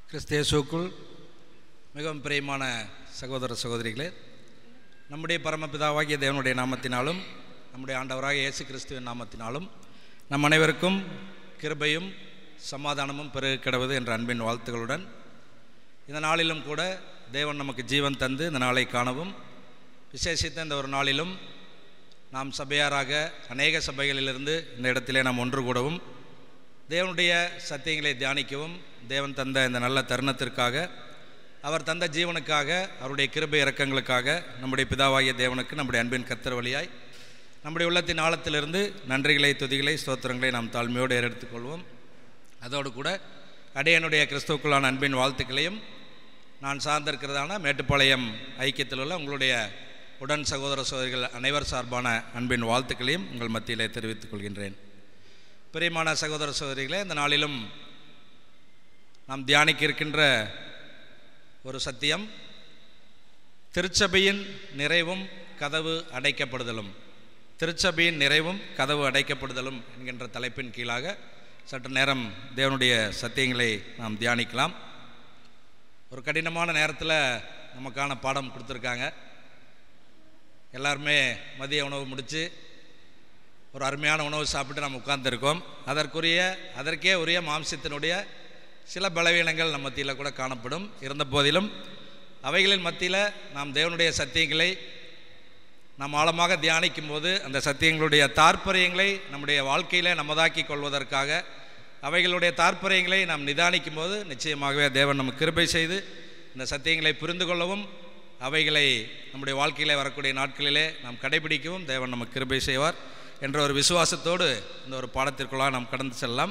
கிறிஸ்தேசுக்குள் மிகவும் பிரியமான சகோதர சகோதரிகளே நம்முடைய பரமபிதாவாகிய தேவனுடைய நாமத்தினாலும் நம்முடைய ஆண்டவராக இயேசு கிறிஸ்துவின் நாமத்தினாலும் நம் அனைவருக்கும் கிருபையும் சமாதானமும் பெருக கிடவது என்ற அன்பின் வாழ்த்துக்களுடன் இந்த நாளிலும் கூட தேவன் நமக்கு ஜீவன் தந்து இந்த நாளை காணவும் விசேஷித்த இந்த ஒரு நாளிலும் நாம் சபையாராக அநேக சபைகளிலிருந்து இந்த இடத்திலே நாம் ஒன்று கூடவும் தேவனுடைய சத்தியங்களை தியானிக்கவும் தேவன் தந்த இந்த நல்ல தருணத்திற்காக அவர் தந்த ஜீவனுக்காக அவருடைய கிருபை இறக்கங்களுக்காக நம்முடைய பிதாவாகிய தேவனுக்கு நம்முடைய அன்பின் கர்த்தர் வழியாய் நம்முடைய உள்ளத்தின் ஆழத்திலிருந்து நன்றிகளை துதிகளை ஸ்தோத்திரங்களை நாம் தாழ்மையோடு ஏறெடுத்துக்கொள்வோம் அதோடு கூட அடையனுடைய கிறிஸ்துவுக்குள்ளான அன்பின் வாழ்த்துக்களையும் நான் சார்ந்திருக்கிறதான மேட்டுப்பாளையம் ஐக்கியத்தில் உள்ள உங்களுடைய உடன் சகோதர சகோதரிகள் அனைவர் சார்பான அன்பின் வாழ்த்துக்களையும் உங்கள் மத்தியிலே தெரிவித்துக் கொள்கின்றேன் பிரியமான சகோதர சகோதரிகளே இந்த நாளிலும் நாம் தியானிக்க இருக்கின்ற ஒரு சத்தியம் திருச்சபையின் நிறைவும் கதவு அடைக்கப்படுதலும் திருச்சபையின் நிறைவும் கதவு அடைக்கப்படுதலும் என்கின்ற தலைப்பின் கீழாக சற்று நேரம் தேவனுடைய சத்தியங்களை நாம் தியானிக்கலாம் ஒரு கடினமான நேரத்தில் நமக்கான பாடம் கொடுத்துருக்காங்க எல்லாருமே மதிய உணவு முடித்து ஒரு அருமையான உணவு சாப்பிட்டு நம்ம உட்கார்ந்துருக்கோம் அதற்குரிய அதற்கே உரிய மாம்சத்தினுடைய சில பலவீனங்கள் நம்ம மத்தியில் கூட காணப்படும் இருந்த போதிலும் அவைகளின் மத்தியில் நாம் தேவனுடைய சத்தியங்களை நாம் ஆழமாக தியானிக்கும் போது அந்த சத்தியங்களுடைய தாற்பயங்களை நம்முடைய வாழ்க்கையில் நமதாக்கி கொள்வதற்காக அவைகளுடைய தாற்பயங்களை நாம் நிதானிக்கும் போது நிச்சயமாகவே தேவன் நம்ம கிருபை செய்து இந்த சத்தியங்களை புரிந்து கொள்ளவும் அவைகளை நம்முடைய வாழ்க்கையில் வரக்கூடிய நாட்களிலே நாம் கடைபிடிக்கவும் தேவன் நமக்கு கிருபை செய்வார் என்ற ஒரு விசுவாசத்தோடு இந்த ஒரு பாடத்திற்குள்ளாக நாம் கடந்து செல்லலாம்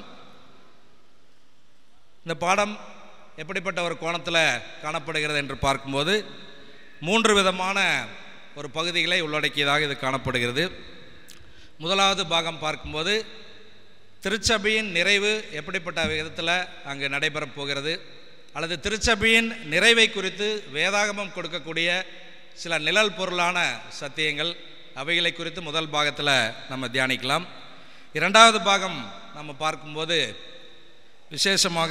இந்த பாடம் எப்படிப்பட்ட ஒரு கோணத்தில் காணப்படுகிறது என்று பார்க்கும்போது மூன்று விதமான ஒரு பகுதிகளை உள்ளடக்கியதாக இது காணப்படுகிறது முதலாவது பாகம் பார்க்கும்போது திருச்சபையின் நிறைவு எப்படிப்பட்ட விதத்தில் அங்கு நடைபெறப் போகிறது அல்லது திருச்சபையின் நிறைவை குறித்து வேதாகமம் கொடுக்கக்கூடிய சில நிழல் பொருளான சத்தியங்கள் அவைகளை குறித்து முதல் பாகத்தில் நம்ம தியானிக்கலாம் இரண்டாவது பாகம் நம்ம பார்க்கும்போது விசேஷமாக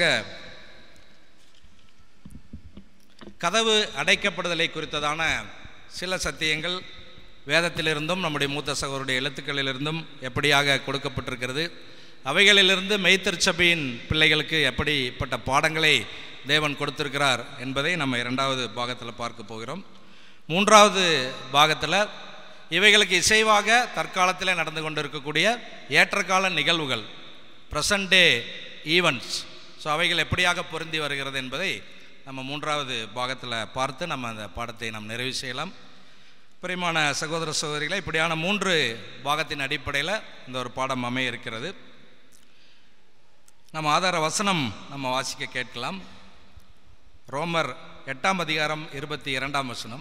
கதவு அடைக்கப்படுதலை குறித்ததான சில சத்தியங்கள் வேதத்திலிருந்தும் நம்முடைய மூத்த சகோருடைய எழுத்துக்களிலிருந்தும் எப்படியாக கொடுக்கப்பட்டிருக்கிறது அவைகளிலிருந்து மெய்த்திருச்சபையின் பிள்ளைகளுக்கு எப்படிப்பட்ட பாடங்களை தேவன் கொடுத்திருக்கிறார் என்பதை நம்ம இரண்டாவது பாகத்தில் பார்க்க போகிறோம் மூன்றாவது பாகத்தில் இவைகளுக்கு இசைவாக தற்காலத்தில் நடந்து கொண்டிருக்கக்கூடிய ஏற்றக்கால நிகழ்வுகள் ப்ரெசன்ட் டே ஈவெண்ட்ஸ் ஸோ அவைகள் எப்படியாக பொருந்தி வருகிறது என்பதை நம்ம மூன்றாவது பாகத்தில் பார்த்து நம்ம அந்த பாடத்தை நாம் நிறைவு செய்யலாம் பிரியமான சகோதர சகோதரிகளை இப்படியான மூன்று பாகத்தின் அடிப்படையில் இந்த ஒரு பாடம் அமைய இருக்கிறது நம்ம ஆதார வசனம் நம்ம வாசிக்க கேட்கலாம் ரோமர் எட்டாம் அதிகாரம் இருபத்தி இரண்டாம் வசனம்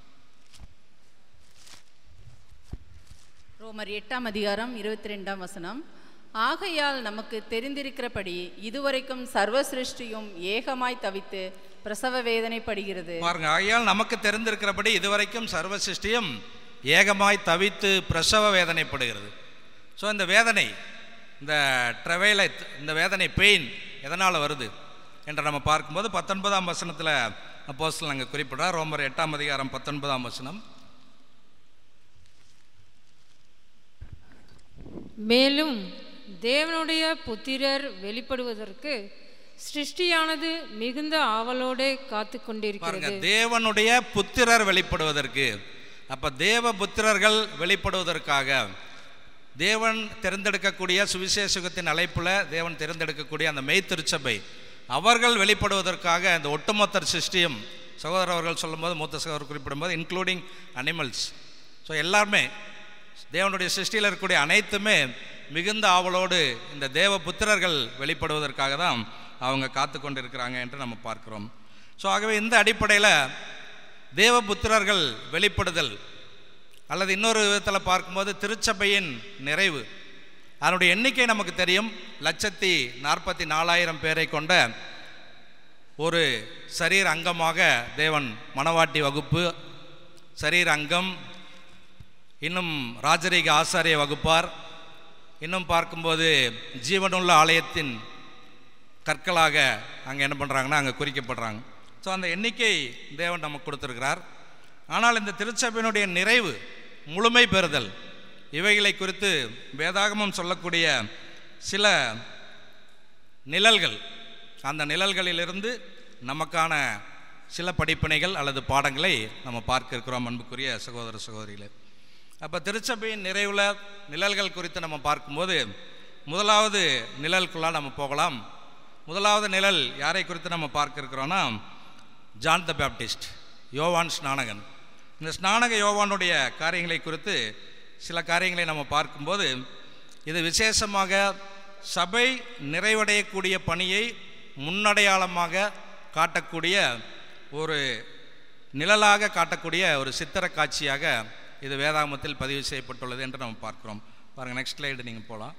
ரோமர் எட்டாம் அதிகாரம் இருபத்தி ரெண்டாம் வசனம் ஆகையால் நமக்கு தெரிந்திருக்கிறபடி இதுவரைக்கும் சர்வ சிருஷ்டியும் ஏகமாய் தவித்து பிரசவ வேதனைப்படுகிறது பாருங்க ஆகையால் நமக்கு தெரிந்திருக்கிறபடி இதுவரைக்கும் சர்வ சிருஷ்டியும் ஏகமாய் தவித்து பிரசவ வேதனைப்படுகிறது ஸோ இந்த வேதனை இந்த ட்ரவேலை இந்த வேதனை பெயின் எதனால் வருது என்று நம்ம பார்க்கும்போது பத்தொன்பதாம் வசனத்தில் அப்போஸ்தலன் அங்கே குறிப்பிடுறார் ரோமர் எட்டாம் அதிகாரம் பத்தொன்பதாம் வசனம் மேலும் தேவனுடைய புத்திரர் வெளிப்படுவதற்கு சிருஷ்டியானது மிகுந்த ஆவலோடே காத்து பாருங்க கொண்டிருக்கிறது தேவனுடைய புத்திரர் வெளிப்படுவதற்கு அப்ப தேவ புத்திரர்கள் வெளிப்படுவதற்காக தேவன் தேர்ந்தெடுக்கக்கூடிய சுவிசேஷகத்தின் அழைப்புல தேவன் தேர்ந்தெடுக்கக்கூடிய அந்த மெய்த்திருச்சபை அவர்கள் வெளிப்படுவதற்காக இந்த ஒட்டுமொத்த சிருஷ்டியும் சகோதரர் அவர்கள் சொல்லும்போது மூத்த சகோதரர் குறிப்பிடும்போது இன்க்ளூடிங் அனிமல்ஸ் ஸோ எல்லாருமே தேவனுடைய சிருஷ்டியில் இருக்கக்கூடிய அனைத்துமே மிகுந்த ஆவலோடு இந்த தேவ புத்திரர்கள் வெளிப்படுவதற்காக தான் அவங்க காத்து கொண்டு இருக்கிறாங்க என்று நம்ம பார்க்கிறோம் ஸோ ஆகவே இந்த அடிப்படையில் தேவ புத்திரர்கள் வெளிப்படுதல் அல்லது இன்னொரு விதத்தில் பார்க்கும்போது திருச்சபையின் நிறைவு அதனுடைய எண்ணிக்கை நமக்கு தெரியும் லட்சத்தி நாற்பத்தி நாலாயிரம் பேரை கொண்ட ஒரு சரீர அங்கமாக தேவன் மணவாட்டி வகுப்பு சரீர அங்கம் இன்னும் ராஜரீக ஆசாரிய வகுப்பார் இன்னும் பார்க்கும்போது ஜீவனுள்ள ஆலயத்தின் கற்களாக அங்கே என்ன பண்ணுறாங்கன்னா அங்கே குறிக்கப்படுறாங்க ஸோ அந்த எண்ணிக்கை தேவன் நமக்கு கொடுத்துருக்கிறார் ஆனால் இந்த திருச்சபையினுடைய நிறைவு முழுமை பெறுதல் இவைகளை குறித்து வேதாகமம் சொல்லக்கூடிய சில நிழல்கள் அந்த நிழல்களிலிருந்து நமக்கான சில படிப்பினைகள் அல்லது பாடங்களை நம்ம பார்க்க இருக்கிறோம் அன்புக்குரிய சகோதர சகோதரிகளே அப்போ திருச்சபையின் நிறைவுல நிழல்கள் குறித்து நம்ம பார்க்கும்போது முதலாவது நிழலுக்குள்ளாக நம்ம போகலாம் முதலாவது நிழல் யாரை குறித்து நம்ம பார்க்க இருக்கிறோன்னா ஜான் த பேப்டிஸ்ட் யோவான் ஸ்நானகன் இந்த ஸ்நானக யோவானுடைய காரியங்களை குறித்து சில காரியங்களை நம்ம பார்க்கும்போது இது விசேஷமாக சபை நிறைவடையக்கூடிய பணியை முன்னடையாளமாக காட்டக்கூடிய ஒரு நிழலாக காட்டக்கூடிய ஒரு சித்திர காட்சியாக இது வேதாகமத்தில் பதிவு செய்யப்பட்டுள்ளது என்று நம்ம பார்க்கிறோம் பாருங்கள் நெக்ஸ்ட் ஸ்லைடு நீங்கள் போகலாம்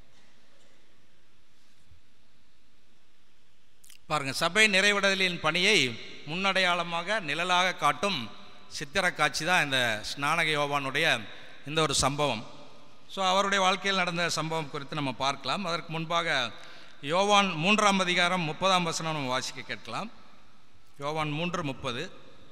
பாருங்கள் சபை நிறைவடைதலின் பணியை முன்னடையாளமாக நிழலாக காட்டும் சித்திர காட்சி தான் இந்த ஸ்நானக யோவானுடைய இந்த ஒரு சம்பவம் ஸோ அவருடைய வாழ்க்கையில் நடந்த சம்பவம் குறித்து நம்ம பார்க்கலாம் அதற்கு முன்பாக யோவான் மூன்றாம் அதிகாரம் முப்பதாம் வசனம் நம்ம வாசிக்க கேட்கலாம் யோவான் மூன்று முப்பது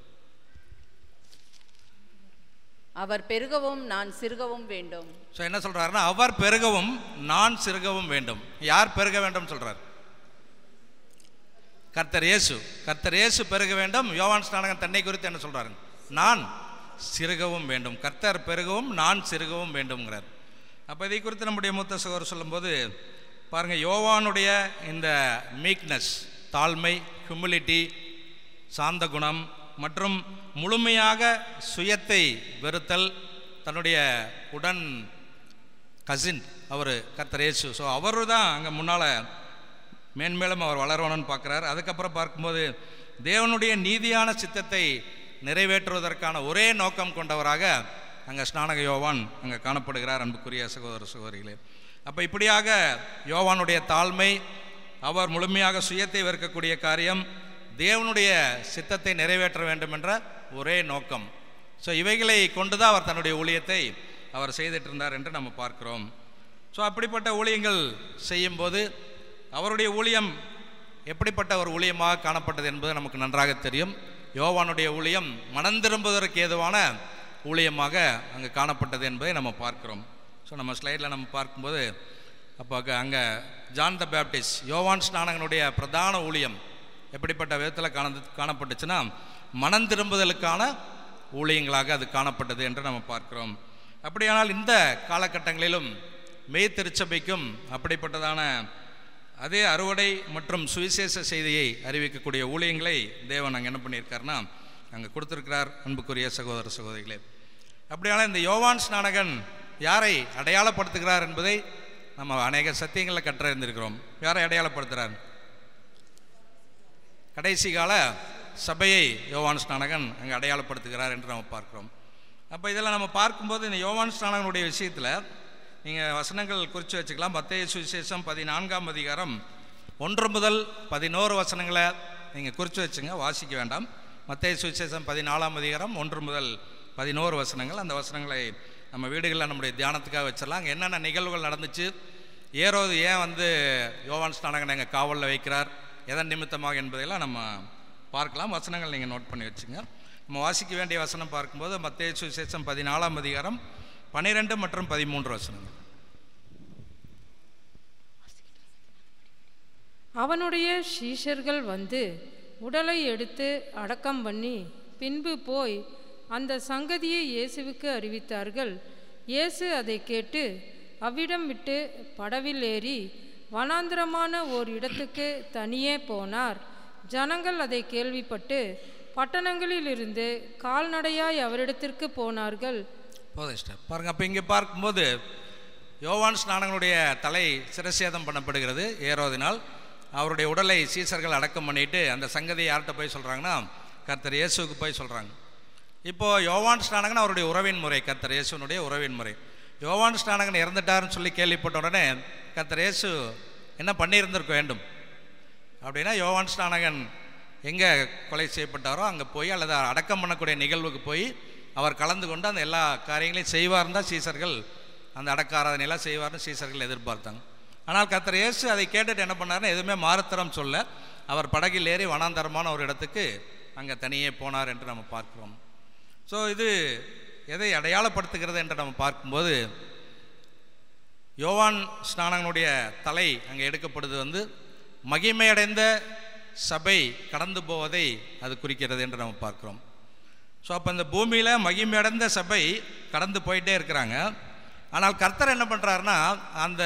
அவர் பெருகவும் நான் சிறுகவும் வேண்டும் ஸோ என்ன சொல்கிறாருன்னா அவர் பெருகவும் நான் சிறுகவும் வேண்டும் யார் பெருக வேண்டும் சொல்கிறார் கர்த்தர் இயேசு கர்த்தர் இயேசு பெருக வேண்டும் யோவான் ஸ்நானகன் தன்னை குறித்து என்ன சொல்கிறாரு நான் சிறுகவும் வேண்டும் கர்த்தர் பெருகவும் நான் சிறுகவும் வேண்டும்ங்கிறார் அப்போ இதை குறித்து நம்முடைய மூத்த சகோதரர் சொல்லும்போது பாருங்கள் யோவானுடைய இந்த மீக்னஸ் தாழ்மை ஹியூமிலிட்டி சாந்த குணம் மற்றும் முழுமையாக சுயத்தை வெறுத்தல் தன்னுடைய உடன் கசின் அவர் கர்த்தர் இயேசு ஸோ அவர் தான் அங்கே முன்னால் மேன்மேலும் அவர் வளரணும்னு பார்க்குறாரு அதுக்கப்புறம் பார்க்கும்போது தேவனுடைய நீதியான சித்தத்தை நிறைவேற்றுவதற்கான ஒரே நோக்கம் கொண்டவராக அங்கே ஸ்நானக யோவான் அங்கே காணப்படுகிறார் அன்புக்குரிய சகோதர சகோதரிகளே அப்போ இப்படியாக யோவானுடைய தாழ்மை அவர் முழுமையாக சுயத்தை வெறுக்கக்கூடிய காரியம் தேவனுடைய சித்தத்தை நிறைவேற்ற வேண்டும் என்ற ஒரே நோக்கம் ஸோ இவைகளை கொண்டு தான் அவர் தன்னுடைய ஊழியத்தை அவர் செய்துட்டு இருந்தார் என்று நம்ம பார்க்கிறோம் ஸோ அப்படிப்பட்ட ஊழியங்கள் செய்யும்போது அவருடைய ஊழியம் எப்படிப்பட்ட ஒரு ஊழியமாக காணப்பட்டது என்பது நமக்கு நன்றாக தெரியும் யோவானுடைய ஊழியம் மனம் திரும்புவதற்கு ஏதுவான ஊழியமாக அங்கே காணப்பட்டது என்பதை நம்ம பார்க்கிறோம் ஸோ நம்ம ஸ்லைடில் நம்ம பார்க்கும்போது அப்போ அங்கே ஜான் த பேப்டிஸ்ட் யோவான் ஸ்நானகனுடைய பிரதான ஊழியம் எப்படிப்பட்ட விதத்தில் காண காணப்பட்டுச்சுன்னா மனம் திரும்புதலுக்கான ஊழியங்களாக அது காணப்பட்டது என்று நம்ம பார்க்கிறோம் அப்படியானால் இந்த காலகட்டங்களிலும் மெய் திருச்சபைக்கும் அப்படிப்பட்டதான அதே அறுவடை மற்றும் சுவிசேஷ செய்தியை அறிவிக்கக்கூடிய ஊழியங்களை தேவன் அங்கே என்ன பண்ணியிருக்காருன்னா அங்கே கொடுத்துருக்கிறார் அன்புக்குரிய சகோதர சகோதரிகளே அப்படியானால் இந்த யோவான் ஸ்நானகன் யாரை அடையாளப்படுத்துகிறார் என்பதை நம்ம அநேக சத்தியங்களில் கற்றறிந்திருக்கிறோம் யாரை அடையாளப்படுத்துகிறார் கடைசி கால சபையை யோவான் ஸ்நானகன் அங்கே அடையாளப்படுத்துகிறார் என்று நம்ம பார்க்கிறோம் அப்போ இதெல்லாம் நம்ம பார்க்கும்போது இந்த யோவான் ஸ்நானகனுடைய விஷயத்தில் நீங்கள் வசனங்கள் குறித்து வச்சுக்கலாம் மத்திய சுவிசேஷம் பதினான்காம் அதிகாரம் ஒன்று முதல் பதினோரு வசனங்களை நீங்கள் குறித்து வச்சுங்க வாசிக்க வேண்டாம் மத்திய சுவிசேஷம் பதினாலாம் அதிகாரம் ஒன்று முதல் பதினோரு வசனங்கள் அந்த வசனங்களை நம்ம வீடுகளில் நம்முடைய தியானத்துக்காக வச்சிடலாம் அங்கே என்னென்ன நிகழ்வுகள் நடந்துச்சு ஏரோது ஏன் வந்து யோவான் ஸ்நானகன் எங்கள் காவலில் வைக்கிறார் எதன் நிமித்தமாக என்பதையெல்லாம் நம்ம பார்க்கலாம் வசனங்கள் நீங்கள் நோட் பண்ணி வச்சுங்க நம்ம வாசிக்க வேண்டிய வசனம் பார்க்கும்போது மத்திய சுவிசேஷம் பதினாலாம் அதிகாரம் பன்னிரெண்டு மற்றும் பதிமூன்று வசனங்கள் அவனுடைய சீஷர்கள் வந்து உடலை எடுத்து அடக்கம் பண்ணி பின்பு போய் அந்த சங்கதியை இயேசுவுக்கு அறிவித்தார்கள் இயேசு அதை கேட்டு அவ்விடம் விட்டு படவில் ஏறி வனாந்திரமான ஓர் இடத்துக்கு தனியே போனார் ஜனங்கள் அதை கேள்விப்பட்டு பட்டணங்களிலிருந்து கால்நடையாய் அவரிடத்திற்கு போனார்கள் போதும் சிஸ்டர் பாருங்கள் அப்போ இங்கே பார்க்கும்போது யோவான் ஸ்நானங்களுடைய தலை சிரசேதம் பண்ணப்படுகிறது ஏரோதினால் அவருடைய உடலை சீசர்கள் அடக்கம் பண்ணிட்டு அந்த சங்கதியை யார்கிட்ட போய் சொல்கிறாங்கன்னா கர்த்தர் இயேசுவுக்கு போய் சொல்கிறாங்க இப்போது யோவான் ஸ்நானகன் அவருடைய உறவின் முறை கர்த்தர் இயேசுனுடைய உறவின் முறை யோவான் ஸ்நானகன் இறந்துட்டாருன்னு சொல்லி கேள்விப்பட்ட உடனே கர்த்தர் இயேசு என்ன பண்ணியிருந்திருக்க வேண்டும் அப்படின்னா யோவான் ஸ்நானகன் எங்கே கொலை செய்யப்பட்டாரோ அங்கே போய் அல்லது அடக்கம் பண்ணக்கூடிய நிகழ்வுக்கு போய் அவர் கலந்து கொண்டு அந்த எல்லா காரியங்களையும் செய்வார்னு தான் சீசர்கள் அந்த அடக்க ஆராதனையெல்லாம் செய்வார்னு சீசர்கள் எதிர்பார்த்தாங்க ஆனால் கர்த்தர் இயேசு அதை கேட்டுட்டு என்ன பண்ணாருன்னா எதுவுமே மாறுத்தரம் சொல்ல அவர் படகில் ஏறி வனாந்தரமான ஒரு இடத்துக்கு அங்கே தனியே போனார் என்று நம்ம பார்க்கிறோம் ஸோ இது எதை அடையாளப்படுத்துகிறது என்று நம்ம பார்க்கும்போது யோவான் ஸ்நானகனுடைய தலை அங்கே எடுக்கப்படுது வந்து மகிமையடைந்த சபை கடந்து போவதை அது குறிக்கிறது என்று நம்ம பார்க்கிறோம் ஸோ அப்போ இந்த பூமியில் மகிமையடைந்த சபை கடந்து போயிட்டே இருக்கிறாங்க ஆனால் கர்த்தர் என்ன பண்ணுறாருன்னா அந்த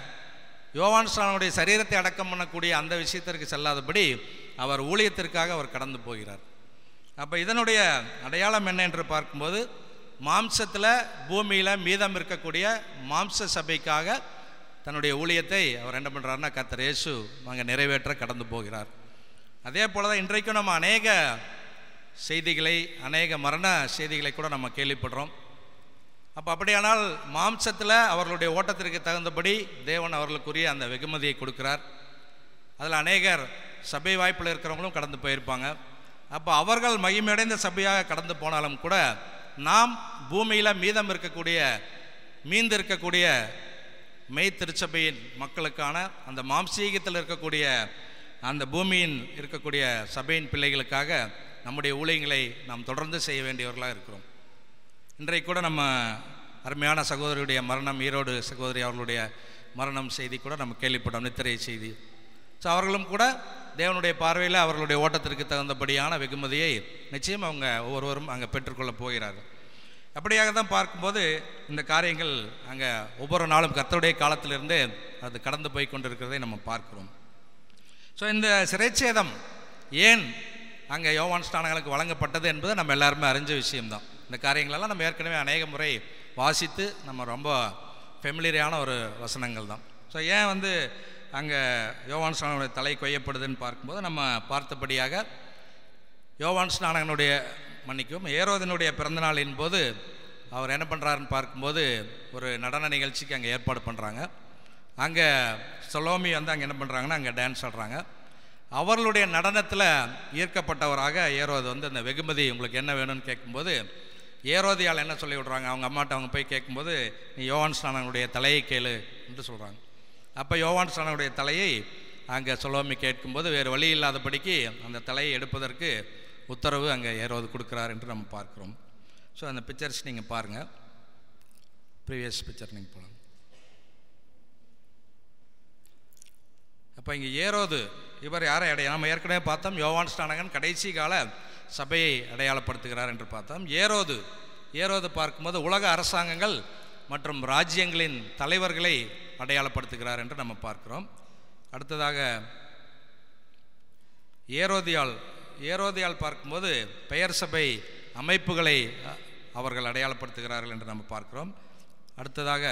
யோவான் ஸ்நானனுடைய சரீரத்தை அடக்கம் பண்ணக்கூடிய அந்த விஷயத்திற்கு செல்லாதபடி அவர் ஊழியத்திற்காக அவர் கடந்து போகிறார் அப்போ இதனுடைய அடையாளம் என்ன என்று பார்க்கும்போது மாம்சத்தில் பூமியில் மீதம் இருக்கக்கூடிய மாம்ச சபைக்காக தன்னுடைய ஊழியத்தை அவர் என்ன பண்ணுறாருன்னா கர்த்தர் இயேசு அங்கே நிறைவேற்ற கடந்து போகிறார் அதே போல தான் இன்றைக்கும் நம்ம அநேக செய்திகளை அநேக மரண செய்திகளை கூட நம்ம கேள்விப்படுறோம் அப்போ அப்படியானால் மாம்சத்தில் அவர்களுடைய ஓட்டத்திற்கு தகுந்தபடி தேவன் அவர்களுக்குரிய அந்த வெகுமதியை கொடுக்கிறார் அதில் அநேகர் சபை வாய்ப்பில் இருக்கிறவங்களும் கடந்து போயிருப்பாங்க அப்போ அவர்கள் மகிமையடைந்த சபையாக கடந்து போனாலும் கூட நாம் பூமியில் மீதம் இருக்கக்கூடிய மீந்து இருக்கக்கூடிய மெய் திருச்சபையின் மக்களுக்கான அந்த மாம்சீகத்தில் இருக்கக்கூடிய அந்த பூமியின் இருக்கக்கூடிய சபையின் பிள்ளைகளுக்காக நம்முடைய ஊழியங்களை நாம் தொடர்ந்து செய்ய வேண்டியவர்களாக இருக்கிறோம் இன்றைக்கு கூட நம்ம அருமையான சகோதரியுடைய மரணம் ஈரோடு சகோதரி அவர்களுடைய மரணம் செய்தி கூட நம்ம கேள்விப்பட்டோம் நித்திரை செய்தி ஸோ அவர்களும் கூட தேவனுடைய பார்வையில் அவர்களுடைய ஓட்டத்திற்கு தகுந்தபடியான வெகுமதியை நிச்சயம் அவங்க ஒவ்வொருவரும் அங்கே பெற்றுக்கொள்ள போகிறார்கள் அப்படியாக தான் பார்க்கும்போது இந்த காரியங்கள் அங்கே ஒவ்வொரு நாளும் கர்த்தருடைய காலத்திலிருந்து அது கடந்து போய் கொண்டிருக்கிறதை நம்ம பார்க்கிறோம் ஸோ இந்த சிறைச்சேதம் ஏன் அங்கே யோவான் ஸ்தானங்களுக்கு வழங்கப்பட்டது என்பது நம்ம எல்லாருமே அறிஞ்ச விஷயம்தான் இந்த காரியங்களெல்லாம் நம்ம ஏற்கனவே அநேக முறை வாசித்து நம்ம ரொம்ப ஃபெமிலியரான ஒரு வசனங்கள் தான் ஸோ ஏன் வந்து அங்கே யோவான் ஸ்நானனுடைய தலை கொய்யப்படுதுன்னு பார்க்கும்போது நம்ம பார்த்தபடியாக யோவான் ஸ்நானகனுடைய மன்னிக்கும் ஏரோதனுடைய பிறந்தநாளின் போது அவர் என்ன பண்ணுறாருன்னு பார்க்கும்போது ஒரு நடன நிகழ்ச்சிக்கு அங்கே ஏற்பாடு பண்ணுறாங்க அங்கே சொலோமி வந்து அங்கே என்ன பண்ணுறாங்கன்னா அங்கே டான்ஸ் ஆடுறாங்க அவர்களுடைய நடனத்தில் ஈர்க்கப்பட்டவராக ஏரோது வந்து அந்த வெகுமதி உங்களுக்கு என்ன வேணும்னு கேட்கும்போது ஏரோதியால் என்ன சொல்லி விடுறாங்க அவங்க அம்மாட்ட அவங்க போய் கேட்கும்போது நீ யோவான் ஸ்நானனுடைய தலையை கேளு என்று சொல்கிறாங்க அப்போ யோவான் ஸ்நானனுடைய தலையை அங்கே சொலோமி கேட்கும்போது வேறு வழி இல்லாதபடிக்கு அந்த தலையை எடுப்பதற்கு உத்தரவு அங்கே ஏரோது கொடுக்குறார் என்று நம்ம பார்க்குறோம் ஸோ அந்த பிக்சர்ஸ் நீங்கள் பாருங்கள் ப்ரீவியஸ் பிக்சர் நீங்கள் போகலாம் அப்போ இங்கே ஏரோது இவர் யாரை அடைய நம்ம ஏற்கனவே பார்த்தோம் யோவான் ஸ்நானகன் கடைசி கால சபையை அடையாளப்படுத்துகிறார் என்று பார்த்தோம் ஏரோது ஏரோது பார்க்கும்போது உலக அரசாங்கங்கள் மற்றும் ராஜ்யங்களின் தலைவர்களை அடையாளப்படுத்துகிறார் என்று நம்ம பார்க்கிறோம் அடுத்ததாக ஏரோதியால் ஏரோதியால் பார்க்கும்போது பெயர் சபை அமைப்புகளை அ, அவர்கள் அடையாளப்படுத்துகிறார்கள் என்று நம்ம பார்க்கிறோம் அடுத்ததாக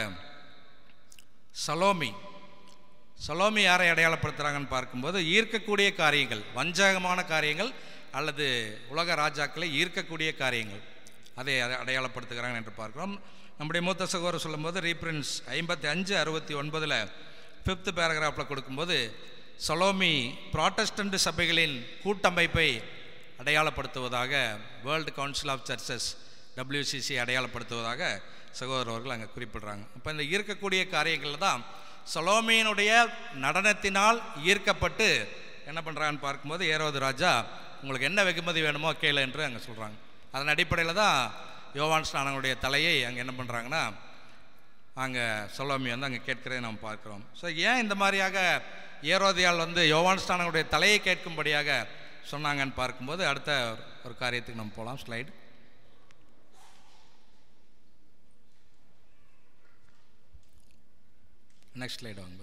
சலோமி சலோமி யாரை அடையாளப்படுத்துகிறாங்கன்னு பார்க்கும்போது ஈர்க்கக்கூடிய காரியங்கள் வஞ்சகமான காரியங்கள் அல்லது உலக ராஜாக்களை ஈர்க்கக்கூடிய காரியங்கள் அதை அடை- அடையாளப்படுத்துகிறாங்க என்று பார்க்கிறோம் நம்முடைய மூத்த சகோதரர் சொல்லும்போது ரீப்ரின்ஸ் ஐம்பத்தி அஞ்சு அறுபத்தி ஒன்பதில் ஃபிஃப்த் பேராகிராஃபில் கொடுக்கும்போது சலோமி ப்ராட்டஸ்டன்ட் சபைகளின் கூட்டமைப்பை அடையாளப்படுத்துவதாக world council of churches WCC அடையாளப்படுத்துவதாக சகோதரர் அவர்கள் அங்கே குறிப்பிடுறாங்க அப்போ இந்த ஈர்க்கக்கூடிய காரியங்கள் தான் சலோமியினுடைய நடனத்தினால் ஈர்க்கப்பட்டு என்ன பண்ணுறாங்கன்னு பார்க்கும்போது ஏரோது ராஜா உங்களுக்கு என்ன வெகுமதி வேணுமோ கேளு என்று அங்கே சொல்கிறாங்க அதன் அடிப்படையில் தான் யோவான் ஸ்நானனுடைய தலையை அங்கே என்ன பண்ணுறாங்கன்னா அங்கே சொலோமி வந்து அங்கே கேட்கிறதை நாம் பார்க்கிறோம் ஸோ ஏன் இந்த மாதிரியாக ஏரோதியால் வந்து யோவான் ஸ்நானனுடைய தலையை கேட்கும்படியாக சொன்னாங்கன்னு பார்க்கும்போது அடுத்த ஒரு காரியத்துக்கு நம்ம போகலாம் ஸ்லைடு நெக்ஸ்ட் ஸ்லைடு வாங்க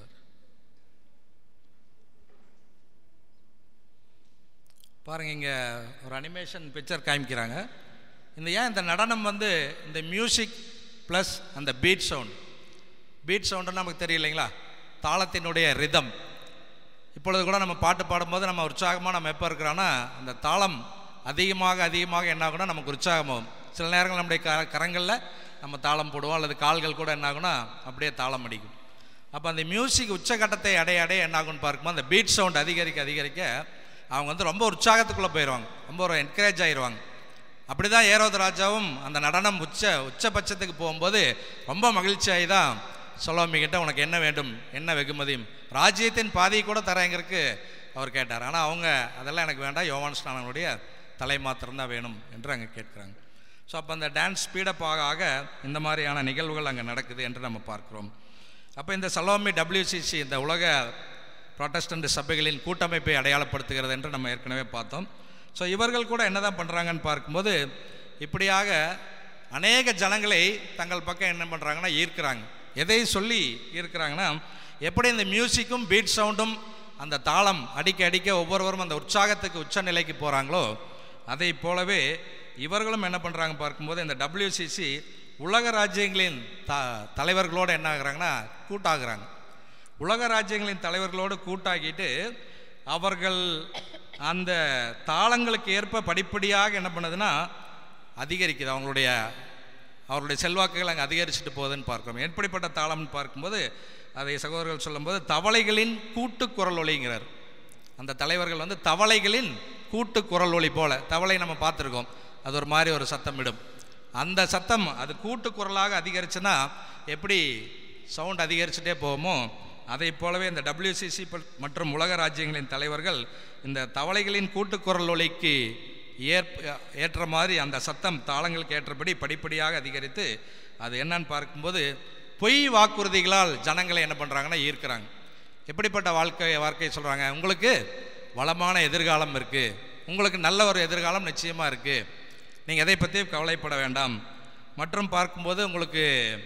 பாருங்க இங்கே ஒரு அனிமேஷன் பிக்சர் காமிக்கிறாங்க இந்த ஏன் இந்த நடனம் வந்து இந்த மியூசிக் ப்ளஸ் அந்த பீட் சவுண்ட் பீட் சவுண்டுன்னு நமக்கு தெரியும் இல்லைங்களா தாளத்தினுடைய ரிதம் இப்பொழுது கூட நம்ம பாட்டு பாடும்போது நம்ம உற்சாகமாக நம்ம எப்போ இருக்கிறோன்னா அந்த தாளம் அதிகமாக அதிகமாக என்ன ஆகும்னா நமக்கு உற்சாகமாகும் சில நேரங்கள் நம்முடைய க கரங்களில் நம்ம தாளம் போடுவோம் அல்லது கால்கள் கூட என்ன ஆகும்னா அப்படியே தாளம் அடிக்கும் அப்போ அந்த மியூசிக் உச்சகட்டத்தை அடைய அடைய என்ன ஆகும்னு பார்க்கும்போது அந்த பீட் சவுண்ட் அதிகரிக்க அதிகரிக்க அவங்க வந்து ரொம்ப உற்சாகத்துக்குள்ளே போயிடுவாங்க ரொம்ப ஒரு என்கரேஜ் ஆயிடுவாங்க அப்படி தான் ஏரோது ராஜாவும் அந்த நடனம் உச்ச உச்சபட்சத்துக்கு போகும்போது ரொம்ப மகிழ்ச்சியாகி தான் சொல்லாமி கிட்ட உனக்கு என்ன வேண்டும் என்ன வெகுமதியும் ராஜ்யத்தின் பாதியை கூட தரேங்கிறதுக்கு அவர் கேட்டார் ஆனால் அவங்க அதெல்லாம் எனக்கு வேண்டாம் யோவான் ஸ்நானனுடைய தலை மாத்திரம்தான் வேணும் என்று அங்கே கேட்குறாங்க ஸோ அப்போ அந்த டான்ஸ் ஸ்பீடப் ஆக ஆக இந்த மாதிரியான நிகழ்வுகள் அங்கே நடக்குது என்று நம்ம பார்க்கிறோம் அப்போ இந்த சலோமி டபிள்யூசிசி இந்த உலக ப்ராட்டஸ்டன்ட் சபைகளின் கூட்டமைப்பை அடையாளப்படுத்துகிறது என்று நம்ம ஏற்கனவே பார்த்தோம் ஸோ இவர்கள் கூட என்ன தான் பண்ணுறாங்கன்னு பார்க்கும்போது இப்படியாக அநேக ஜனங்களை தங்கள் பக்கம் என்ன பண்ணுறாங்கன்னா ஈர்க்கிறாங்க எதை சொல்லி ஈர்க்கிறாங்கன்னா எப்படி இந்த மியூசிக்கும் பீட் சவுண்டும் அந்த தாளம் அடிக்க அடிக்க ஒவ்வொருவரும் அந்த உற்சாகத்துக்கு உச்ச நிலைக்கு போகிறாங்களோ அதை போலவே இவர்களும் என்ன பண்ணுறாங்க பார்க்கும்போது இந்த டபிள்யூசிசி உலக ராஜ்யங்களின் த தலைவர்களோடு என்ன ஆகுறாங்கன்னா கூட்டாகிறாங்க உலக ராஜ்யங்களின் தலைவர்களோடு கூட்டாக்கிட்டு அவர்கள் அந்த தாளங்களுக்கு ஏற்ப படிப்படியாக என்ன பண்ணுதுன்னா அதிகரிக்குது அவங்களுடைய அவருடைய செல்வாக்குகள் அங்கே அதிகரிச்சுட்டு போகுதுன்னு பார்க்கிறோம் எப்படிப்பட்ட தாளம்னு பார்க்கும்போது அதை சகோதரர்கள் சொல்லும்போது தவளைகளின் கூட்டு குரல் ஒலிங்கிறார் அந்த தலைவர்கள் வந்து தவளைகளின் கூட்டு குரல் ஒலி போல தவளை நம்ம பார்த்துருக்கோம் அது ஒரு மாதிரி ஒரு சத்தம் விடும் அந்த சத்தம் அது கூட்டு குரலாக அதிகரிச்சுன்னா எப்படி சவுண்ட் அதிகரிச்சுட்டே போகுமோ அதை போலவே இந்த டபிள்யூசிசி மற்றும் உலக ராஜ்யங்களின் தலைவர்கள் இந்த தவளைகளின் கூட்டுக்குரல் ஒலிக்கு ஏற்ப ஏற்ற மாதிரி அந்த சத்தம் தாளங்களுக்கு ஏற்றபடி படிப்படியாக அதிகரித்து அது என்னன்னு பார்க்கும்போது பொய் வாக்குறுதிகளால் ஜனங்களை என்ன பண்ணுறாங்கன்னா ஈர்க்கிறாங்க எப்படிப்பட்ட வாழ்க்கை வாழ்க்கை சொல்கிறாங்க உங்களுக்கு வளமான எதிர்காலம் இருக்குது உங்களுக்கு நல்ல ஒரு எதிர்காலம் நிச்சயமாக இருக்குது நீங்கள் எதை பற்றியும் கவலைப்பட வேண்டாம் மற்றும் பார்க்கும்போது உங்களுக்கு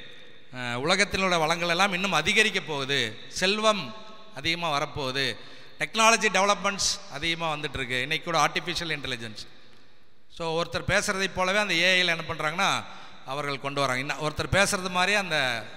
அஹ், உலகத்தில் உள்ள வளங்கள் எல்லாம் இன்னும் அதிகரிக்க போகுது செல்வம் அதிகமாக வரப்போகுது டெக்னாலஜி டெவலப்மெண்ட்ஸ் அதிகமாக வந்துட்டுருக்கு இன்னைக்கு கூட ஆர்டிஃபிஷியல் இன்டெலிஜென்ஸ் ஸோ ஒருத்தர் பேசுகிறதை போலவே அந்த ஏஐயில் என்ன பண்ணுறாங்கன்னா அவர்கள் கொண்டு வராங்க இன்னும் ஒருத்தர் பேசுகிறது மாதிரியே அந்த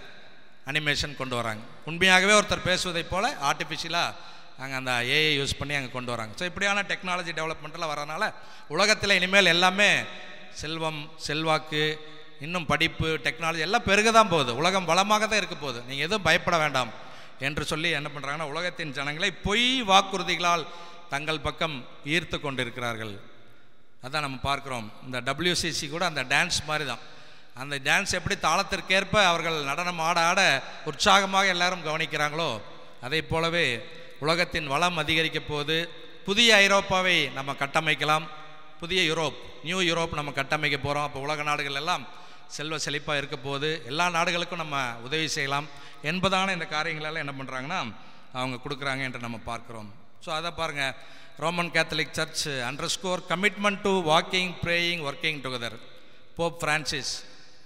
அனிமேஷன் கொண்டு வராங்க உண்மையாகவே ஒருத்தர் பேசுவதைப் போல ஆர்டிஃபிஷியலாக அங்கே அந்த ஏஐ யூஸ் பண்ணி அங்கே கொண்டு வராங்க ஸோ இப்படியான டெக்னாலஜி டெவலப்மெண்ட்டில் வரனால உலகத்தில் இனிமேல் எல்லாமே செல்வம் செல்வாக்கு இன்னும் படிப்பு டெக்னாலஜி எல்லாம் பெருக தான் போகுது உலகம் வளமாக தான் இருக்க போகுது நீங்கள் எதுவும் பயப்பட வேண்டாம் என்று சொல்லி என்ன பண்ணுறாங்கன்னா உலகத்தின் ஜனங்களை பொய் வாக்குறுதிகளால் தங்கள் பக்கம் ஈர்த்து கொண்டிருக்கிறார்கள் அதான் நம்ம பார்க்குறோம் இந்த டபிள்யூசிசி கூட அந்த டான்ஸ் மாதிரி தான் அந்த டான்ஸ் எப்படி தாளத்திற்கேற்ப அவர்கள் நடனம் ஆட ஆட உற்சாகமாக எல்லாரும் கவனிக்கிறாங்களோ அதே போலவே உலகத்தின் வளம் அதிகரிக்க போகுது புதிய ஐரோப்பாவை நம்ம கட்டமைக்கலாம் புதிய யூரோப் நியூ யூரோப் நம்ம கட்டமைக்க போகிறோம் அப்போ உலக நாடுகள் எல்லாம் செல்வ செழிப்பாக இருக்க போகுது எல்லா நாடுகளுக்கும் நம்ம உதவி செய்யலாம் என்பதான இந்த காரியங்களெல்லாம் என்ன பண்ணுறாங்கன்னா அவங்க கொடுக்குறாங்க என்று நம்ம பார்க்குறோம் ஸோ அதை பாருங்கள் Roman Catholic church underscore commitment to walking praying working together Pope Francis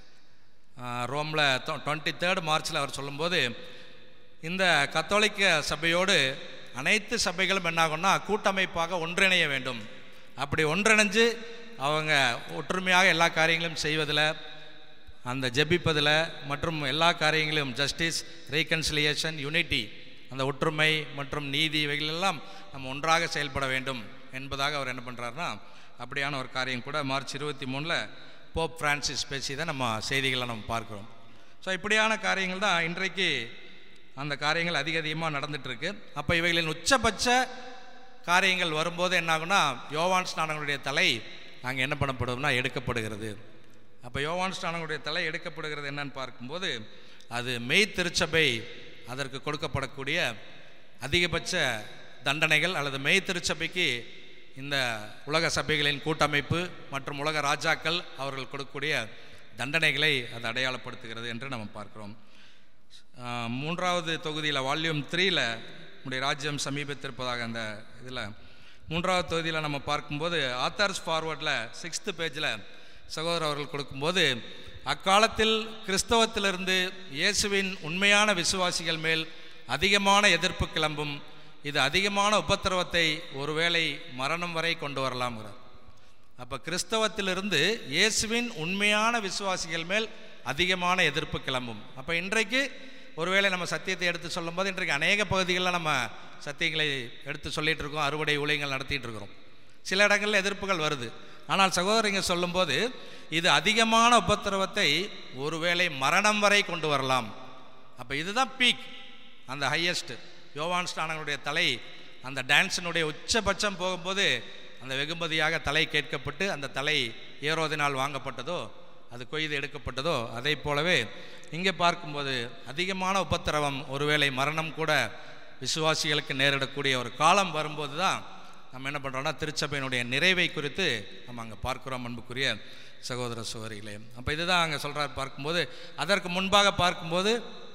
ரோமில் டுவெண்ட்டி தேர்ட் மார்ச்சில் அவர் சொல்லும்போது இந்த கத்தோலிக்க சபையோடு அனைத்து சபைகளும் என்னாகும்னா கூட்டமைப்பாக ஒன்றிணைய வேண்டும் அப்படி ஒன்றிணைஞ்சு அவங்க ஒற்றுமையாக எல்லா காரியங்களும் செய்வதில் அந்த ஜெபிப்பதில் மற்றும் எல்லா காரியங்களிலும் ஜஸ்டிஸ் ரீகன்சிலியேஷன் யூனிட்டி அந்த ஒற்றுமை மற்றும் நீதி இவைகளெல்லாம் நம்ம ஒன்றாக செயல்பட வேண்டும் என்பதாக அவர் என்ன பண்ணுறாருன்னா அப்படியான ஒரு காரியம் கூட மார்ச் இருபத்தி மூணில் போப் பிரான்சிஸ் பேசியதை நம்ம செய்திகளை நம்ம பார்க்குறோம் ஸோ இப்படியான காரியங்கள் தான் இன்றைக்கு அந்த காரியங்கள் அதிக அதிகமாக நடந்துகிட்ருக்கு அப்போ இவைகளின் உச்சபட்ச காரியங்கள் வரும்போது என்ன ஆகும்னா யோவான் ஸ்நானங்களுடைய தலை அங்கே என்ன பண்ணப்படும்னா எடுக்கப்படுகிறது அப்போ யோவான் ஸ்நானங்களுடைய தலை எடுக்கப்படுகிறது என்னன்னு பார்க்கும்போது அது மெய் திருச்சபை அதற்கு கொடுக்கப்படக்கூடிய அதிகபட்ச தண்டனைகள் அல்லது மெய் திருச்சபைக்கு இந்த உலக சபைகளின் கூட்டமைப்பு மற்றும் உலக ராஜாக்கள் அவர்கள் கொடுக்கக்கூடிய தண்டனைகளை அது அடையாளப்படுத்துகிறது என்று நம்ம பார்க்கிறோம் ஆஹ் மூன்றாவது தொகுதியில் வால்யூம் த்ரீல நம்முடைய ராஜ்யம் சமீபத்திருப்பதாக அந்த இதில் மூன்றாவது தொகுதியில் நம்ம பார்க்கும்போது ஆத்தர்ஸ் ஃபார்வர்டில் சிக்ஸ்த்து பேஜில் சகோதரர் அவர்கள் கொடுக்கும்போது அக்காலத்தில் கிறிஸ்தவத்திலிருந்து இயேசுவின் உண்மையான விசுவாசிகள் மேல் அதிகமான எதிர்ப்பு கிளம்பும் இது அதிகமான உபத்திரவத்தை ஒருவேளை மரணம் வரை கொண்டு வரலாம்ங்கிறார் அப்போ கிறிஸ்தவத்திலிருந்து இயேசுவின் உண்மையான விசுவாசிகள் மேல் அதிகமான எதிர்ப்பு கிளம்பும் அப்போ இன்றைக்கு ஒருவேளை நம்ம சத்தியத்தை எடுத்து சொல்லும்போது இன்றைக்கு அநேக பகுதிகளில் நம்ம சத்தியங்களை எடுத்து சொல்லிட்டு இருக்கோம் அறுவடை ஊழியங்கள் நடத்திட்டு இருக்கிறோம் சில இடங்களில் எதிர்ப்புகள் வருது ஆனால் சகோதரிங்க சொல்லும்போது இது அதிகமான உபத்திரவத்தை ஒருவேளை மரணம் வரை கொண்டு வரலாம் அப்போ இதுதான் பீக் அந்த ஹையஸ்ட் யோவான் ஸ்நானங்களுடைய தலை அந்த டான்ஸினுடைய உச்சபட்சம் போகும்போது அந்த வெகுமதியாக தலை கேட்கப்பட்டு அந்த தலை ஏரோதினால் வாங்கப்பட்டதோ அது கொய்து எடுக்கப்பட்டதோ அதை போலவே இங்கே பார்க்கும்போது அதிகமான உபத்திரவம் ஒருவேளை மரணம் கூட விசுவாசிகளுக்கு நேரிடக்கூடிய ஒரு காலம் வரும்போது தான் நம்ம என்ன பண்ணுறோம்னா திருச்சபையினுடைய நிறைவை குறித்து நம்ம அங்கே பார்க்குறோம் அன்புக்குரிய சகோதர சகோதரிகளே அப்போ இதுதான் அங்கே சொல்கிறார் பார்க்கும்போது அதற்கு முன்பாக பார்க்கும்போது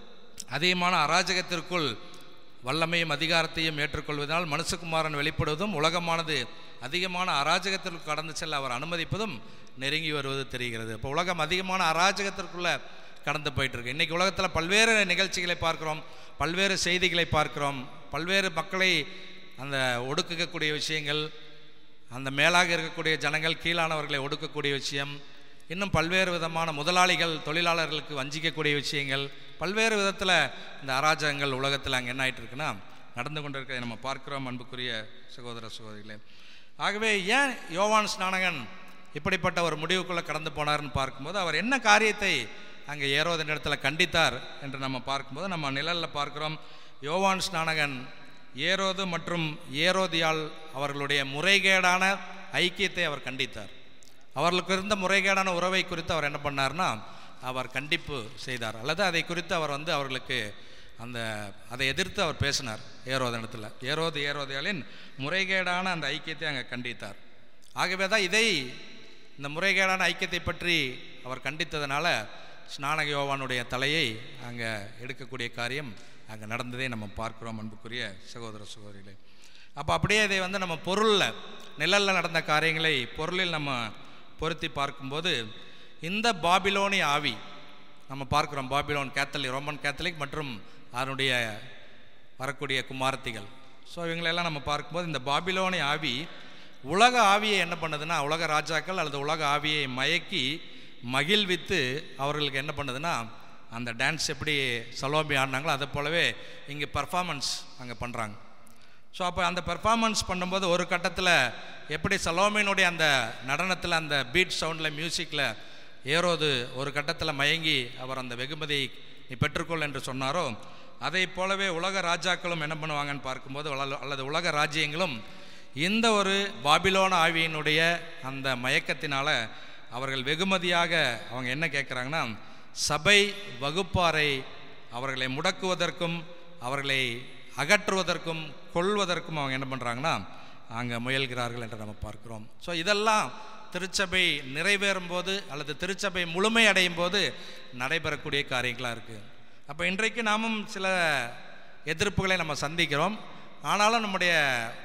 அதிகமான அராஜகத்திற்குள் வல்லமையும் அதிகாரத்தையும் ஏற்றுக்கொள்வதனால் மனுஷகுமாரன் வெளிப்படுவதும் உலகமானது அதிகமான அராஜகத்திற்கு கடந்து செல்ல அவர் அனுமதிப்பதும் நெருங்கி வருவது தெரிகிறது இப்போ உலகம் அதிகமான அராஜகத்திற்குள்ள கடந்து போயிட்டு இருக்கு இன்னைக்கு உலகத்தில் பல்வேறு நிகழ்ச்சிகளை பார்க்கிறோம் பல்வேறு செய்திகளை பார்க்கிறோம் பல்வேறு மக்களை அந்த ஒடுக்கக்கூடிய விஷயங்கள் அந்த மேலாக இருக்கக்கூடிய ஜனங்கள் கீழானவர்களை ஒடுக்கக்கூடிய விஷயம் இன்னும் பல்வேறு விதமான முதலாளிகள் தொழிலாளர்களுக்கு வஞ்சிக்கக்கூடிய விஷயங்கள் பல்வேறு விதத்தில் இந்த அராஜகங்கள் உலகத்தில் அங்கே என்ன ஆயிட்டு இருக்குன்னா நடந்து கொண்டிருக்கிறதை நம்ம பார்க்கிறோம் அன்புக்குரிய சகோதர சகோதரிகளே ஆகவே ஏன் யோவான் ஸ்நானகன் இப்படிப்பட்ட ஒரு முடிவுக்குள்ளே கடந்து போனார்னு பார்க்கும்போது அவர் என்ன காரியத்தை அங்கே ஏரோதன் இடத்துல கண்டித்தார் என்று நம்ம பார்க்கும்போது நம்ம நிழலில் பார்க்கிறோம் யோவான் ஸ்நானகன் ஏரோது மற்றும் ஏரோதியால் அவர்களுடைய முறைகேடான ஐக்கியத்தை அவர் கண்டித்தார் அவர்களுக்கு இருந்த முறைகேடான உறவை குறித்து அவர் என்ன பண்ணார்னா அவர் கண்டிப்பு செய்தார் அல்லது அதை குறித்து அவர் வந்து அவர்களுக்கு அந்த அதை எதிர்த்து அவர் பேசினார் ஏரோதனத்தில் ஏரோது ஏரோதியாலின் முறைகேடான அந்த ஐக்கியத்தை அங்கே கண்டித்தார் ஆகவே தான் இதை இந்த முறைகேடான ஐக்கியத்தை பற்றி அவர் கண்டித்ததுனால ஸ்நானக யோவானுடைய தலையை அங்கே எடுக்கக்கூடிய காரியம் அங்கே நடந்ததே நம்ம பார்க்கிறோம் அன்புக்குரிய சகோதர சகோதரிகளே அப்போ அப்படியே இதை வந்து நம்ம பொருளில் நிழலில் நடந்த காரியங்களை பொருளில் நம்ம பொருத்தி பார்க்கும்போது இந்த பாபிலோனி ஆவி நம்ம பார்க்குறோம் பாபிலோன் கேத்தலிக் ரோமன் கேத்தலிக் மற்றும் அதனுடைய வரக்கூடிய குமாரத்திகள் ஸோ இவங்களெல்லாம் நம்ம பார்க்கும்போது இந்த பாபிலோனி ஆவி உலக ஆவியை என்ன பண்ணுதுன்னா உலக ராஜாக்கள் அல்லது உலக ஆவியை மயக்கி மகிழ்வித்து அவர்களுக்கு என்ன பண்ணுதுன்னா அந்த டான்ஸ் எப்படி சலோபி ஆடினாங்களோ அதை போலவே இங்கே பர்ஃபார்மன்ஸ் அங்கே பண்ணுறாங்க ஸோ அப்போ அந்த பெர்ஃபார்மன்ஸ் பண்ணும்போது ஒரு கட்டத்தில் எப்படி சலோமினுடைய அந்த நடனத்தில் அந்த பீட் சவுண்டில் மியூசிக்கில் ஏறோது ஒரு கட்டத்தில் மயங்கி அவர் அந்த வெகுமதியை நீ பெற்றுக்கொள் என்று சொன்னாரோ அதை போலவே உலக ராஜாக்களும் என்ன பண்ணுவாங்கன்னு பார்க்கும்போது அல்ல- அல்லது உலக ராஜ்யங்களும் இந்த ஒரு பாபிலோன ஆவியினுடைய அந்த மயக்கத்தினால அவர்கள் வெகுமதியாக அவங்க என்ன கேட்குறாங்கன்னா சபை வகுப்பாரை அவர்களை முடக்குவதற்கும் அவர்களை அகற்றுவதற்கும் கொள்வதற்கும் அவங்க என்ன பண்ணுறாங்கன்னா அங்கே முயல்கிறார்கள் என்று நம்ம பார்க்கிறோம் ஸோ இதெல்லாம் திருச்சபை நிறைவேறும் போது அல்லது திருச்சபை முழுமை அடையும் போது நடைபெறக்கூடிய காரியங்களாக இருக்குது அப்போ இன்றைக்கு நாமும் சில எதிர்ப்புகளை நம்ம சந்திக்கிறோம் ஆனாலும் நம்முடைய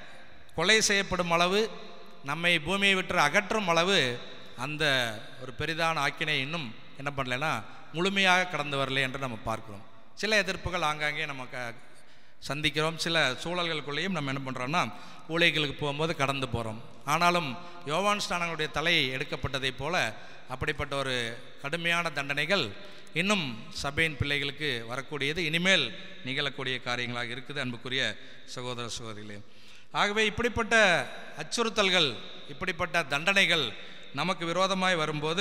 கொலை செய்யப்படும் அளவு நம்மை பூமியை விட்டு அகற்றும் அளவு அந்த ஒரு பெரிதான ஆக்கினை இன்னும் என்ன பண்ணலைன்னா முழுமையாக கடந்து வரலை என்று நம்ம பார்க்கிறோம் சில எதிர்ப்புகள் ஆங்காங்கே நம்ம க சந்திக்கிறோம் சில சூழல்களுக்குள்ளேயும் நம்ம என்ன பண்ணுறோம்னா ஊழியர்களுக்கு போகும்போது கடந்து போகிறோம் ஆனாலும் யோவான் ஸ்நானங்களுடைய தலை எடுக்கப்பட்டதைப் போல அப்படிப்பட்ட ஒரு கடுமையான தண்டனைகள் இன்னும் சபையின் பிள்ளைகளுக்கு வரக்கூடியது இனிமேல் நிகழக்கூடிய காரியங்களாக இருக்குது அன்புக்குரிய சகோதர சகோதரிகளே ஆகவே இப்படிப்பட்ட அச்சுறுத்தல்கள் இப்படிப்பட்ட தண்டனைகள் நமக்கு விரோதமாய் வரும்போது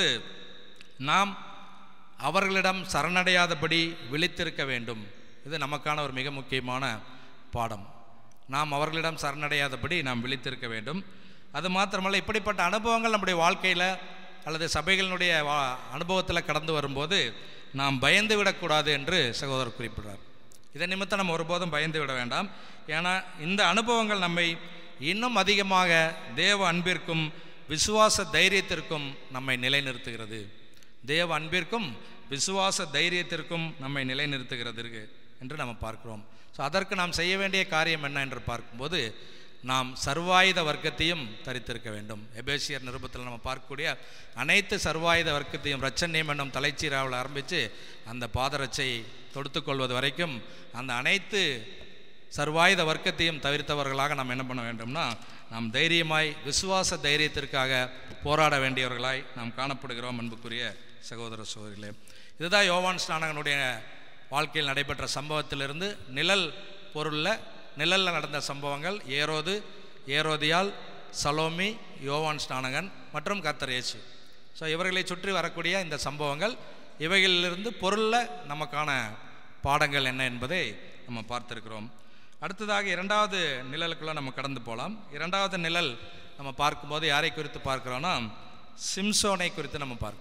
நாம் அவர்களிடம் சரணடையாதபடி விழித்திருக்க வேண்டும் இது நமக்கான ஒரு மிக முக்கியமான பாடம் நாம் அவர்களிடம் சரணடையாதபடி நாம் விழித்திருக்க வேண்டும் அது மாத்திரமல்ல இப்படிப்பட்ட அனுபவங்கள் நம்முடைய வாழ்க்கையில் அல்லது சபைகளினுடைய வா அனுபவத்தில் கடந்து வரும்போது நாம் பயந்து விடக்கூடாது என்று சகோதரர் குறிப்பிடுறார் இதன் நிமித்தம் நம்ம ஒருபோதும் பயந்து விட வேண்டாம் ஏன்னா இந்த அனுபவங்கள் நம்மை இன்னும் அதிகமாக தேவ அன்பிற்கும் விசுவாச தைரியத்திற்கும் நம்மை நிலைநிறுத்துகிறது தேவ அன்பிற்கும் விசுவாச தைரியத்திற்கும் நம்மை நிலைநிறுத்துகிறது என்று நம்ம பார்க்கிறோம் ஸோ அதற்கு நாம் செய்ய வேண்டிய காரியம் என்ன என்று பார்க்கும்போது நாம் சர்வாயுத வர்க்கத்தையும் தரித்திருக்க வேண்டும் எபேசியர் நிருபத்தில் நம்ம பார்க்கக்கூடிய அனைத்து சர்வாயுத வர்க்கத்தையும் ரச்சன்யம் என்னும் தலைச்சீராவில் ஆரம்பித்து அந்த பாதரட்சை தொடுத்துக்கொள்வது வரைக்கும் அந்த அனைத்து சர்வாயுத வர்க்கத்தையும் தவிர்த்தவர்களாக நாம் என்ன பண்ண வேண்டும்னா நாம் தைரியமாய் விசுவாச தைரியத்திற்காக போராட வேண்டியவர்களாய் நாம் காணப்படுகிறோம் அன்புக்குரிய சகோதர சகோதரிகளே இதுதான் யோவான் ஸ்நானகனுடைய வாழ்க்கையில் நடைபெற்ற சம்பவத்திலிருந்து நிழல் பொருளில் நிழலில் நடந்த சம்பவங்கள் ஏரோது ஏரோதியால் சலோமி யோவான் ஸ்நானகன் மற்றும் கர்த்தர் இயேசு ஸோ இவர்களை சுற்றி வரக்கூடிய இந்த சம்பவங்கள் இவைகளிலிருந்து பொருளில் நமக்கான பாடங்கள் என்ன என்பதை நம்ம பார்த்திருக்கிறோம் அடுத்ததாக இரண்டாவது நிழலுக்குள்ளே நம்ம கடந்து போகலாம் இரண்டாவது நிழல் நம்ம பார்க்கும்போது யாரை குறித்து பார்க்கிறோன்னா சிம்சோனை குறித்து நம்ம பார்க்கிறோம்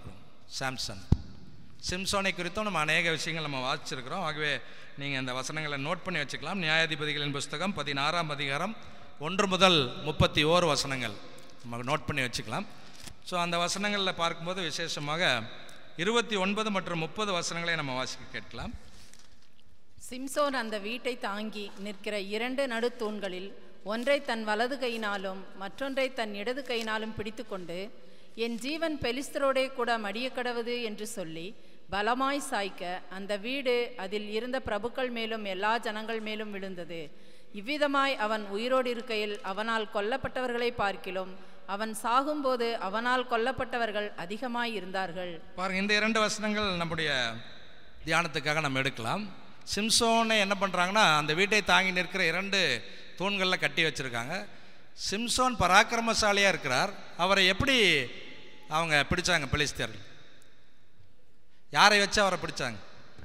சாம்சன் சிம்சோனை குறித்தும் நம்ம அநேக விஷயங்கள் நம்ம வாசிச்சிருக்கிறோம் ஆகவே நீங்கள் இந்த வசனங்களை நோட் பண்ணி வச்சுக்கலாம் நியாயாதிபதிகளின் புஸ்தகம் பதினாறாம் அதிகாரம் ஒன்று முதல் முப்பத்தி ஓரு வசனங்கள் நம்ம நோட் பண்ணி வச்சுக்கலாம் ஸோ அந்த வசனங்களில் பார்க்கும்போது விசேஷமாக இருபத்தி ஒன்பது மற்றும் முப்பது வசனங்களை நம்ம வாசிக்க கேட்கலாம் சிம்சோன் அந்த வீட்டை தாங்கி நிற்கிற இரண்டு நடுத்தூண்களில் ஒன்றை தன் வலது கையினாலும் மற்றொன்றை தன் இடது கையினாலும் பிடித்துக்கொண்டு என் ஜீவன் பெலிஸ்தரோடே கூட மடிய கடவுது என்று சொல்லி பலமாய் சாய்க்க அந்த வீடு அதில் இருந்த பிரபுக்கள் மேலும் எல்லா ஜனங்கள் மேலும் விழுந்தது இவ்விதமாய் அவன் உயிரோடு இருக்கையில் அவனால் கொல்லப்பட்டவர்களை பார்க்கிலும் அவன் சாகும்போது அவனால் கொல்லப்பட்டவர்கள் அதிகமாய் இருந்தார்கள் பாருங்க இந்த இரண்டு வசனங்கள் நம்முடைய தியானத்துக்காக நம்ம எடுக்கலாம் சிம்சோனை என்ன பண்ணுறாங்கன்னா அந்த வீட்டை தாங்கி நிற்கிற இரண்டு தூண்களில் கட்டி வச்சுருக்காங்க சிம்சோன் பராக்கிரமசாலியாக இருக்கிறார் அவரை எப்படி அவங்க பிடிச்சாங்க பெலிஸ்தீர்கள் யாரை வச்சு அவரை பிடிச்சாங்க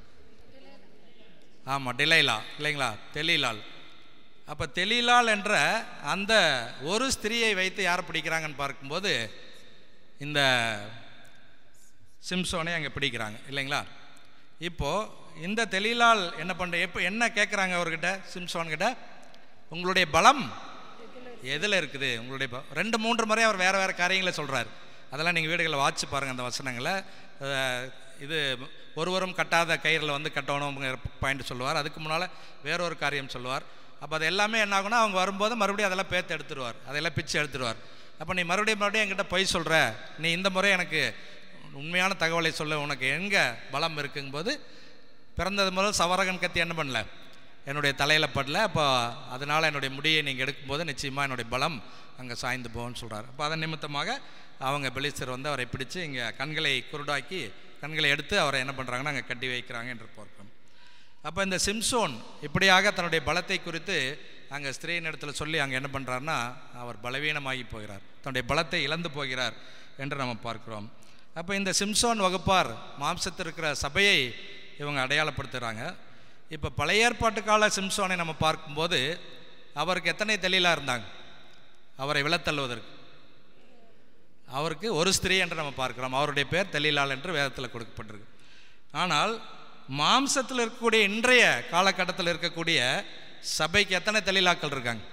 ஆமாம் டிலைலா இல்லைங்களா தெலீலால் அப்போ தெலீலால் என்ற அந்த ஒரு ஸ்திரியை வைத்து யாரை பிடிக்கிறாங்கன்னு பார்க்கும்போது இந்த சிம்சோனை அங்கே பிடிக்கிறாங்க இல்லைங்களா இப்போது இந்த தெலீலால் என்ன பண்ணுற எப்போ என்ன கேட்குறாங்க அவர்கிட்ட சிம்சோன் கிட்ட உங்களுடைய பலம் எதில் இருக்குது உங்களுடைய ப- ரெண்டு மூன்று முறை அவர் வேறு வேறு காரியங்களை சொல்கிறார் அதெல்லாம் நீங்கள் வீடுகளில் வாட்சி பாருங்கள் அந்த வசனங்களை அஹ், இது ஒருவரும் கட்டாத கயிறில் வந்து கட்டணுங்கிற பாயிண்ட் சொல்லுவார் அதுக்கு முன்னால் வேறொரு காரியம் சொல்லுவார் அப்போ அது எல்லாமே என்ன ஆகும்னா அவங்க வரும்போது மறுபடியும் அதெல்லாம் பேத்து எடுத்துருவார் அதெல்லாம் பிச்சு எடுத்துருவார் அப்போ நீ மறுபடியும் மறுபடியும் என்கிட்ட பொய் சொல்கிற நீ இந்த முறை எனக்கு உண்மையான தகவலை சொல்ல உனக்கு எங்கே பலம் இருக்குங்கும்போது பிறந்தது முதல் சவரகன் கத்தி என்ன பண்ணல என்னுடைய தலையில் படல அப்போ அதனால் என்னுடைய முடியை நீங்கள் எடுக்கும்போது நிச்சயமாக என்னுடைய பலம் அங்கே சாய்ந்து போகும்னு சொல்கிறார் அப்போ அதன் நிமித்தமாக அவங்க பெலிஸ்தர் வந்து அவரை பிடிச்சு இங்கே கண்களை குருடாக்கி கண்களை எடுத்து அவரை என்ன பண்ணுறாங்கன்னா அங்கே கட்டி வைக்கிறாங்க என்று பார்க்கிறோம் அப்போ இந்த சிம்சோன் இப்படியாக தன்னுடைய பலத்தை குறித்து அங்கே ஸ்திரீயின் இடத்துல சொல்லி அங்கே என்ன பண்ணுறாருன்னா அவர் பலவீனமாகி போகிறார் தன்னுடைய பலத்தை இழந்து போகிறார் என்று நம்ம பார்க்கிறோம் அப்போ இந்த சிம்சோன் வகுப்பார் மாம்சத்தில் இருக்கிற சபையை இவங்க அடையாளப்படுத்துகிறாங்க இப்போ பழைய ஏற்பாட்டு கால சிம்சோனை நம்ம பார்க்கும்போது அவருக்கு எத்தனை தெளிலாக இருந்தாங்க அவரை விழத்தள்ளுவதற்கு அவருக்கு ஒரு ஸ்திரீ என்று நம்ம பார்க்கிறோம் அவருடைய பேர் தெளிலால் என்று வேதத்தில் கொடுக்கப்பட்டிருக்கு ஆனால் மாம்சத்தில் இருக்கக்கூடிய இன்றைய காலகட்டத்தில் இருக்கக்கூடிய சபைக்கு எத்தனை தெளிலாக்கள் இருக்காங்க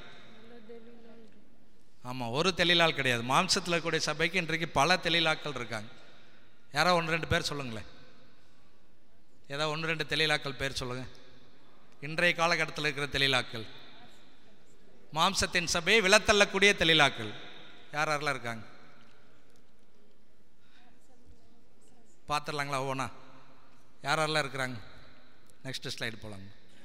ஆமாம் ஒரு தெளிலால் கிடையாது மாம்சத்தில் இருக்கக்கூடிய சபைக்கு இன்றைக்கு பல தெளிலாக்கள் இருக்காங்க யாரோ ஒன்று ரெண்டு பேர் சொல்லுங்களேன் ஏதோ ஒன்று ரெண்டு தெளிலாக்கள் பேர் சொல்லுங்க இன்றைய காலகட்டத்தில் இருக்கிற தெளிலாக்கள் மாம்சத்தின் சபையை விலத்தள்ளக்கூடிய தெளிலாக்கள் யார் யாரெல்லாம் இருக்காங்க பார்த்துடலாங்களா ஒவ்வொன்றா யார் யாரெல்லாம் இருக்கிறாங்க நெக்ஸ்ட் ஸ்லைடு போகலாங்க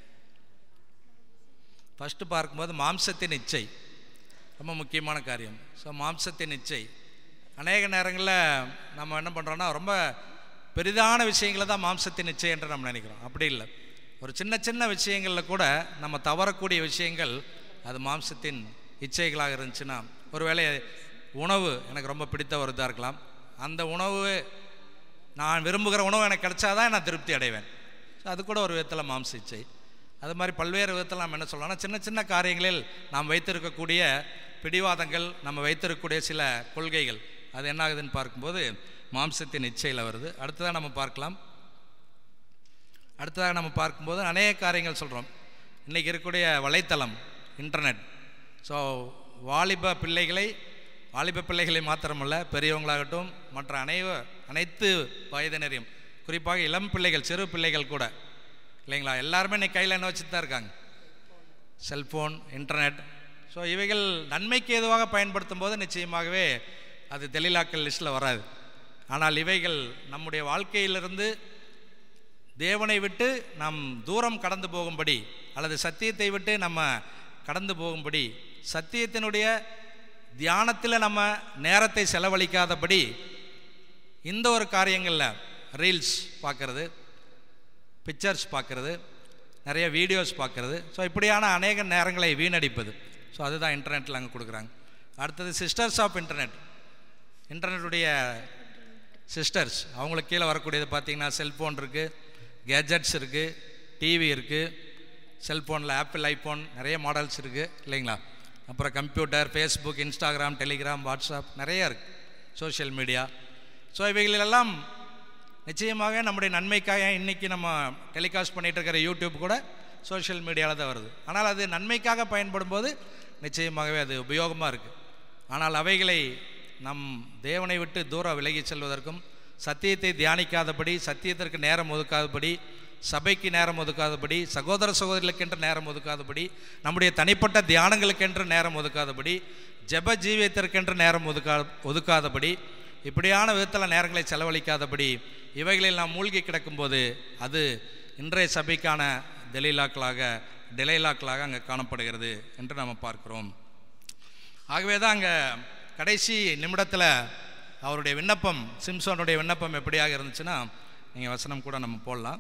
ஃபஸ்ட்டு பார்க்கும்போது மாம்சத்தின் இச்சை ரொம்ப முக்கியமான காரியம் ஸோ மாம்சத்தின் இச்சை அநேக நேரங்களில் நம்ம என்ன பண்ணுறோன்னா ரொம்ப பெரிதான விஷயங்களை தான் மாம்சத்தின் இச்சை என்று நம்ம நினைக்கிறோம் அப்படி இல்லை ஒரு சின்ன சின்ன விஷயங்களில் கூட நம்ம தவறக்கூடிய விஷயங்கள் அது மாம்சத்தின் இச்சைகளாக இருந்துச்சுன்னா ஒருவேளை உணவு எனக்கு ரொம்ப பிடித்த ஒரு இதாக இருக்கலாம் அந்த உணவு நான் விரும்புகிற உணவு எனக்கு கிடைச்சாதான் நான் திருப்தி அடைவேன் ஸோ அது கூட ஒரு விதத்தில் மாம்ச இச்சை அது மாதிரி பல்வேறு விதத்தில் நம்ம என்ன சொல்லலாம்னா சின்ன சின்ன காரியங்களில் நாம் வைத்திருக்கக்கூடிய பிடிவாதங்கள் நம்ம வைத்திருக்கக்கூடிய சில கொள்கைகள் அது என்ன ஆகுதுன்னு பார்க்கும்போது மாம்சத்தின் இச்சையில் வருது அடுத்ததாக நம்ம பார்க்கலாம் அடுத்ததாக நம்ம பார்க்கும்போது அநேக காரியங்கள் சொல்கிறோம் இன்றைக்கி இருக்கக்கூடிய வலைத்தளம் இன்டர்நெட் ஸோ வாலிப பிள்ளைகளை வாலிப பிள்ளைகளை மாத்திரமல்ல பெரியவங்களாகட்டும் மற்ற அனைவ அனைத்து வயதினரையும் குறிப்பாக இளம் பிள்ளைகள் சிறு பிள்ளைகள் கூட இல்லைங்களா எல்லாருமே இன்னைக்கு கையில் என்ன வச்சுட்டு தான் இருக்காங்க செல்ஃபோன் இன்டர்நெட் ஸோ இவைகள் நன்மைக்கு ஏதுவாக பயன்படுத்தும் போது நிச்சயமாகவே அது தெளிலாக்கல் லிஸ்ட்டில் வராது ஆனால் இவைகள் நம்முடைய வாழ்க்கையிலிருந்து தேவனை விட்டு நாம் தூரம் கடந்து போகும்படி அல்லது சத்தியத்தை விட்டு நம்ம கடந்து போகும்படி சத்தியத்தினுடைய தியானத்தில் நம்ம நேரத்தை செலவழிக்காதபடி இந்த ஒரு காரியங்களில் ரீல்ஸ் பார்க்குறது பிக்சர்ஸ் பார்க்குறது நிறைய வீடியோஸ் பார்க்குறது ஸோ இப்படியான அநேக நேரங்களை வீணடிப்பது ஸோ அதுதான் இன்டர்நெட்டில் அங்கே கொடுக்குறாங்க அடுத்தது சிஸ்டர்ஸ் ஆஃப் இன்டர்நெட் இன்டர்நெட்டுடைய சிஸ்டர்ஸ் அவங்களுக்கு கீழே வரக்கூடியது பார்த்தீங்கன்னா செல்ஃபோன் இருக்குது கேஜெட்ஸ் இருக்குது டிவி இருக்குது செல்ஃபோனில் ஆப்பிள் ஐஃபோன் நிறைய மாடல்ஸ் இருக்குது இல்லைங்களா அப்புறம் computer Facebook Instagram Telegram WhatsApp நிறைய இருக்குது சோஷியல் மீடியா ஸோ இவைகளெல்லாம் நிச்சயமாக நம்முடைய நன்மைக்காக இன்றைக்கி நம்ம டெலிகாஸ்ட் பண்ணிகிட்டு இருக்கிற யூடியூப் கூட சோஷியல் மீடியாவில் தான் வருது ஆனால் அது நன்மைக்காக பயன்படும் போது நிச்சயமாகவே அது உபயோகமாக இருக்குது ஆனால் அவைகளை நம் தேவனை விட்டு தூரம் விலகி செல்வதற்கும் சத்தியத்தை தியானிக்காதபடி சத்தியத்திற்கு நேரம் ஒதுக்காதபடி சபைக்கு நேரம் ஒதுக்காதபடி சகோதர சகோதரிகளுக்கென்று நேரம் ஒதுக்காதபடி நம்முடைய தனிப்பட்ட தியானங்களுக்கென்று நேரம் ஒதுக்காதபடி ஜெப ஜீவியத்திற்கென்று நேரம் ஒதுக்கா ஒதுக்காதபடி இப்படியான விதத்தில் நேரங்களை செலவழிக்காதபடி இவைகளில் நாம் மூழ்கி கிடக்கும்போது அது இன்றைய சபைக்கான தெலீலாக்களாக டெலைலாக்களாக அங்கே காணப்படுகிறது என்று நாம் பார்க்கிறோம் ஆகவே தான் அங்கே கடைசி நிமிடத்தில் அவருடைய விண்ணப்பம் சிம்சோனுடைய விண்ணப்பம் எப்படியாக இருந்துச்சுன்னா நீங்கள் வசனம் கூட நம்ம போடலாம்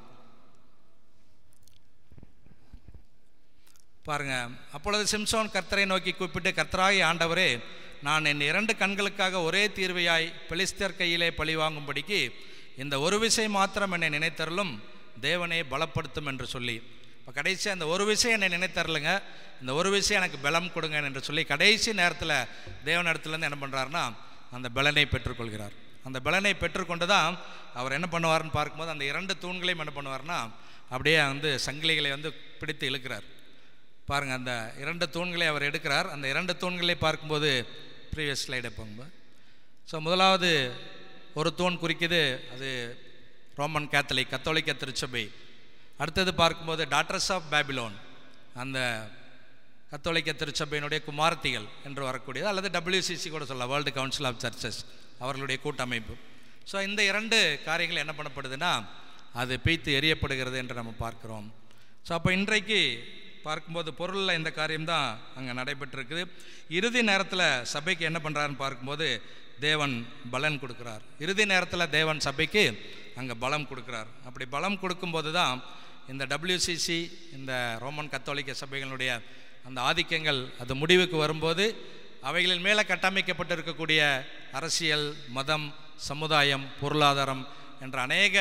பாருங்க அப்பொழுது சிம்சோன் கர்த்தரை நோக்கி கூப்பிட்டு கர்த்தராகி ஆண்டவரே நான் என் இரண்டு கண்களுக்காக ஒரே தீர்வையாய் பெலிஸ்தர் கையிலே பழி வாங்கும்படிக்கு இந்த ஒரு விஷயம் மாத்திரம் என்னை நினைத்தரலும் தேவனே பலப்படுத்தும் என்று சொல்லி இப்போ கடைசி அந்த ஒரு விஷயம் என்னை நினைத்தரலுங்க இந்த ஒரு விஷயம் எனக்கு பலம் கொடுங்க என்று சொல்லி கடைசி நேரத்தில் தேவனிடத்துலேருந்து என்ன பண்ணுறாருன்னா அந்த பலனை பெற்றுக்கொள்கிறார் அந்த பலனை பெற்றுக்கொண்டு தான் அவர் என்ன பண்ணுவார்னு பார்க்கும்போது அந்த இரண்டு தூண்களையும் என்ன பண்ணுவார்னா அப்படியே வந்து சங்கிலிகளை வந்து பிடித்து இழுக்கிறார் பாருங்கள் அந்த இரண்டு தூண்களை அவர் எடுக்கிறார் அந்த இரண்டு தூண்களை பார்க்கும்போது ப்ரீவியஸ் ஸ்லைடை போகும்போது ஸோ முதலாவது ஒரு தூண் குறிக்குது அது ரோமன் கேத்தலிக் கத்தோலிக்க திருச்சபை அடுத்தது பார்க்கும்போது டாக்டர்ஸ் ஆஃப் பேபிலோன் அந்த கத்தோலிக்க திருச்சபையினுடைய குமாரத்திகள் என்று வரக்கூடியது அல்லது டபிள்யூசிசி கூட சொல்லலாம் வேர்ல்டு கவுன்சில் ஆஃப் சர்ச்சஸ் அவர்களுடைய கூட்டமைப்பு ஸோ இந்த இரண்டு காரியங்கள் என்ன பண்ணப்படுதுன்னா அது பீத்து எரியப்படுகிறது என்று நம்ம பார்க்கிறோம் ஸோ அப்போ இன்றைக்கு பார்க்கும்போது பொருளில் இந்த காரியம்தான் அங்கே நடைபெற்றிருக்குது இறுதி நேரத்தில் சபைக்கு என்ன பண்ணுறாருன்னு பார்க்கும்போது தேவன் பலன் கொடுக்குறார் இறுதி நேரத்தில் தேவன் சபைக்கு அங்கே பலம் கொடுக்குறார் அப்படி பலம் கொடுக்கும்போது தான் இந்த டபிள்யூசிசி இந்த ரோமன் கத்தோலிக்க சபைகளுடைய அந்த ஆதிக்கங்கள் அது முடிவுக்கு வரும்போது அவைகளின் மேலே கட்டமைக்கப்பட்டு இருக்கக்கூடிய அரசியல் மதம் சமுதாயம் பொருளாதாரம் என்ற அநேக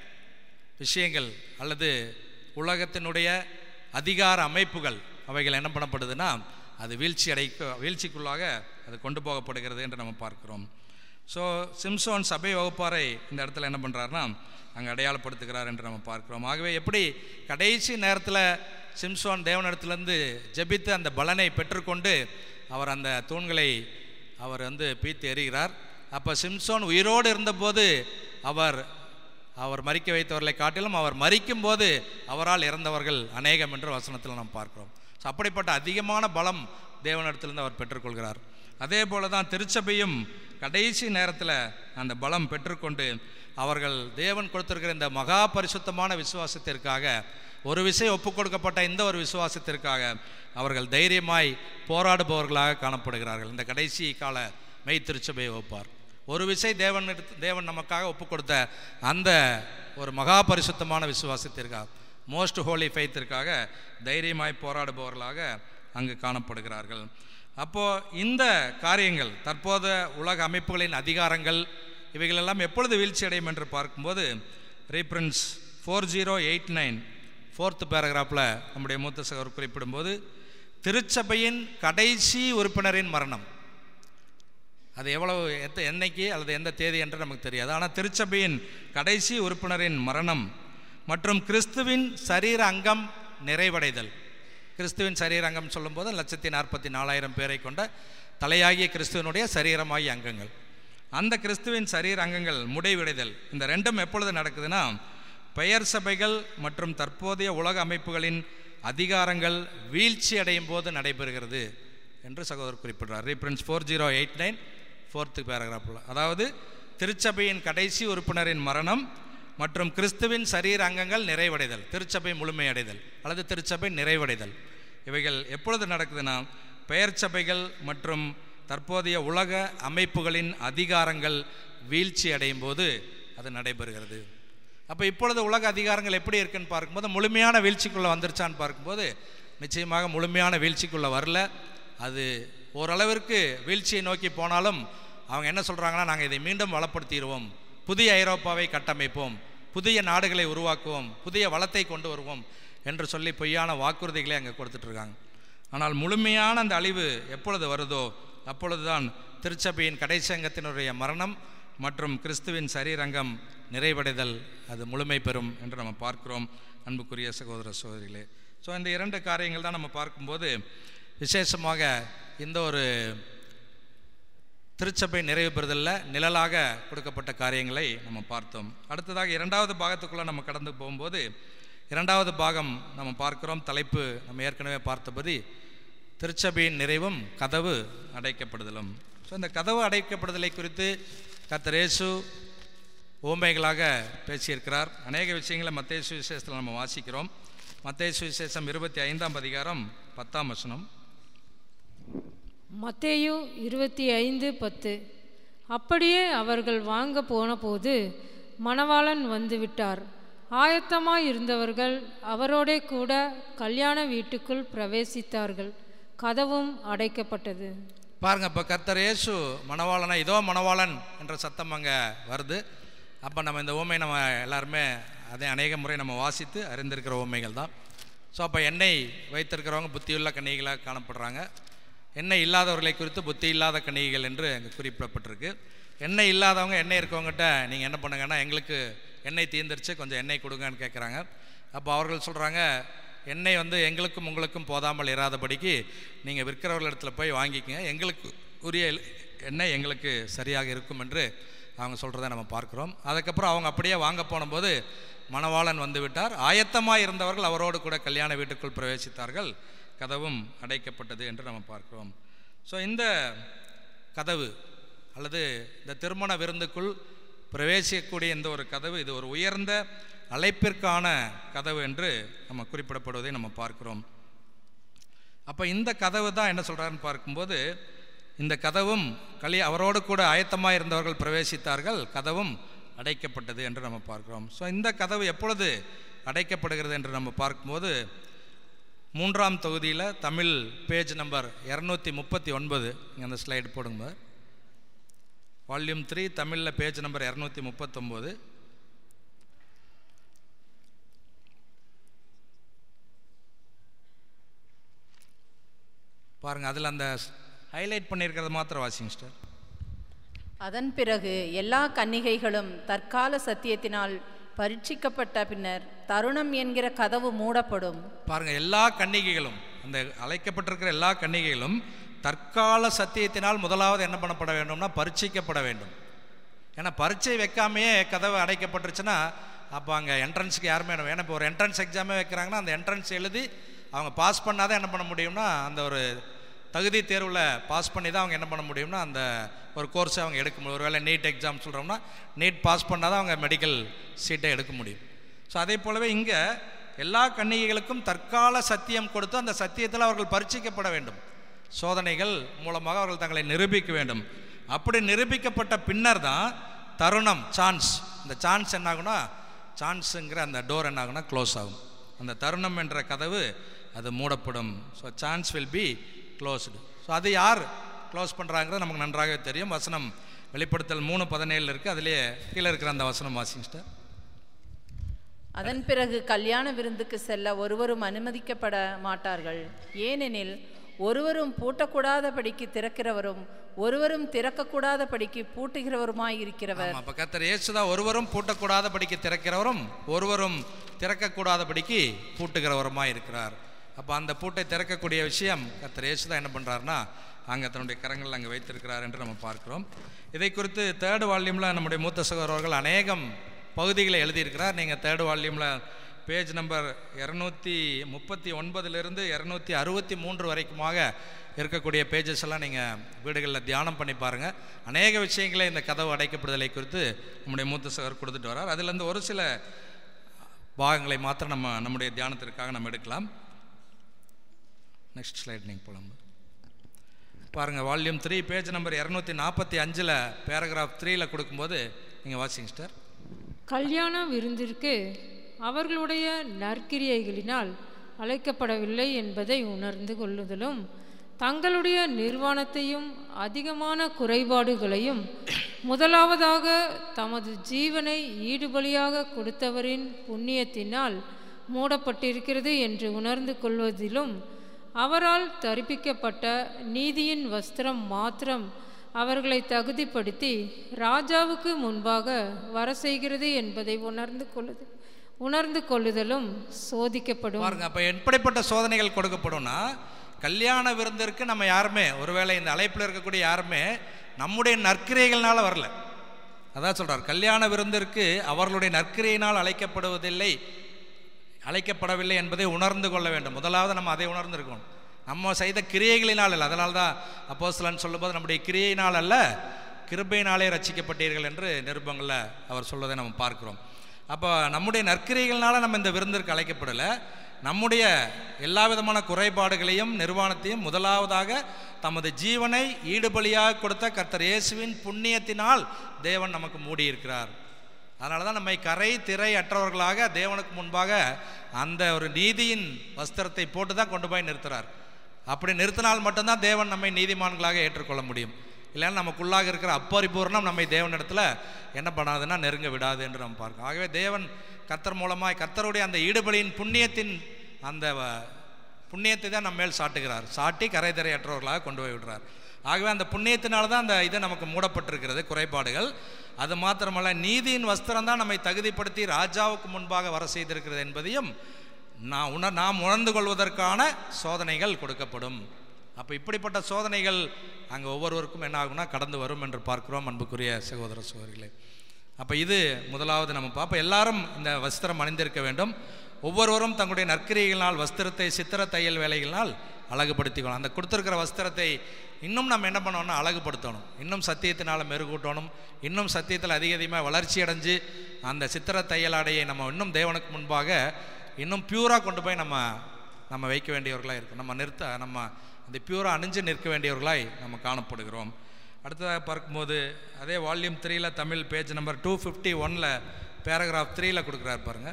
விஷயங்கள் அல்லது உலகத்தினுடைய அதிகார அமைப்புகள் அவைகள் என்ன பண்ணப்படுதுன்னா அது வீழ்ச்சி அடைக்க வீழ்ச்சிக்குள்ளாக அது கொண்டு போகப்படுகிறது என்று நம்ம பார்க்கிறோம் ஸோ சிம்சோன் சபை வகுப்பாரை இந்த இடத்துல என்ன பண்ணுறாருன்னா அங்கே அடையாளப்படுத்துகிறார் என்று நம்ம பார்க்கிறோம் ஆகவே எப்படி கடைசி நேரத்தில் சிம்சோன் தேவனிடத்திலிருந்து ஜெபித்து அந்த பலனை பெற்றுக்கொண்டு அவர் அந்த தூண்களை அவர் வந்து பீத்து எறிகிறார் அப்போ சிம்சோன் உயிரோடு இருந்தபோது அவர் அவர் மறிக்க வைத்தவர்களை காட்டிலும் அவர் மறிக்கும் போது அவரால் இறந்தவர்கள் அநேகம் என்று வசனத்தில் நாம் பார்க்கிறோம் ஸோ அப்படிப்பட்ட அதிகமான பலம் தேவனிடத்திலிருந்து அவர் பெற்றுக்கொள்கிறார் அதே போல தான் திருச்சபையும் கடைசி நேரத்தில் அந்த பலம் பெற்றுக்கொண்டு அவர்கள் தேவன் கொடுத்திருக்கிற இந்த மகா பரிசுத்தமான விசுவாசத்திற்காக ஒரு விஷயம் ஒப்புக் கொடுக்கப்பட்ட இந்த ஒரு விசுவாசத்திற்காக அவர்கள் தைரியமாய் போராடுபவர்களாக காணப்படுகிறார்கள் இந்த கடைசி கால மெய் திருச்சபையை ஒப்பார் ஒரு விசை தேவன் எடுத்து தேவன் நமக்காக ஒப்பு கொடுத்த அந்த ஒரு மகா பரிசுத்தமான விசுவாசத்திற்காக மோஸ்ட் ஹோலி ஃபெய்த்திற்காக தைரியமாய் போராடுபவர்களாக அங்கு காணப்படுகிறார்கள் அப்போது இந்த காரியங்கள் தற்போது உலக அமைப்புகளின் அதிகாரங்கள் இவைகளெல்லாம் எப்பொழுது வீழ்ச்சி அடையும் என்று பார்க்கும்போது reference four zero eight nine fourth பேராகிராஃபில் நம்முடைய மூத்த சகோதரர் குறிப்பிடும்போது திருச்சபையின் கடைசி உறுப்பினரின் மரணம் அது எவ்வளவு எத்த என்னைக்கு அல்லது எந்த தேதி என்று நமக்கு தெரியாது ஆனால் திருச்சபையின் கடைசி உறுப்பினரின் மரணம் மற்றும் கிறிஸ்துவின் சரீர அங்கம் நிறைவடைதல் கிறிஸ்துவின் சரீர அங்கம் சொல்லும்போது லட்சத்தி நாற்பத்தி நாலாயிரம் பேரை கொண்ட தலையாகிய கிறிஸ்துவனுடைய சரீரமாகிய அங்கங்கள் அந்த கிறிஸ்துவின் சரீர அங்கங்கள் முடிவடைதல் இந்த ரெண்டும் எப்பொழுது நடக்குதுன்னா பெயர் சபைகள் மற்றும் தற்போதைய உலக அமைப்புகளின் அதிகாரங்கள் வீழ்ச்சி அடையும் போது நடைபெறுகிறது என்று சகோதரர் குறிப்பிடுறார் reference four zero eight nine fourth பேராகிராஃபில் அதாவது திருச்சபையின் கடைசி உறுப்பினரின் மரணம் மற்றும் கிறிஸ்துவின் சரீர அங்கங்கள் நிறைவடைதல் திருச்சபை முழுமையடைதல் அல்லது திருச்சபை நிறைவடைதல் இவைகள் எப்பொழுது நடக்குதுன்னா பெயர் சபைகள் மற்றும் தற்போதைய உலக அமைப்புகளின் அதிகாரங்கள் வீழ்ச்சி அடையும் போது அது நடைபெறுகிறது அப்போ இப்பொழுது உலக அதிகாரங்கள் எப்படி இருக்குன்னு பார்க்கும்போது முழுமையான வீழ்ச்சிக்குள்ளே வந்துருச்சான்னு பார்க்கும்போது நிச்சயமாக முழுமையான வீழ்ச்சிக்குள்ளே வரல அது ஓரளவிற்கு வீழ்ச்சியை நோக்கி போனாலும் அவங்க என்ன சொல்கிறாங்கன்னா நாங்கள் இதை மீண்டும் வளப்படுத்திடுவோம் புதிய ஐரோப்பாவை கட்டமைப்போம் புதிய நாடுகளை உருவாக்குவோம் புதிய வளத்தை கொண்டு வருவோம் என்று சொல்லி பொய்யான வாக்குறுதிகளை அங்கே கொடுத்துட்ருக்காங்க ஆனால் முழுமையான அந்த அழிவு எப்பொழுது வருதோ அப்பொழுதுதான் திருச்சபையின் கடைசி அங்கத்தினுடைய மரணம் மற்றும் கிறிஸ்துவின் சரீரங்கம் நிறைவடைதல் அது முழுமை பெறும் என்று நம்ம பார்க்கிறோம் அன்புக்குரிய சகோதர சகோதரிகளே ஸோ இந்த இரண்டு காரியங்கள் தான் நம்ம பார்க்கும்போது விசேஷமாக இந்த ஒரு திருச்சபை நிறைவு பெறுதலில் நிழலாக கொடுக்கப்பட்ட காரியங்களை நம்ம பார்த்தோம் அடுத்ததாக இரண்டாவது பாகத்துக்குள்ளே நம்ம கடந்து போகும்போது இரண்டாவது பாகம் நம்ம பார்க்கிறோம் தலைப்பு நம்ம ஏற்கனவே பார்த்தபடி திருச்சபையின் நிறைவும் கதவு அடைக்கப்படுதலும் ஸோ இந்த கதவு அடைக்கப்படுதலை குறித்து கத்தரேசு ஓமைகளாக பேசியிருக்கிறார் அநேக விஷயங்களை மத்திய சுவிசேஷத்தில் நம்ம வாசிக்கிறோம் மத்திய சுவிசேஷம் இருபத்தி ஐந்தாம் அதிகாரம் பத்தாம் வசனம் மத்தேயு இருபத்தி ஐந்து பத்து அப்படியே அவர்கள் வாங்க போனபோது மணவாளன் வந்து விட்டார் ஆயத்தமாய் இருந்தவர்கள் அவரோடே கூட கல்யாண வீட்டுக்குள் பிரவேசித்தார்கள் கதவும் அடைக்கப்பட்டது பாருங்க இப்போ கர்த்தர் இயேசு மணவாளனா இதோ மணவாளன் என்ற சத்தம் அங்கே வருது அப்போ நம்ம இந்த ஊமை நம்ம எல்லாருமே அதை அநேக முறை நம்ம வாசித்து அறிந்திருக்கிற ஊமைகள் தான் ஸோ அப்போ எண்ணெய் வைத்திருக்கிறவங்க புத்தியுள்ள கன்னிகளாக காணப்படுறாங்க எண்ணெய் இல்லாதவர்களை குறித்து புத்தி இல்லாத கன்னிகைகள் என்று அங்கே குறிப்பிடப்பட்டிருக்கு எண்ணெய் இல்லாதவங்க எண்ணெய் இருக்கவங்ககிட்ட நீங்கள் என்ன பண்ணுங்கன்னா எங்களுக்கு எண்ணெய் தீர்ந்துருச்சு கொஞ்சம் எண்ணெய் கொடுங்கன்னு கேட்குறாங்க அப்போ அவர்கள் சொல்கிறாங்க எண்ணெய் வந்து எங்களுக்கும் உங்களுக்கும் போதாமல் இராதபடிக்கு நீங்கள் விற்கிறவர்களிடத்துல போய் வாங்கிக்கங்க எங்களுக்கு உரிய எண்ணெய் எங்களுக்கு சரியாக இருக்கும் என்று அவங்க சொல்கிறத நம்ம பார்க்குறோம் அதுக்கப்புறம் அவங்க அப்படியே வாங்க போனபோது மணவாளன் வந்து விட்டார் ஆயத்தமாக இருந்தவர்கள் அவரோடு கூட கல்யாண வீட்டுக்குள் பிரவேசித்தார்கள் கதவும் அடைக்கப்பட்டது என்று நம்ம பார்க்கிறோம் ஸோ இந்த கதவு அல்லது இந்த திருமண விருந்துக்குள் பிரவேசிக்கக்கூடிய இந்த ஒரு கதவு இது ஒரு உயர்ந்த அழைப்பிற்கான கதவு என்று நம்ம குறிப்பிடப்படுவதை நம்ம பார்க்கிறோம் அப்போ இந்த கதவு தான் என்ன சொல்கிறாருன்னு பார்க்கும்போது இந்த கதவும் களி அவரோடு கூட ஆயத்தமாக இருந்தவர்கள் பிரவேசித்தார்கள் கதவும் அடைக்கப்பட்டது என்று நம்ம பார்க்கிறோம் ஸோ இந்த கதவு எப்பொழுது அடைக்கப்படுகிறது என்று நம்ம பார்க்கும்போது மூன்றாம் தொகுதியில் தமிழ் பேஜ் நம்பர் இரநூத்தி முப்பத்தி ஒன்பது இங்கே அந்த ஸ்லைடு போடுங்க வால்யூம் த்ரீ தமிழில் பேஜ் நம்பர் இரநூத்தி முப்பத்தொம்போது பாருங்கள் அதில் அந்த ஹைலைட் பண்ணியிருக்கிறத மாத்திரம் வாசிங்க சிஸ்டர் அதன் பிறகு எல்லா கன்னிகைகளும் தற்கால சத்தியத்தினால் பரீட்சிக்கப்பட்ட பின்னர் தருணம் என்கிற கதவு மூடப்படும் பாருங்க எல்லா கன்னிகைகளும் அந்த அழைக்கப்பட்டிருக்கிற எல்லா கன்னிகைகளும் தற்கால சத்தியத்தினால் முதலாவது என்ன பண்ணப்பட வேண்டும்னா பரீட்சிக்கப்பட வேண்டும் ஏன்னா பரீட்சை வைக்காமையே கதவு அடைக்கப்பட்டுருச்சுன்னா அப்போ அங்கே என்ட்ரன்ஸுக்கு யாருமே வேணும் ஏன்னா இப்போ ஒரு என்ட்ரன்ஸ் எக்ஸாமே வைக்கிறாங்கன்னா அந்த என்ட்ரன்ஸ் எழுதி அவங்க பாஸ் பண்ணாதான் என்ன பண்ண முடியும்னா அந்த ஒரு தகுதி தேர்வில் பாஸ் பண்ணி தான் அவங்க என்ன பண்ண முடியும்னா அந்த ஒரு கோர்ஸை அவங்க எடுக்க முடியும் ஒருவேளை நீட் எக்ஸாம் சொல்கிறோம்னா நீட் பாஸ் பண்ணால் தான் அவங்க மெடிக்கல் சீட்டை எடுக்க முடியும் ஸோ அதே போலவே இங்கே எல்லா கன்னிகைகளுக்கும் தற்கால சத்தியம் கொடுத்து அந்த சத்தியத்தில் அவர்கள் பரீட்சிக்கப்பட வேண்டும் சோதனைகள் மூலமாக அவர்கள் தங்களை நிரூபிக்க வேண்டும் அப்படி நிரூபிக்கப்பட்ட பின்னர் தான் தருணம் சான்ஸ் இந்த சான்ஸ் என்ன ஆகும்னா சான்ஸுங்கிற அந்த டோர் என்ன ஆகும்னா க்ளோஸ் ஆகும் அந்த தருணம் என்ற கதவு அது மூடப்படும் so chance will be closed so அது யார் க்ளோஸ் பண்ணுறாங்கிறது நமக்கு நன்றாகவே தெரியும் வசனம் வெளிப்படுத்தல் மூணு பதினேழில் இருக்குது அதிலே கீழே இருக்கிற அந்த வசனம் வாசிங்க அதன் பிறகு கல்யாண விருந்துக்கு செல்ல ஒருவரும் அனுமதிக்கப்பட மாட்டார்கள் ஏனெனில் ஒருவரும் பூட்டக்கூடாதபடிக்கு திறக்கிறவரும் ஒருவரும் திறக்கக்கூடாதபடிக்கு பூட்டுகிறவருமாய் இருக்கிறவர் ஆமாம் அப்போ கத்தர் இயேசுதான் ஒருவரும் பூட்டக்கூடாதபடிக்கு திறக்கிறவரும் ஒருவரும் திறக்கக்கூடாதபடிக்கு பூட்டுகிறவருமாய் இருக்கிறார் அப்போ அந்த பூட்டை திறக்கக்கூடிய விஷயம் கத்தர் இயேசுதான் என்ன பண்ணுறாருன்னா அங்கே தன்னுடைய கரங்கள் அங்கே வைத்திருக்கிறார் என்று நம்ம பார்க்கிறோம் இதை குறித்து தேர்ட் வால்யூமில் நம்முடைய மூத்த சகோதரர்கள் அநேகம் பகுதிகளை எழுதியிருக்கிறார் நீங்கள் தேர்ட் வால்யூமில் பேஜ் நம்பர் இரநூத்தி முப்பத்தி ஒன்பதுலேருந்து இரநூத்தி அறுபத்தி மூன்று வரைக்குமாக இருக்கக்கூடிய பேஜஸ் எல்லாம் நீங்கள் வீடுகளில் தியானம் பண்ணி பாருங்கள் அநேக விஷயங்களை இந்த கதவு அடைக்கப்படுதலை குறித்து நம்முடைய மூத்த சகர் கொடுத்துட்டு வரார் அதுலேருந்து ஒரு சில பாகங்களை மாத்திரம் நம்ம நம்முடைய தியானத்திற்காக நம்ம எடுக்கலாம் நெக்ஸ்ட் ஸ்லைட் நீங்கள் போலாம் பாருங்கள் வால்யூம் த்ரீ பேஜ் நம்பர் இரநூத்தி நாற்பத்தி அஞ்சில் பேராகிராஃப் த்ரீயில் கொடுக்கும்போது நீங்கள் வாசிங்க சிஸ்டர் கல்யாண விருந்திற்கு அவர்களுடைய நற்கிரியைகளினால் அழைக்கப்படவில்லை என்பதை உணர்ந்து கொள்ளுதலும் தங்களுடைய நிர்வாணத்தையும் அதிகமான குறைபாடுகளையும் முதலாவதாக தமது ஜீவனை ஈடுபலியாக கொடுத்தவரின் புண்ணியத்தினால் மூடப்பட்டிருக்கிறது என்று உணர்ந்து கொள்வதிலும் அவரால் தரிப்பிக்கப்பட்ட நீதியின் வஸ்திரம் மாத்திரம் அவர்களை தகுதிப்படுத்தி ராஜாவுக்கு முன்பாக வர செய்கிறது என்பதை உணர்ந்து கொள்ளுது உணர்ந்து கொள்ளுதலும் சோதிக்கப்படும் பாருங்க அப்போ எப்படிப்பட்ட சோதனைகள் கொடுக்கப்படும்னா கல்யாண விருந்திற்கு நம்ம யாருமே ஒருவேளை இந்த அழைப்பில் இருக்கக்கூடிய யாருமே நம்முடைய நற்கிரைகள்னால வரல அதான் சொல்றார் கல்யாண விருந்திற்கு அவர்களுடைய நற்கிரையினால் அழைக்கப்படுவதில்லை அழைக்கப்படவில்லை என்பதை உணர்ந்து கொள்ள வேண்டும் முதலாவது நம்ம அதை உணர்ந்திருக்கணும் நம்ம செய்த கிரியைகளினால் அல்ல அதனால தான் அப்போஸ்தலன் சொல்லும்போது நம்முடைய கிரியையினால் அல்ல கிருபையினாலே ரட்சிக்கப்பட்டீர்கள் என்று நிருபங்களில் அவர் சொல்வதை நம்ம பார்க்கிறோம் அப்போ நம்முடைய நற்கிரைகள்னால நம்ம இந்த விருந்திற்கு அழைக்கப்படலை நம்முடைய எல்லா விதமான குறைபாடுகளையும் நிர்வாணத்தையும் முதலாவதாக தமது ஜீவனை ஈடுபலியாக கொடுத்த கர்த்தர் இயேசுவின் புண்ணியத்தினால் தேவன் நமக்கு மூடியிருக்கிறார் அதனால தான் நம்மை கரை திரை அற்றவர்களாக தேவனுக்கு முன்பாக அந்த ஒரு நீதியின் வஸ்திரத்தை போட்டு தான் கொண்டு போய் நிறுத்துறார் அப்படி நிறுத்தினால் மட்டும்தான் தேவன் நம்மை நீதிமான்களாக ஏற்றுக்கொள்ள முடியும் இல்லைன்னா நமக்குள்ளாக இருக்கிற அப்பரிபூர்ணம் நம்மை தேவனிடத்தில் என்ன பண்ணாதுன்னா நெருங்க விடாது என்று நம்ம பார்க்கணும் ஆகவே தேவன் கர்த்தர் மூலமாய் கர்த்தருடைய அந்த ஈடுபலியின் புண்ணியத்தின் அந்த வ- புண்ணியத்தை தான் நம்ம மேல் சாட்டுகிறார் சாட்டி கரை திரையற்றவர்களாக கொண்டு போய் விடுறார் ஆகவே அந்த புண்ணியத்தினால தான் அந்த இது நமக்கு மூடப்பட்டிருக்கிறது குறைபாடுகள் அது மாத்திரமல்ல நீதியின் வஸ்திரம் தான் நம்மை தகுதிப்படுத்தி ராஜாவுக்கு முன்பாக வர செய்திருக்கிறது என்பதையும் நான் உணர் நாம் உணர்ந்து கொள்வதற்கான சோதனைகள் கொடுக்கப்படும் அப்போ இப்படிப்பட்ட சோதனைகள் அங்கே ஒவ்வொருவருக்கும் என்ன ஆகும்னா கடந்து வரும் என்று பார்க்கிறோம் அன்புக்குரிய சகோதர சகோதரிகளே அப்போ இது முதலாவது நம்ம பார்ப்போம் எல்லாரும் இந்த வஸ்திரம் அணிந்திருக்க வேண்டும் ஒவ்வொருவரும் தங்களுடைய நற்கிரிகளினால் வஸ்திரத்தை சித்திர தையல் வேலைகளினால் அழகுபடுத்திக்கணும் அந்த கொடுத்துருக்கிற வஸ்திரத்தை இன்னும் நம்ம என்ன பண்ணோம்னா அழகுபடுத்தணும் இன்னும் சத்தியத்தினால் மெருகூட்டணும் இன்னும் சத்தியத்தில் அதிக அதிகமாக வளர்ச்சி அடைஞ்சு அந்த சித்திர தையல் ஆடையை நம்ம இன்னும் தேவனுக்கு முன்பாக இன்னும் பியூராக கொண்டு போய் நம்ம நம்ம வைக்க வேண்டியவர்களாக இருக்கும் நம்ம நிறுத்த நம்ம அந்த பியூராக அணிஞ்சு நிற்க வேண்டியவர்களாய் நம்ம காணப்படுகிறோம் அடுத்ததாக பார்க்கும்போது அதே வால்யூம் த்ரீல Tamil page number two fifty ஒனில் பேராகிராஃப் த்ரீல கொடுக்குறாரு பாருங்க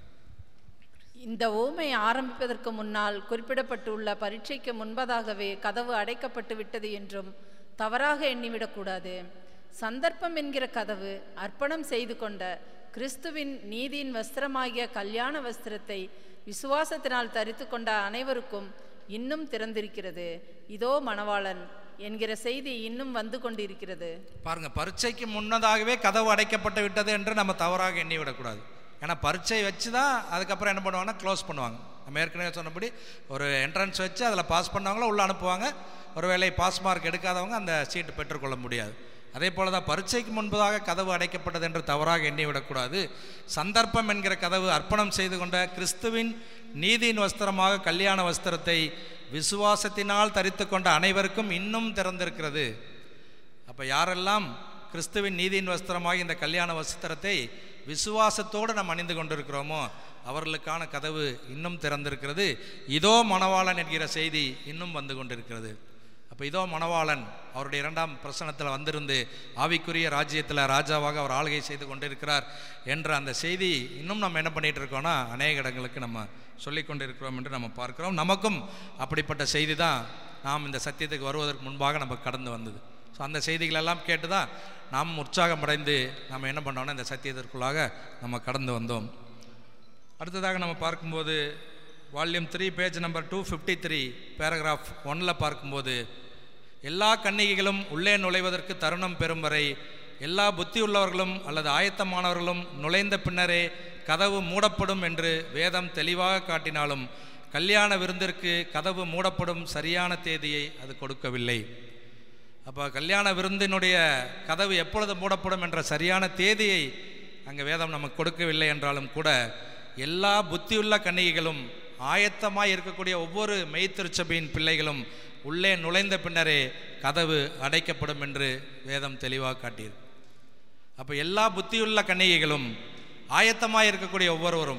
இந்த ஊமை ஆரம்பிப்பதற்கு முன்னால் குறிப்பிடப்பட்டுள்ள பரீட்சைக்கு முன்பதாகவே கதவு அடைக்கப்பட்டு விட்டது என்றும் தவறாக எண்ணிவிடக்கூடாது சந்தர்ப்பம் என்கிற கதவு அர்ப்பணம் செய்து கொண்ட கிறிஸ்துவின் நீதியின் வஸ்திரமாகிய கல்யாண வஸ்திரத்தை விசுவாசத்தினால் தரித்து கொண்ட அனைவருக்கும் இன்னும் திறந்திருக்கிறது இதோ மணவாளன் என்கிற செய்தி இன்னும் வந்து கொண்டிருக்கிறது பாருங்க பரீட்சைக்கு முன்னதாகவே கதவு அடைக்கப்பட்டு விட்டது என்று நம்ம தவறாக எண்ணி விடக்கூடாது ஏன்னா பரீட்சை வச்சு தான் அதுக்கப்புறம் என்ன பண்ணுவாங்கன்னா க்ளோஸ் பண்ணுவாங்க நம்ம ஏற்கனவே சொன்னபடி ஒரு என்ட்ரன்ஸ் வச்சு அதில் பாஸ் பண்ணவங்கள உள்ளே அனுப்புவாங்க ஒருவேளை பாஸ் மார்க் எடுக்காதவங்க அந்த சீட்டு பெற்றுக்கொள்ள முடியாது அதே போல தான் பரீட்சைக்கு முன்பதாக கதவு அடைக்கப்பட்டது என்று தவறாக எண்ணி விடக்கூடாது சந்தர்ப்பம் என்கிற கதவு அர்ப்பணம் செய்து கொண்ட கிறிஸ்துவின் நீதியின் வஸ்திரமாக கல்யாண வஸ்திரத்தை விசுவாசத்தினால் தரித்து கொண்ட அனைவருக்கும் இன்னும் திறந்திருக்கிறது அப்போ யாரெல்லாம் கிறிஸ்துவின் நீதியின் வஸ்திரமாகி இந்த கல்யாண வஸ்திரத்தை விசுவாசத்தோடு நாம் அணிந்து கொண்டிருக்கிறோமோ அவர்களுக்கான கதவு இன்னும் திறந்திருக்கிறது இதோ மணவாளன் என்கிற செய்தி இன்னும் வந்து கொண்டிருக்கிறது அப்போ இதோ மணவாளன் அவருடைய இரண்டாம் பிரசனத்தில் வந்திருந்து ஆவிக்குரிய ராஜ்யத்தில் ராஜாவாக அவர் ஆளுகை செய்து கொண்டிருக்கிறார் என்ற அந்த செய்தி இன்னும் நம்ம என்ன பண்ணிட்டு இருக்கோம்னா அநேக இடங்களுக்கு நம்ம சொல்லிக் கொண்டிருக்கிறோம் என்று நம்ம பார்க்கிறோம் நமக்கும் அப்படிப்பட்ட செய்தி தான் நாம் இந்த சத்தியத்துக்கு வருவதற்கு முன்பாக நமக்கு கடந்து வந்தது ஸோ அந்த செய்திகளெல்லாம் கேட்டு தான் நாம் உற்சாகமடைந்து நம்ம என்ன பண்ணோம்னா இந்த சத்தியத்திற்குள்ளாக நம்ம கடந்து வந்தோம் அடுத்ததாக நம்ம பார்க்கும்போது volume three page number two fifty three paragraph ஒன்னில் பார்க்கும்போது எல்லா கன்னிகைகளும் உள்ளே நுழைவதற்கு தருணம் பெறும் வரை எல்லா புத்தியுள்ளவர்களும் அல்லது ஆயத்தமானவர்களும் நுழைந்த பின்னரே கதவு மூடப்படும் என்று வேதம் தெளிவாக காட்டினாலும் கல்யாண விருந்திற்கு கதவு மூடப்படும் சரியான தேதியை அது கொடுக்கவில்லை அப்போ கல்யாண விருந்தினுடைய கதவு எப்பொழுது மூடப்படும் என்ற சரியான தேதியை அங்கே வேதம் நமக்கு கொடுக்கவில்லை என்றாலும் கூட எல்லா புத்தியுள்ள கன்னிகைகளும் ஆயத்தமாய் இருக்கக்கூடிய ஒவ்வொரு மெய்த்திருச்சபையின் பிள்ளைகளும் உள்ளே நுழைந்த பின்னரே கதவு அடைக்கப்படும் என்று வேதம் தெளிவாக காட்டியது அப்போ எல்லா புத்தியுள்ள கன்னிகைகளும் ஆயத்தமாய் இருக்கக்கூடிய ஒவ்வொருவரும்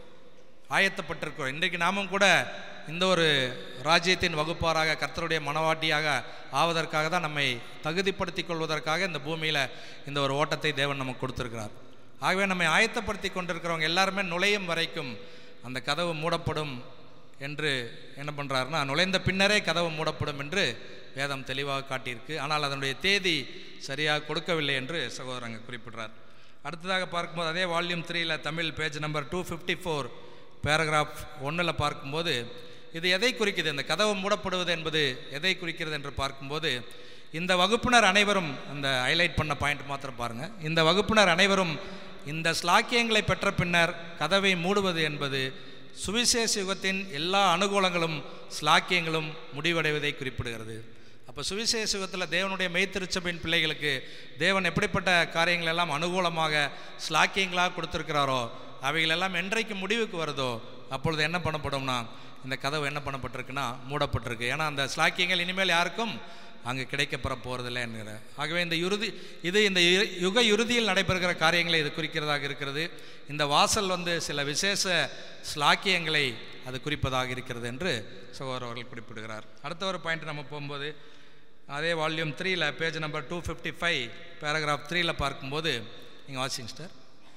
ஆயத்தப்பட்டிருக்கிறோம் இன்றைக்கு நாமும் கூட இந்த ஒரு ராஜ்யத்தின் வகுப்பாராக கர்த்தருடைய மனவாட்டியாக ஆவதற்காக தான் நம்மை தகுதிப்படுத்திக் கொள்வதற்காக இந்த பூமியில் இந்த ஒரு ஓட்டத்தை தேவன் நமக்கு கொடுத்திருக்கிறார் ஆகவே நம்மை ஆயத்தப்படுத்தி கொண்டிருக்கிறவங்க எல்லாருமே நுழையும் வரைக்கும் அந்த கதவு மூடப்படும் என்று என்ன பண்ணுறாருன்னா நுழைந்த பின்னரே கதவு மூடப்படும் என்று வேதம் தெளிவாக காட்டியிருக்கு ஆனால் அதனுடைய தேதி சரியாக கொடுக்கவில்லை என்று சகோதரர் அங்கே குறிப்பிடுறார் அடுத்ததாக பார்க்கும்போது அதே வால்யூம் த்ரீல Tamil page number two fifty four paragraph ஒன்றில் பார்க்கும்போது இது எதை குறிக்குது இந்த கதவு மூடப்படுவது என்பது எதை குறிக்கிறது என்று பார்க்கும்போது இந்த வகுப்பினர் அனைவரும் அந்த ஹைலைட் பண்ண பாயிண்ட் மாத்திரம் பாருங்கள் இந்த வகுப்பினர் அனைவரும் இந்த ஸ்லாக்கியங்களை பெற்ற பின்னர் கதவை மூடுவது என்பது சுவிசேஷ யுகத்தின் எல்லா அனுகூலங்களும் ஸ்லாக்கியங்களும் முடிவடைவதை குறிப்பிடுகிறது அப்போ சுவிசேஷ யுகத்தில் தேவனுடைய மெய்த்திருச்சபின் பிள்ளைகளுக்கு தேவன் எப்படிப்பட்ட காரியங்கள் எல்லாம் அனுகூலமாக ஸ்லாக்கியங்களாக கொடுத்துருக்கிறாரோ அவைகளெல்லாம் என்றைக்கு முடிவுக்கு வருதோ அப்பொழுது என்ன பண்ணப்படும்னா இந்த கதவு என்ன பண்ணப்பட்டிருக்குன்னா மூடப்பட்டிருக்கு ஏன்னா அந்த ஸ்லாக்கியங்கள் இனிமேல் யாருக்கும் அங்கே கிடைக்கப்பெற போகிறதில்லை என்கிற ஆகவே இந்த இறுதி இது இந்த இரு- யுக இறுதியில் நடைபெறுகிற காரியங்களை இது குறிக்கிறதாக இருக்கிறது இந்த வாசல் வந்து சில விசேஷ ஸ்லாக்கியங்களை அது குறிப்பதாக இருக்கிறது என்று சகோதரர் அவர்கள் குறிப்பிடுகிறார் அடுத்த ஒரு பாயிண்ட் நம்ம போகும்போது அதே வால்யூம் த்ரீல page number two fifty five paragraph த்ரீல பார்க்கும்போது நீங்கள் வாட்சிங் சார்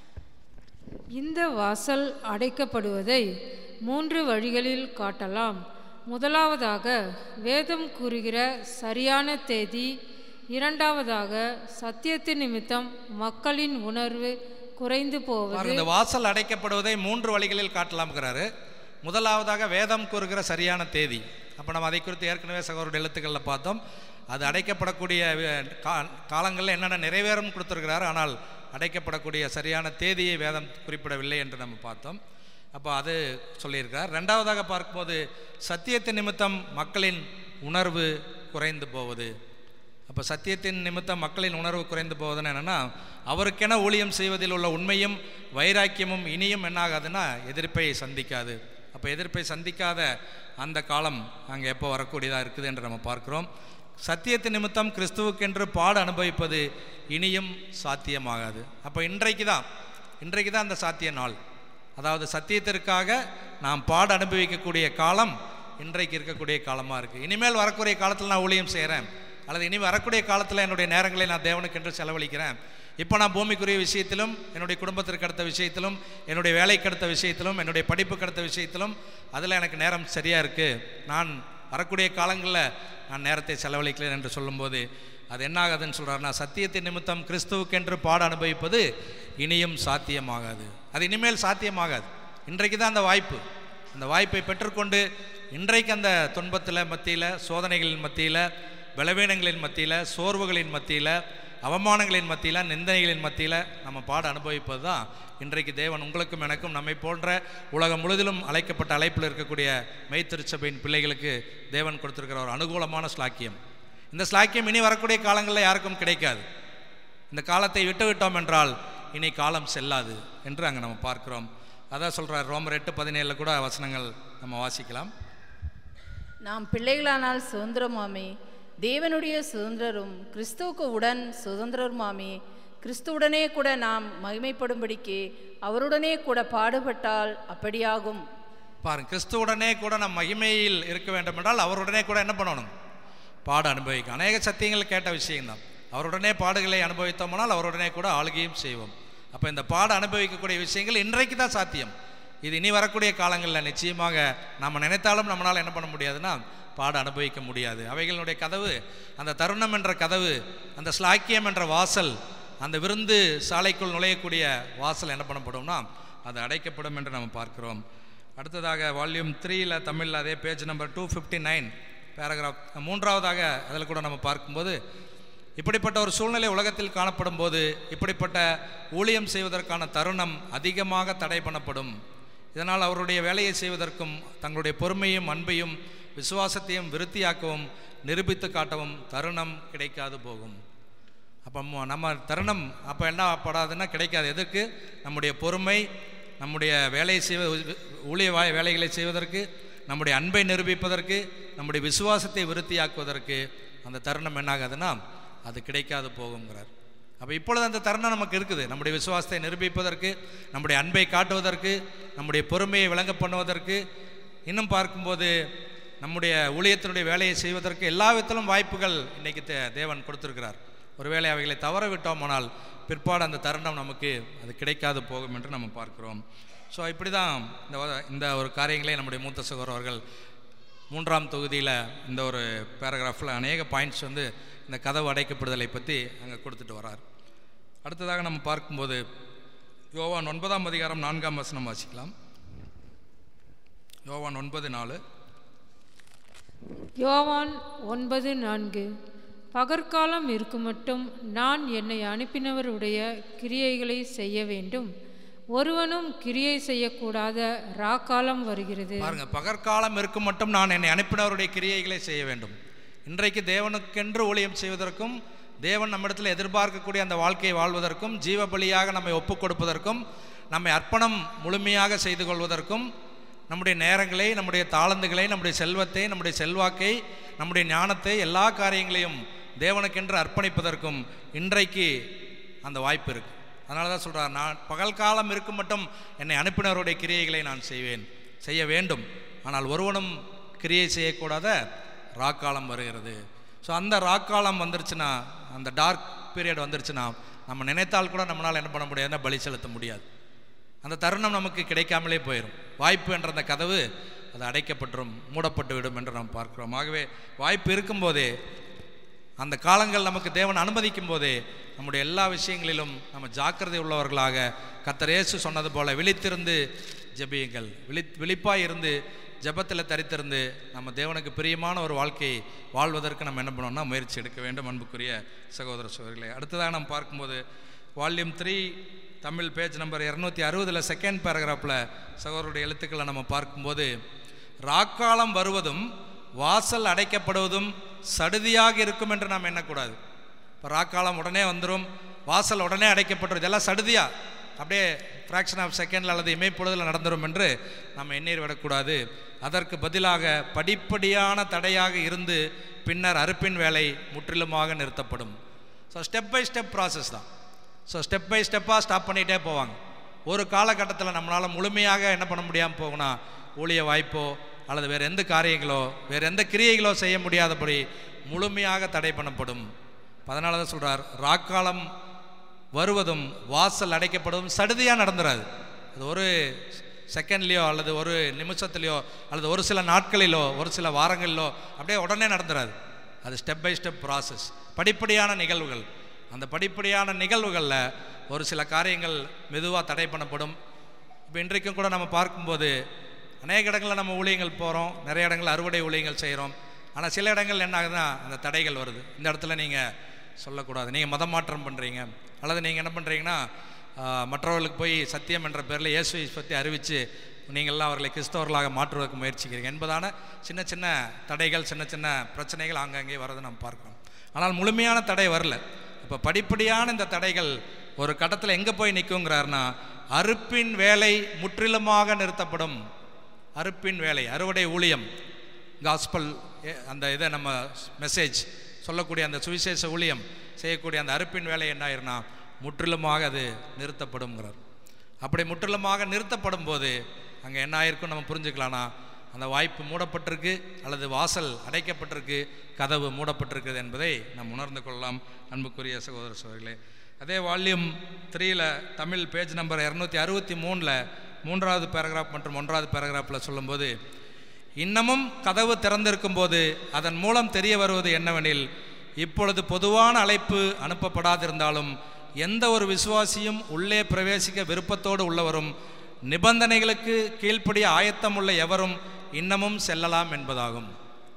இந்த வாசல் அடைக்கப்படுவதை மூன்று வழிகளில் காட்டலாம் முதலாவதாக வேதம் கூறுகிற சரியான தேதி இரண்டாவதாக சத்தியத்தின் நிமித்தம் மக்களின் உணர்வு குறைந்து போவது பாருங்க இந்த வாசல் அடைக்கப்படுவதை மூன்று வழிகளில் காட்டலாம்ங்கிறாரு முதலாவதாக வேதம் கூறுகிற சரியான தேதி அப்போ நம்ம அதை குறித்து ஏற்கனவே சகோதரருடைய எழுத்துக்களில் பார்த்தோம் அது அடைக்கப்படக்கூடிய வே- கா- காலங்களில் என்னென்ன நிறைவேறும் கொடுத்துருக்கிறார் ஆனால் அடைக்கப்படக்கூடிய சரியான தேதியை வேதம் குறிப்பிடவில்லை என்று நம்ம பார்த்தோம் அப்போ அது சொல்லியிருக்கிறார் ரெண்டாவதாக பார்க்கும்போது சத்தியத்தின் நிமித்தம் மக்களின் உணர்வு குறைந்து போவது அப்போ சத்தியத்தின் நிமித்தம் மக்களின் உணர்வு குறைந்து போவதுன்னு என்னென்னா அவருக்கென ஊழியம் செய்வதில் உள்ள உண்மையும் வைராக்கியமும் இனியும் என்னாகாதுன்னா எதிர்ப்பை சந்திக்காது அப்போ எதிர்ப்பை சந்திக்காத அந்த காலம் அங்கே எப்போ வரக்கூடியதாக இருக்குது என்று நம்ம பார்க்கிறோம் சத்தியத்தின் நிமித்தம் கிறிஸ்துவுக்கென்று பாடு அனுபவிப்பது இனியும் சாத்தியமாகாது அப்போ இன்றைக்கு தான் இன்றைக்கு தான் அந்த சாத்திய நாள் அதாவது சத்தியத்திற்காக நாம் பாடு அனுபவிக்கக்கூடிய காலம் இன்றைக்கு இருக்கக்கூடிய காலமாக இருக்குது இனிமேல் வரக்கூடிய காலத்தில் நான் ஊழியம் செய்கிறேன் அல்லது இனி வரக்கூடிய காலத்தில் என்னுடைய நேரங்களை நான் தேவனுக்கென்று செலவழிக்கிறேன் இப்போ நான் பூமிக்குரிய விஷயத்திலும் என்னுடைய குடும்பத்திற்கு அடுத்த விஷயத்திலும் என்னுடைய வேலைக்கு அடுத்த விஷயத்திலும் என்னுடைய படிப்புக்கு அடுத்த விஷயத்திலும் அதில் எனக்கு நேரம் சரியாக இருக்குது நான் வரக்கூடிய காலங்களில் நான் நேரத்தை செலவழிக்கிறேன் என்று சொல்லும்போது அது என்ன ஆகாதுன்னு சொல்கிறாருன்னா சத்தியத்தின் நிமித்தம் கிறிஸ்துவுக்கென்று பாட அனுபவிப்பது இனியும் சாத்தியமாகாது அது இனிமேல் சாத்தியமாகாது இன்றைக்கு தான் அந்த வாய்ப்பு அந்த வாய்ப்பை பெற்றுக்கொண்டு இன்றைக்கு அந்த துன்பத்தில் மத்தியில் சோதனைகளின் மத்தியில் பலவீனங்களின் மத்தியில் சோர்வுகளின் மத்தியில் அவமானங்களின் மத்தியில் நிந்தனைகளின் மத்தியில் நம்ம பாட அனுபவிப்பது தான் இன்றைக்கு தேவன் உங்களுக்கும் எனக்கும் நம்மை போன்ற உலகம் முழுதிலும் அழைக்கப்பட்ட அழைப்பில் இருக்கக்கூடிய மெய்த்திருச்சபையின் பிள்ளைகளுக்கு தேவன் கொடுத்திருக்கிற ஒரு அனுகூலமான ஸ்லாக்கியம் இந்த ஸ்லாக்கியம் இனி வரக்கூடிய காலங்களில் யாருக்கும் கிடைக்காது இந்த காலத்தை விட்டு விட்டோம் என்றால் இனி காலம் செல்லாது என்று அங்கே நம்ம பார்க்கிறோம் அதான் சொல்கிறார் ரோமர் எட்டு பதினேழில் கூட வசனங்கள் நம்ம வாசிக்கலாம் நாம் பிள்ளைகளானால் சுதந்திரமாமே தேவனுடைய சுதந்திரரும் கிறிஸ்துவுக்கு உடன் சுதந்திரருமாமே கிறிஸ்துவுடனே கூட நாம் மகிமைப்படும்படிக்கு அவருடனே கூட பாடுபட்டால் அப்படியாகும் பாருங்க கிறிஸ்துவுடனே கூட நம் மகிமையில் இருக்க வேண்டும் என்றால் அவருடனே கூட என்ன பண்ணணும் பாட அனுபவிக்க அநேக சத்தியங்கள் கேட்ட விஷயம்தான் அவருடனே பாடுகளை அனுபவித்தோமானால் அவருடனே கூட ஆளுகையும் செய்வோம் அப்போ இந்த பாட அனுபவிக்கக்கூடிய விஷயங்கள் இன்றைக்கு தான் சாத்தியம் இது இனி வரக்கூடிய காலங்களில் நிச்சயமாக நம்ம நினைத்தாலும் நம்மளால் என்ன பண்ண முடியாதுன்னா பாட அனுபவிக்க முடியாது அவைகளுடைய கதவு அந்த தருணம் என்ற கதவு அந்த ஸ்லாக்கியம் என்ற வாசல் அந்த விருந்து சாலைக்குள் நுழையக்கூடிய வாசல் என்ன பண்ணப்படும்னா அது அடைக்கப்படும் என்று நம்ம பார்க்கிறோம் அடுத்ததாக வால்யூம் த்ரீயில் தமிழில் அதே page number two fifty nine paragraph மூன்றாவதாக அதில் கூட நம்ம பார்க்கும்போது இப்படிப்பட்ட ஒரு சூழ்நிலை உலகத்தில் காணப்படும் போது இப்படிப்பட்ட ஊழியம் செய்வதற்கான தருணம் அதிகமாக தடை பண்ணப்படும் இதனால் அவருடைய வேலையை செய்வதற்கும் தங்களுடைய பொறுமையும் அன்பையும் விசுவாசத்தையும் விருத்தியாக்கவும் நிரூபித்து காட்டவும் தருணம் கிடைக்காது போகும் அப்போ மு- நம்ம தருணம் அப்போ என்ன படாதுன்னா கிடைக்காது எதற்கு நம்முடைய பொறுமை நம்முடைய வேலையை செய்வ ஊழிய வா- வேலைகளை செய்வதற்கு நம்முடைய அன்பை நிரூபிப்பதற்கு நம்முடைய விசுவாசத்தை விருத்தியாக்குவதற்கு அந்த தருணம் என்னாகாதுன்னா அது கிடைக்காது போகுங்கிறார் அப்போ இப்பொழுது அந்த தருணம் நமக்கு இருக்குது நம்முடைய விசுவாசத்தை நிரூபிப்பதற்கு நம்முடைய அன்பை காட்டுவதற்கு நம்முடைய பொறுமையை விளங்க பண்ணுவதற்கு இன்னும் பார்க்கும்போது நம்முடைய ஊழியத்தினுடைய வேலையை செய்வதற்கு எல்லா விதத்திலும் வாய்ப்புகள் இன்னைக்கு தே- தேவன் கொடுத்திருக்கிறார் ஒருவேளை அவைகளை தவற விட்டோமானால் பிற்பாடு அந்த தருணம் நமக்கு அது கிடைக்காது போகும் என்று நம்ம பார்க்கிறோம் ஸோ இப்படி தான் இந்த வ- இந்த ஒரு காரியங்களை நம்முடைய மூத்த சகோதரர் அவர்கள் மூன்றாம் தொகுதியில் இந்த ஒரு பேராகிராஃபில் அநேக பாயிண்ட்ஸ் வந்து இந்த கதவு அடைக்கப்படுதலை பற்றி அங்கே கொடுத்துட்டு வரார் அடுத்ததாக நம்ம பார்க்கும்போது யோவான் ஒன்பதாம் அதிகாரம் நான்காம் வசனம் வாசிக்கலாம் யோவான் ஒன்பது நாலு யோவான் ஒன்பது நான்கு பகற்காலம் இருக்குமட்டும் நான் என்னை அனுப்பினவருடைய கிரியைகளை செய்ய வேண்டும் ஒருவனும் கிரியை செய்யக்கூடாத ராக்காலம் வருகிறது பாருங்க பகற்காலம் இருக்கும் மட்டும் நான் என்னை அனுப்பினவருடைய கிரியைகளை செய்ய வேண்டும் இன்றைக்கு தேவனுக்கென்று ஊழியம் செய்வதற்கும் தேவன் நம்மிடத்தில் எதிர்பார்க்கக்கூடிய அந்த வாழ்க்கையை வாழ்வதற்கும் ஜீவ பலியாக நம்மை ஒப்புக் கொடுப்பதற்கும் நம்மை அர்ப்பணம் முழுமையாக செய்து கொள்வதற்கும் நம்முடைய நேரங்களை நம்முடைய தாளந்துகளை நம்முடைய செல்வத்தை நம்முடைய செல்வாக்கை நம்முடைய ஞானத்தை எல்லா காரியங்களையும் தேவனுக்கென்று அர்ப்பணிப்பதற்கும் இன்றைக்கு அந்த வாய்ப்பு இருக்கு அதனால தான் சொல்கிறார் நான் பகல் காலம் இருக்கும் மட்டும் என்னை அனுப்பினவருடைய கிரியைகளை நான் செய்வேன் செய்ய வேண்டும் ஆனால் ஒருவனும் கிரியை செய்யக்கூடாத ராக்காலம் வருகிறது ஸோ அந்த ராக்காலம் வந்துருச்சுன்னா அந்த டார்க் பீரியட் வந்துருச்சுன்னா நம்ம நினைத்தால் கூட நம்மளால் என்ன பண்ண முடியாதுன்னா பலி செலுத்த முடியாது அந்த தருணம் நமக்கு கிடைக்காமலே போயிடும் வாய்ப்பு என்ற அந்த கதவு அது அடைக்கப்பட்டுரும் மூடப்பட்டு விடும் என்று நாம் பார்க்கிறோம் ஆகவே வாய்ப்பு இருக்கும்போதே அந்த காலங்கள் நமக்கு தேவன் அனுமதிக்கும் போதே நம்முடைய எல்லா விஷயங்களிலும் நம்ம ஜாக்கிரதை உள்ளவர்களாக கர்த்தர் இயேசு சொன்னது போல விழித்திருந்து ஜெபியுங்கள் விழி விழிப்பாய் இருந்து ஜெபத்தில் தரித்திருந்து நம்ம தேவனுக்கு பிரியமான ஒரு வாழ்க்கையை வாழ்வதற்கு நம்ம என்ன பண்ணோம்னா முயற்சி எடுக்க வேண்டும் அன்புக்குரிய சகோதர சகோதரிகளே அடுத்ததாக நம்ம பார்க்கும்போது volume three Tamil page number இரநூத்தி அறுபதில் செகண்ட் பேராகிராஃபில் சகோதரருடைய எழுத்துக்களை நம்ம பார்க்கும்போது ராக்காலம் வருவதும் வாசல் அடைக்கப்படுவதும் சடுதியாக இருக்கும் என்று நாம் எண்ணக்கூடாது இப்போ ராக்காலம் உடனே வந்துடும் வாசல் உடனே அடைக்கப்பட்டுரும் இதெல்லாம் சடுதியா அப்படியே ஃப்ராக்ஷன் ஆஃப் செகண்டில் அல்லது இமைப்பொழுதில் நடந்துரும் என்று நம்ம எண்ணீர் விடக்கூடாது அதற்கு பதிலாக படிப்படியான தடையாக இருந்து பின்னர் அறுப்பின் வேலை முற்றிலுமாக நிறுத்தப்படும் so step by step process தான் ஸோ ஸ்டெப் பை ஸ்டெப்பாக ஸ்டாப் பண்ணிகிட்டே போவாங்க ஒரு காலகட்டத்தில் நம்மளால் முழுமையாக என்ன பண்ண முடியாமல் போகும்னா ஊழிய வாய்ப்போ அல்லது வேறு எந்த காரியங்களோ வேறு எந்த கிரியைகளோ செய்ய முடியாதபடி முழுமையாக தடை பண்ணப்படும் அதனால தான் சொல்கிறார் ராக்காலம் வருவதும் வாசல் அடைக்கப்படுவதும் சடுதியாக நடந்துராது அது ஒரு செகண்ட்லேயோ அல்லது ஒரு நிமிஷத்துலேயோ அல்லது ஒரு சில நாட்களிலோ ஒரு சில வாரங்களிலோ அப்படியே உடனே நடந்துராது அது ஸ்டெப் பை ஸ்டெப் ப்ராசஸ் படிப்படியான நிகழ்வுகள் அந்த படிப்படியான நிகழ்வுகளில் ஒரு சில காரியங்கள் மெதுவாக தடை பண்ணப்படும் இப்போ இன்றைக்கும் கூட நம்ம பார்க்கும்போது அநேக இடங்களில் நம்ம ஊழியங்கள் போகிறோம் நிறைய இடங்கள் அறுவடை ஊழியங்கள் செய்கிறோம் ஆனால் சில இடங்கள் என்ன ஆகுதுன்னா அந்த தடைகள் வருது இந்த இடத்துல நீங்கள் சொல்லக்கூடாது நீங்கள் மதம் மாற்றம் பண்ணுறீங்க அல்லது நீங்கள் என்ன பண்ணுறீங்கன்னா ஆஹ், மற்றவர்களுக்கு போய் சத்தியம் என்ற பேரில் இயேசுவை பற்றி அறிவித்து நீங்கள்லாம் அவர்களை கிறிஸ்தவர்களாக மாற்றுவதற்கு முயற்சிக்கிறீங்க என்பதான சின்ன சின்ன தடைகள் சின்ன சின்ன பிரச்சனைகள் ஆங்காங்கே வரதை நம்ம பார்க்குறோம் ஆனால் முழுமையான தடை வரல இப்போ படிப்படியான இந்த தடைகள் ஒரு கட்டத்தில் எங்கே போய் நிற்குங்கிறாருன்னா அறுப்பின் வேலை முற்றிலுமாக நிறுத்தப்படும் அறுப்பின் வேலை அறுவடை ஊழியம் காஸ்பல் அந்த இதை நம்ம மெசேஜ் சொல்லக்கூடிய அந்த சுவிசேஷ ஊழியம் செய்யக்கூடிய அந்த அறுப்பின் வேலை என்ன ஆயிருன்னா முற்றிலுமாக அது நிறுத்தப்படும்ங்கிறார் அப்படி முற்றிலுமாக நிறுத்தப்படும் போது அங்கே என்ன ஆயிருக்கும் நம்ம புரிஞ்சுக்கலாம்னா அந்த வாய்ப்பு மூடப்பட்டிருக்கு அல்லது வாசல் அடைக்கப்பட்டிருக்கு கதவு மூடப்பட்டிருக்கிறது என்பதை நாம் உணர்ந்து கொள்ளலாம் அன்புக்குரிய சகோதர சகோதரிகளே அதே வால்யூம் த்ரீல தமிழ் பேஜ் நம்பர் இரநூத்தி அறுபத்தி மூணில் மூன்றாவது பேராகிராஃப் மற்றும் ஒன்றாவது பேராகிராஃபில் சொல்லும்போது இன்னமும் கதவு திறந்திருக்கும் போது அதன் மூலம் தெரிய வருவது என்னவெனில் இப்பொழுது பொதுவான அழைப்பு அனுப்பப்படாதிருந்தாலும் எந்த ஒரு விசுவாசியும் உள்ளே பிரவேசிக்க விருப்பத்தோடு உள்ளவரும் நிபந்தனைகளுக்கு கீழ்ப்படிய ஆயத்தம் உள்ள எவரும் இன்னமும் செல்லலாம் என்பதாகும்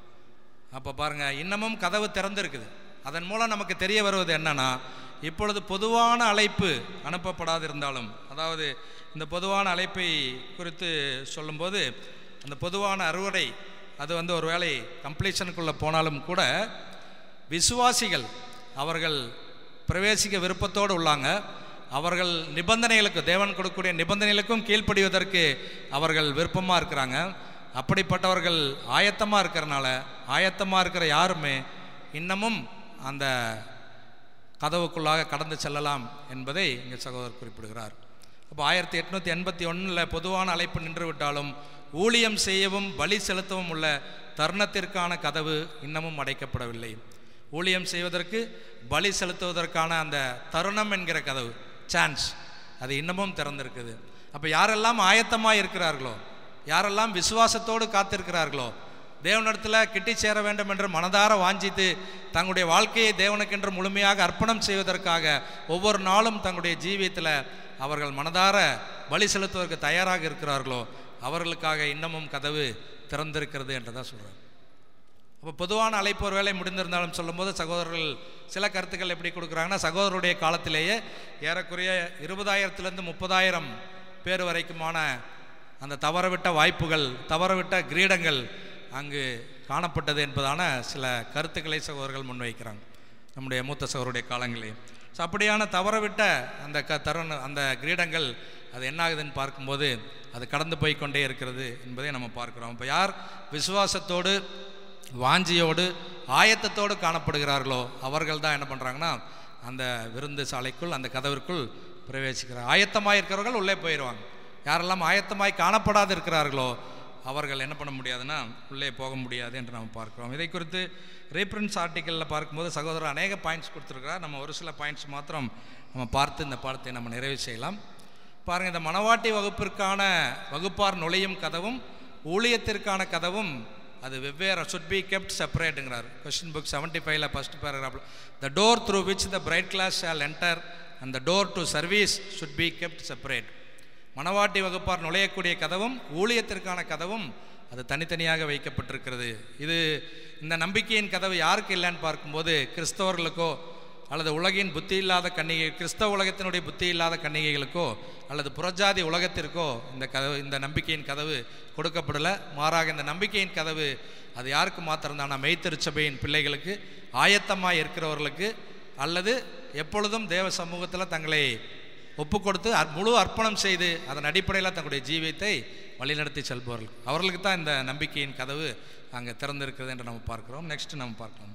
அப்போ பாருங்க இன்னமும் கதவு திறந்திருக்குது அதன் மூலம் நமக்கு தெரிய வருவது என்னன்னா இப்பொழுது பொதுவான அழைப்பு அனுப்பப்படாதிருந்தாலும் அதாவது இந்த பொதுவான அழைப்பை குறித்து சொல்லும்போது அந்த பொதுவான அறுவடை அது வந்து ஒரு வேளை கம்ப்ளீஷனுக்குள்ளே போனாலும் கூட விசுவாசிகள் அவர்கள் பிரவேசிக்க விருப்பத்தோடு உள்ளாங்க அவர்கள் நிபந்தனைகளுக்கு தேவன் கொடுக்கக்கூடிய நிபந்தனைகளுக்கும் கீழ்ப்படிவதற்கு அவர்கள் விருப்பமாக இருக்கிறாங்க அப்படிப்பட்டவர்கள் ஆயத்தமாக இருக்கிறனால ஆயத்தமாக இருக்கிற யாருமே இன்னமும் அந்த கதவுக்குள்ளாக கடந்து செல்லலாம் என்பதை இங்கே சகோதரர் குறிப்பிடுகிறார் அப்போ ஆயிரத்தி எட்நூற்றி எண்பத்தி ஒன்றில் பொதுவான அழைப்பு நின்று விட்டாலும் ஊழியம் செய்யவும் பலி செலுத்தவும் உள்ள தருணத்திற்கான கதவு இன்னமும் அடைக்கப்படவில்லை ஊழியம் செய்வதற்கு பலி செலுத்துவதற்கான அந்த தருணம் என்கிற கதவு சான்ஸ் அது இன்னமும் திறந்திருக்குது அப்போ யாரெல்லாம் ஆயத்தமாக இருக்கிறார்களோ யாரெல்லாம் விசுவாசத்தோடு காத்திருக்கிறார்களோ தேவனிடத்தில் கிட்டி சேர வேண்டும் என்று மனதார வாஞ்சித்து தங்களுடைய வாழ்க்கையை தேவனுக்கென்று முழுமையாக அர்ப்பணம் செய்வதற்காக ஒவ்வொரு நாளும் தங்களுடைய ஜீவியத்தில் அவர்கள் மனதார பலி செலுத்துவதற்கு தயாராக இருக்கிறார்களோ அவர்களுக்காக இன்னமும் கதவு திறந்திருக்கிறது என்றதான் சொல்கிறார் அப்போ பொதுவான அழைப்பு ஒரு வேலை முடிந்திருந்தாலும் சொல்லும்போது சகோதரர்கள் சில கருத்துக்கள் எப்படி கொடுக்குறாங்கன்னா சகோதரருடைய காலத்திலேயே ஏறக்குறைய இருபதாயிரத்துலேருந்து முப்பதாயிரம் பேர் வரைக்குமான அந்த தவறவிட்ட வாய்ப்புகள் தவறவிட்ட கிரீடங்கள் அங்கு காணப்பட்டது என்பதான சில கருத்துக்களை சகோதரர்கள் முன்வைக்கிறாங்க நம்முடைய மூத்த சகோதரருடைய காலங்களே ஸோ அப்படியான தவறவிட்ட அந்த க தருண அந்த கிரீடங்கள் அது என்ன ஆகுதுன்னு பார்க்கும்போது அது கடந்து போய் கொண்டே இருக்கிறது என்பதை நம்ம பார்க்கிறோம் இப்போ யார் விசுவாசத்தோடு வாஞ்சியோடு ஆயத்தத்தோடு காணப்படுகிறார்களோ அவர்கள் தான் என்ன பண்ணுறாங்கன்னா அந்த விருந்து சாலைக்குள் அந்த கதவிற்குள் பிரவேசிக்கிறார் ஆயத்தமாக இருக்கிறவர்கள் உள்ளே போயிடுவாங்க யாரெல்லாம் ஆயத்தமாய் காணப்படாது இருக்கிறார்களோ அவர்கள் என்ன பண்ண முடியாதுன்னா உள்ளே போக முடியாது என்று நாம் பார்க்கிறோம் இதை குறித்து ரீப்ரின்ஸ் ஆர்டிக்கலில் பார்க்கும்போது சகோதரர் அநேக பாயிண்ட்ஸ் கொடுத்துருக்கிறார் நம்ம ஒரு சில பாயிண்ட்ஸ் மாத்திரம் நம்ம பார்த்து இந்த பாடத்தை நம்ம நிறைவு செய்யலாம் பாருங்கள் இந்த மணவாட்டி வகுப்பிற்கான வகுப்பார் நுழையும் கதவும் ஊழியத்திற்கான கதவும் அது வெவ்வேறு சுட் பி கெப்ட் செப்பரேட்டுங்கிறார் கொஸ்டின் புக் செவன்ட்டி ஃபைவ்ல ஃபஸ்ட் பேராகிராஃபில் the door through which the bride class shall enter and the door to service should be kept separate மணவாட்டி வகுப்பார் நுழையக்கூடிய கதவும் ஊழியத்திற்கான கதவும் அது தனித்தனியாக வைக்கப்பட்டிருக்கிறது இது இந்த நம்பிக்கையின் கதவு யாருக்கு இல்லைன்னு பார்க்கும்போது கிறிஸ்தவர்களுக்கோ அல்லது உலகின் புத்தி இல்லாத கன்னிகை கிறிஸ்தவ உலகத்தினுடைய புத்தி இல்லாத கன்னிகைகளுக்கோ அல்லது புறஜாதி உலகத்திற்கோ இந்த கதவு இந்த நம்பிக்கையின் கதவு கொடுக்கப்படலை மாறாக இந்த நம்பிக்கையின் கதவு அது யாருக்கு மாத்திரம்தானா மெய்த்திருச்சபையின் பிள்ளைகளுக்கு ஆயத்தமாக இருக்கிறவர்களுக்கு அல்லது எப்பொழுதும் தேவ சமூகத்தில் தங்களை ஒப்பு கொடுத்து அற்- முழு அர்ப்பணம் செய்து அதன் அடிப்படையில் தங்களுடைய ஜீவியத்தை வழிநடத்தி செல்பவர்கள் அவர்களுக்கு தான் இந்த நம்பிக்கையின் கதவு அங்கே திறந்திருக்கிறது என்று நம்ம பார்க்கிறோம் நெக்ஸ்ட் நம்ம பார்க்கலாம்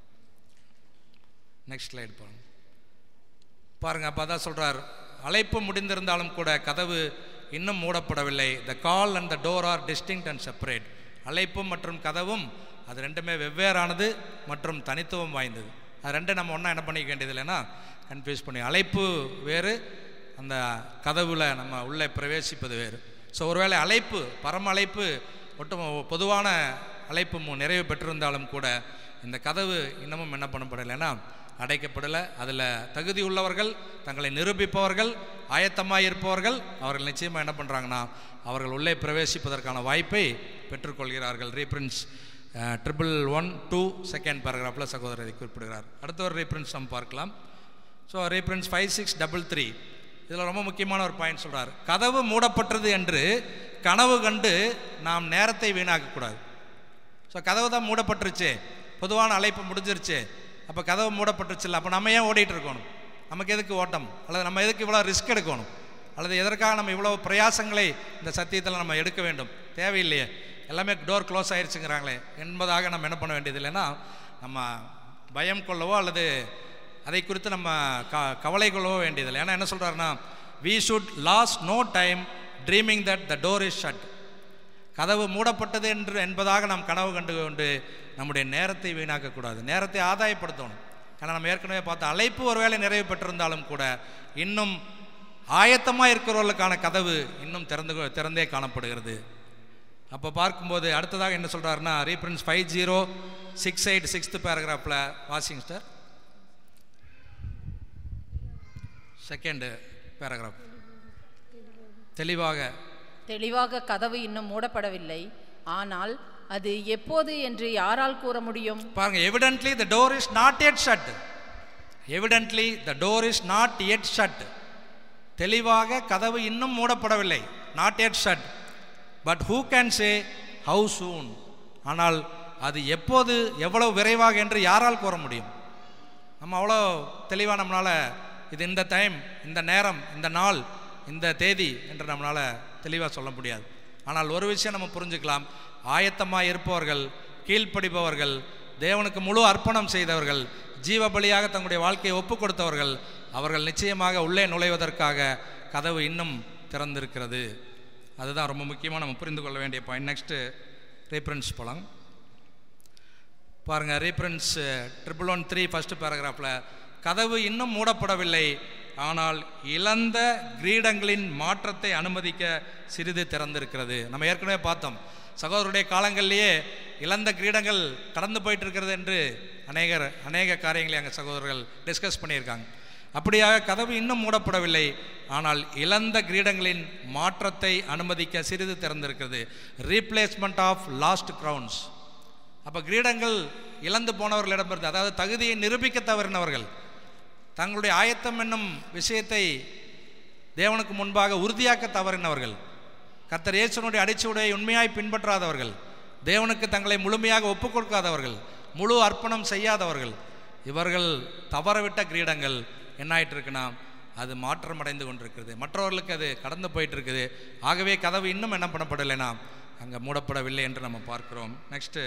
நெக்ஸ்ட் ஸ்லைடு பாருங்க பாருங்க அப்போ அதான் சொல்றார் அழைப்பு முடிந்திருந்தாலும் கூட கதவு இன்னும் மூடப்படவில்லை the call and the door are distinct and separate அழைப்பும் மற்றும் கதவும் அது ரெண்டுமே வெவ்வேறானது மற்றும் தனித்துவம் வாய்ந்தது அது ரெண்டும் நம்ம ஒன்றா என்ன பண்ணிக்க வேண்டியது இல்லைன்னா கன்ஃபியூஸ் பண்ணி அழைப்பு வேறு அந்த கதவுல நம்ம உள்ளே பிரவேசிப்பது வேறு ஸோ ஒருவேளை அழைப்பு பரம அழைப்பு ஒட்டும் பொதுவான அழைப்பு மு- நிறைவு பெற்றிருந்தாலும் கூட இந்த கதவு இன்னமும் என்ன பண்ணப்படலைன்னா அடைக்கப்படலை அதில் தகுதி உள்ளவர்கள் தங்களை நிரூபிப்பவர்கள் ஆயத்தமாக இருப்பவர்கள் அவர்கள் நிச்சயமாக என்ன பண்ணுறாங்கன்னா அவர்கள் உள்ளே பிரவேசிப்பதற்கான வாய்ப்பை பெற்றுக்கொள்கிறார்கள் reference triple one two second பேராகிராஃபில் சகோதரர் இதை குறிப்பிடுகிறார் அடுத்த ஒரு ரீப்ரின்ஸ் நம்ம பார்க்கலாம் so reference five six double three இதில் ரொம்ப முக்கியமான ஒரு பாயிண்ட் சொல்கிறார் கதவு மூடப்பட்டது என்று கனவு கண்டு நாம் நேரத்தை வீணாக்கக்கூடாது ஸோ கதவு தான் மூடப்பட்டுருச்சு பொதுவான அழைப்பு முடிஞ்சிருச்சு அப்போ கதவு மூடப்பட்டுருச்சுல்ல அப்போ நம்ம ஏன் ஓடிட்டு இருக்கணும் நமக்கு எதுக்கு ஓட்டம் அல்லது நம்ம எதுக்கு இவ்வளோ ரிஸ்க் எடுக்கணும் அல்லது எதற்காக நம்ம இவ்வளோ பிரயாசங்களை இந்த சத்தியத்தில் நம்ம எடுக்க வேண்டும் தேவையில்லையே எல்லாமே டோர் க்ளோஸ் ஆயிடுச்சுங்கிறாங்களே என்பதாக நம்ம என்ன பண்ண வேண்டியது இல்லைன்னா நம்ம பயம் கொள்ளவோ அல்லது அதை குறித்து நம்ம க கவலை கொள்ளவோ வேண்டியதில்லை ஏன்னா என்ன சொல்கிறாருன்னா we should lose no time dreaming that the door is shut கதவு மூடப்பட்டது என்று என்பதாக நாம் கனவு கண்டு கொண்டு நம்முடைய நேரத்தை வீணாக்கக்கூடாது நேரத்தை ஆதாயப்படுத்தணும் ஏன்னா நம்ம ஏற்கனவே பார்த்த அழைப்பு ஒருவேளை நிறைவு பெற்றிருந்தாலும் கூட இன்னும் ஆயத்தமாக இருக்கிறவர்களுக்கான கதவு இன்னும் திறந்து திறந்தே காணப்படுகிறது அப்போ பார்க்கும்போது அடுத்ததாக என்ன சொல்கிறாருன்னா reference five zero six eight sixth பேராகிராஃபில் வாசிங் சார் செகண்டு பேராகிராஃப் தெளிவாக தெளிவாக கதவு இன்னும் மூடப்படவில்லை ஆனால் அது எப்போது என்று யாரால் கூற முடியும் பாருங்க evidently the door is not yet shut evidently the door is not yet shut தெளிவாக கதவு இன்னும் மூடப்படவில்லை not yet shut but who can say how soon ஆனால் அது எப்போது எவ்வளவு விரைவாக என்று யாரால் கூற முடியும் நம்ம அவ்வளோ தெளிவாக நம்மளால் இது இந்த டைம் இந்த நேரம் இந்த நாள் இந்த தேதி என்று நம்மளால் தெளிவாக சொல்ல முடியாது ஆனால் ஒரு விஷயம் நம்ம புரிஞ்சுக்கலாம் ஆயத்தமாக இருப்பவர்கள் கீழ்ப்படிப்பவர்கள் தேவனுக்கு முழு அர்ப்பணம் செய்தவர்கள் ஜீவ பலியாக தங்களுடைய வாழ்க்கையை ஒப்பு கொடுத்தவர்கள் அவர்கள் நிச்சயமாக உள்ளே நுழைவதற்காக கதவு இன்னும் திறந்திருக்கிறது அதுதான் ரொம்ப முக்கியமாக நம்ம புரிந்து கொள்ள வேண்டிய பாயிண்ட் நெக்ஸ்ட்டு ரீஃபரன்ஸ் போலாம் பாருங்க reference triple one three first பேராகிராஃபில் கதவு இன்னும் மூடப்படவில்லை ஆனால் இழந்த கிரீடங்களின் மாற்றத்தை அனுமதிக்க சிறிது திறந்திருக்கிறது நம்ம ஏற்கனவே பார்த்தோம் சகோதரருடைய காலங்களிலேயே இழந்த கிரீடங்கள் கடந்து போயிட்டு இருக்கிறது என்று அநேகர் அநேக காரியங்களை அங்கே சகோதரர்கள் டிஸ்கஸ் பண்ணியிருக்காங்க அப்படியாக கதவு இன்னும் மூடப்படவில்லை ஆனால் இழந்த கிரீடங்களின் மாற்றத்தை அனுமதிக்க சிறிது திறந்திருக்கிறது ரீப்ளேஸ்மெண்ட் ஆஃப் லாஸ்ட் க்ரௌன்ஸ் அப்போ கிரீடங்கள் இழந்து போனவர்களிடமிருந்து அதாவது தகுதியை நிரூபிக்க தவறினவர்கள் தங்களுடைய ஆயத்தம் என்னும் விஷயத்தை தேவனுக்கு முன்பாக உறுதியாக்க தவறினவர்கள் கர்த்தர் இயேசுனுடைய அடிச்சுவடையை உண்மையாய் பின்பற்றாதவர்கள் தேவனுக்கு தங்களை முழுமையாக ஒப்புக் கொடுக்காதவர்கள் முழு அர்ப்பணம் செய்யாதவர்கள் இவர்கள் தவறவிட்ட கிரீடங்கள் என்ன ஆயிட்டு இருக்குன்னா அது மாற்றம் அடைந்து கொண்டிருக்கிறது மற்றவர்களுக்கு அது கடந்து போயிட்டு இருக்குது ஆகவே கதவு இன்னும் என்ன பண்ணப்படலைன்னா அங்கே மூடப்படவில்லை என்று நம்ம பார்க்கிறோம் நெக்ஸ்ட்டு